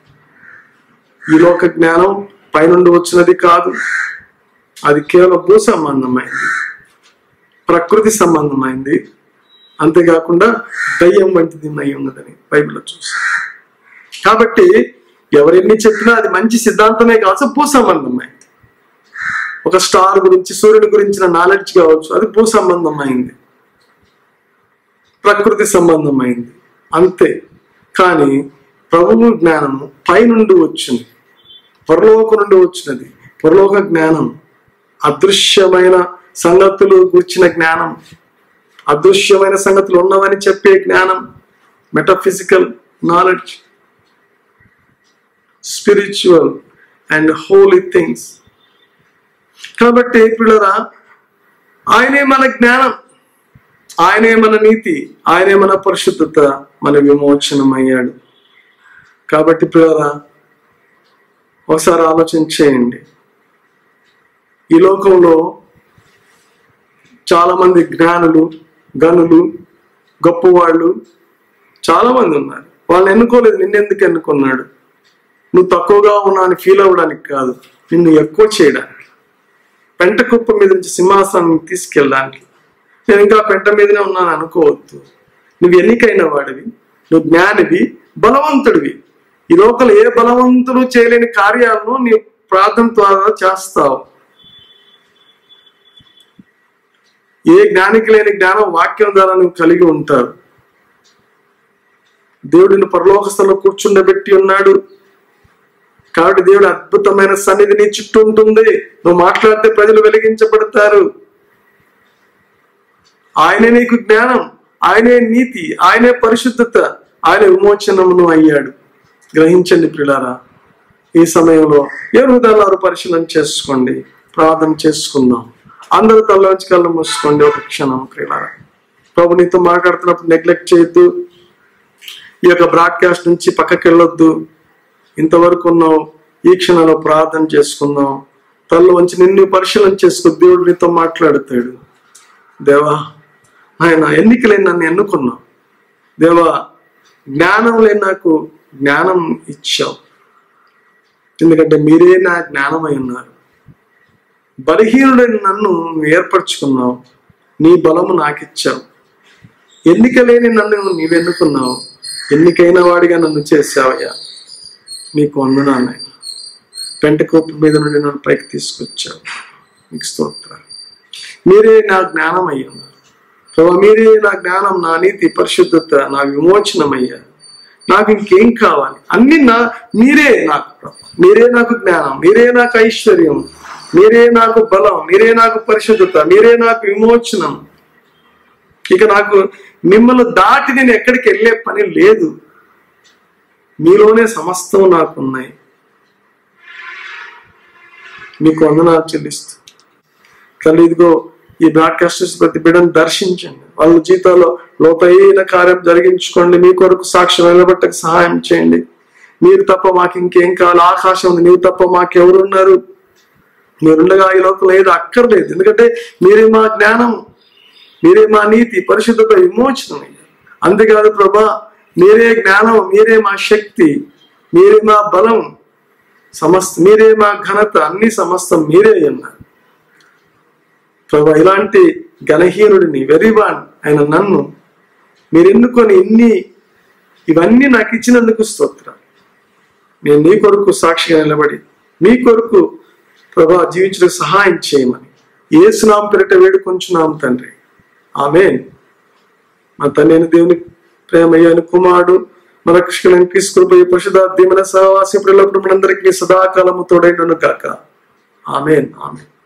ఈ లోక జ్ఞానం పైనుండి వచ్చినది కాదు అది కేవలం భూ సంబంధమైంది ప్రకృతి సంబంధమైంది అంతేకాకుండా దయ్యం వంటిది అయి ఉన్నదని బైబిల్లో చూస్తాం కాబట్టి ఎవరెన్ని చెప్పినా అది మంచి సిద్ధాంతమే కావచ్చు భూ సంబంధమైంది ఒక స్టార్ గురించి సూర్యుడి గురించిన నాలెడ్జ్ కావచ్చు అది భూ సంబంధమైంది ప్రకృతి సంబంధమైంది అంతే కానీ ప్రభువు జ్ఞానము పైనుండి వచ్చింది పరలోక నుండి వచ్చినది పరలోక జ్ఞానం అదృశ్యమైన సంగతులు గుర్చిన జ్ఞానం అదృశ్యమైన సంగతులు ఉన్నవని చెప్పే జ్ఞానం metaphysical knowledge spiritual and holy things కాబట్టి పిల్లరా ఆయనే మన జ్ఞానం ఆయనే మన నీతి ఆయనే మన పరిశుద్ధత మన విమోచనం అయ్యాడు కాబట్టి పిల్లరా ఒకసారి ఆలోచన చేయండి ఈ లోకంలో చాలా మంది జ్ఞానులు గనులు గొప్పవాళ్ళు చాలా మంది ఉన్నారు వాళ్ళని ఎన్నుకోలేదు నిన్నెందుకు ఎన్నుకున్నాడు నువ్వు తక్కువగా ఉన్నావు అని ఫీల్ అవ్వడానికి కాదు నిన్ను ఎక్కువ చేయడానికి పెంట కుప్ప మీద నుంచి సింహాసనం తీసుకెళ్ళడానికి నేను ఇంకా పెంట మీదనే ఉన్నాను అనుకోవద్దు నువ్వు ఎన్నికైన వాడివి నువ్వు జ్ఞానివి బలవంతుడివి ఈ లోకల్ ఏ బలవంతుడు చేయలేని కార్యాలను నీ ప్రార్థన ద్వారా చేస్తావు ఏ జ్ఞానికి లేని జ్ఞానం వాక్యం ద్వారా నువ్వు కలిగి ఉంటావు దేవుడిని పరలోక స్థలంలో కూర్చుండబెట్టి ఉన్నాడు కాబట్టి దేవుడు అద్భుతమైన సన్నిధి నీ చుట్టూ ఉంటుంది నువ్వు మాట్లాడితే ప్రజలు వెలిగించబడతారు ఆయనే నీకు జ్ఞానం ఆయనే నీతి ఆయనే పరిశుద్ధత ఆయన విమోచనమును అయ్యాడు గ్రహించండి ప్రిలారా ఈ సమయంలో ఏ హృదయాలు పరిశీలన చేసుకోండి ప్రార్థన చేసుకుందాం అందరూ తల్లోంచి కళ్ళు మూసుకోండి ఒక క్షణం ప్రిలారా ప్రభు నీతో మాట్లాడుతున్నప్పుడు నెగ్లెక్ట్ చేయొద్దు ఈ యొక్క బ్రాడ్కాస్ట్ నుంచి పక్కకి వెళ్ళొద్దు ఇంతవరకు ఉన్నావు ఈ క్షణంలో ప్రార్థన చేసుకుందాం తల్లు వంచి నిన్ను పరిశీలన చేసుకో దేవుడు నీతో మాట్లాడుతాడు దేవా ఆయన ఎన్నికలేని నన్ను ఎన్నుకున్నావు దేవా జ్ఞానం లేని నాకు జ్ఞానం ఇచ్చావు ఎందుకంటే మీరే నా జ్ఞానమై ఉన్నారు బలహీనుడైన నన్ను నువ్వు ఏర్పరచుకున్నావు నీ బలము నాకు ఇచ్చావు ఎన్నిక లేని నన్ను నీవెన్నుకున్నావు ఎన్నికైన వాడిగా నన్ను చేసావయ్యా నీకు వందనాన్ని పెంట కోపు మీద నుండి నన్ను పైకి తీసుకొచ్చావు నీకు స్తోత్రాలు మీరే నా జ్ఞానం అయి ఉన్నారు ప్రభా మీరే నా జ్ఞానం నా నీతి పరిశుద్ధత నా విమోచనమయ్యా నాకు ఇంకేం కావాలి అన్ని నా మీరే నాకు ప్రభా. మీరే నాకు జ్ఞానం మీరే నాకు ఐశ్వర్యం మీరే నాకు బలం మీరే నాకు పరిశుద్ధత మీరే నాకు విమోచనం ఇక నాకు మిమ్మల్ని దాటి నేను ఎక్కడికి వెళ్ళే పని లేదు మీలోనే సమస్తం నాకున్నాయి మీకు వందనాలు చెల్లిస్తూ తల్లి ఇదిగో ఈ బ్రాడ్కాస్టర్స్ ప్రతి బిడ్డను దర్శించండి వాళ్ళ జీతాల్లో లోతైన కార్యం జరిగించుకోండి మీ కొరకు సాక్ష్యం నిలబట్టకు సహాయం చేయండి మీరు తప్ప మాకు ఇంకేం కావాలి ఆకాశం ఉంది నీవు తప్ప మాకెవరున్నారు మీరుండగా ఈ లోకంలో ఏది అక్కర్లేదు ఎందుకంటే మీరే మా జ్ఞానం మీరే మా నీతి పరిశుద్ధత విమోచనం అంతేకాదు ప్రభా మీరే జ్ఞానం మీరే మా శక్తి మీరే మా బలం సమస్త మీరే మా ఘనత అన్ని సమస్తం మీరే ఉన్నారు ప్రభా ఇలాంటి ఘనహీనుడిని వెరివాన్ ఆయన నన్ను మీరు ఎన్నుకొని ఇన్ని ఇవన్నీ నాకు ఇచ్చినందుకు స్తోత్రం నేను నీ కొరకు సాక్షిగా నిలబడి మీ కొరకు ప్రభా జీవించడానికి సహాయం చేయమని ఏసునాం పెరట వేడుకొంచున్నాం తండ్రి ఆమెన్ మా తండ్రి దేవుని ప్రేమయ్యాను కుమారుడు మన కృష్ణ తీసుకుపోయి పశుధార్థి మన సహవాసి పిల్లప్పుడు మనందరికీ సదాకాలము తోడైండును కాక ఆమెన్ ఆమెన్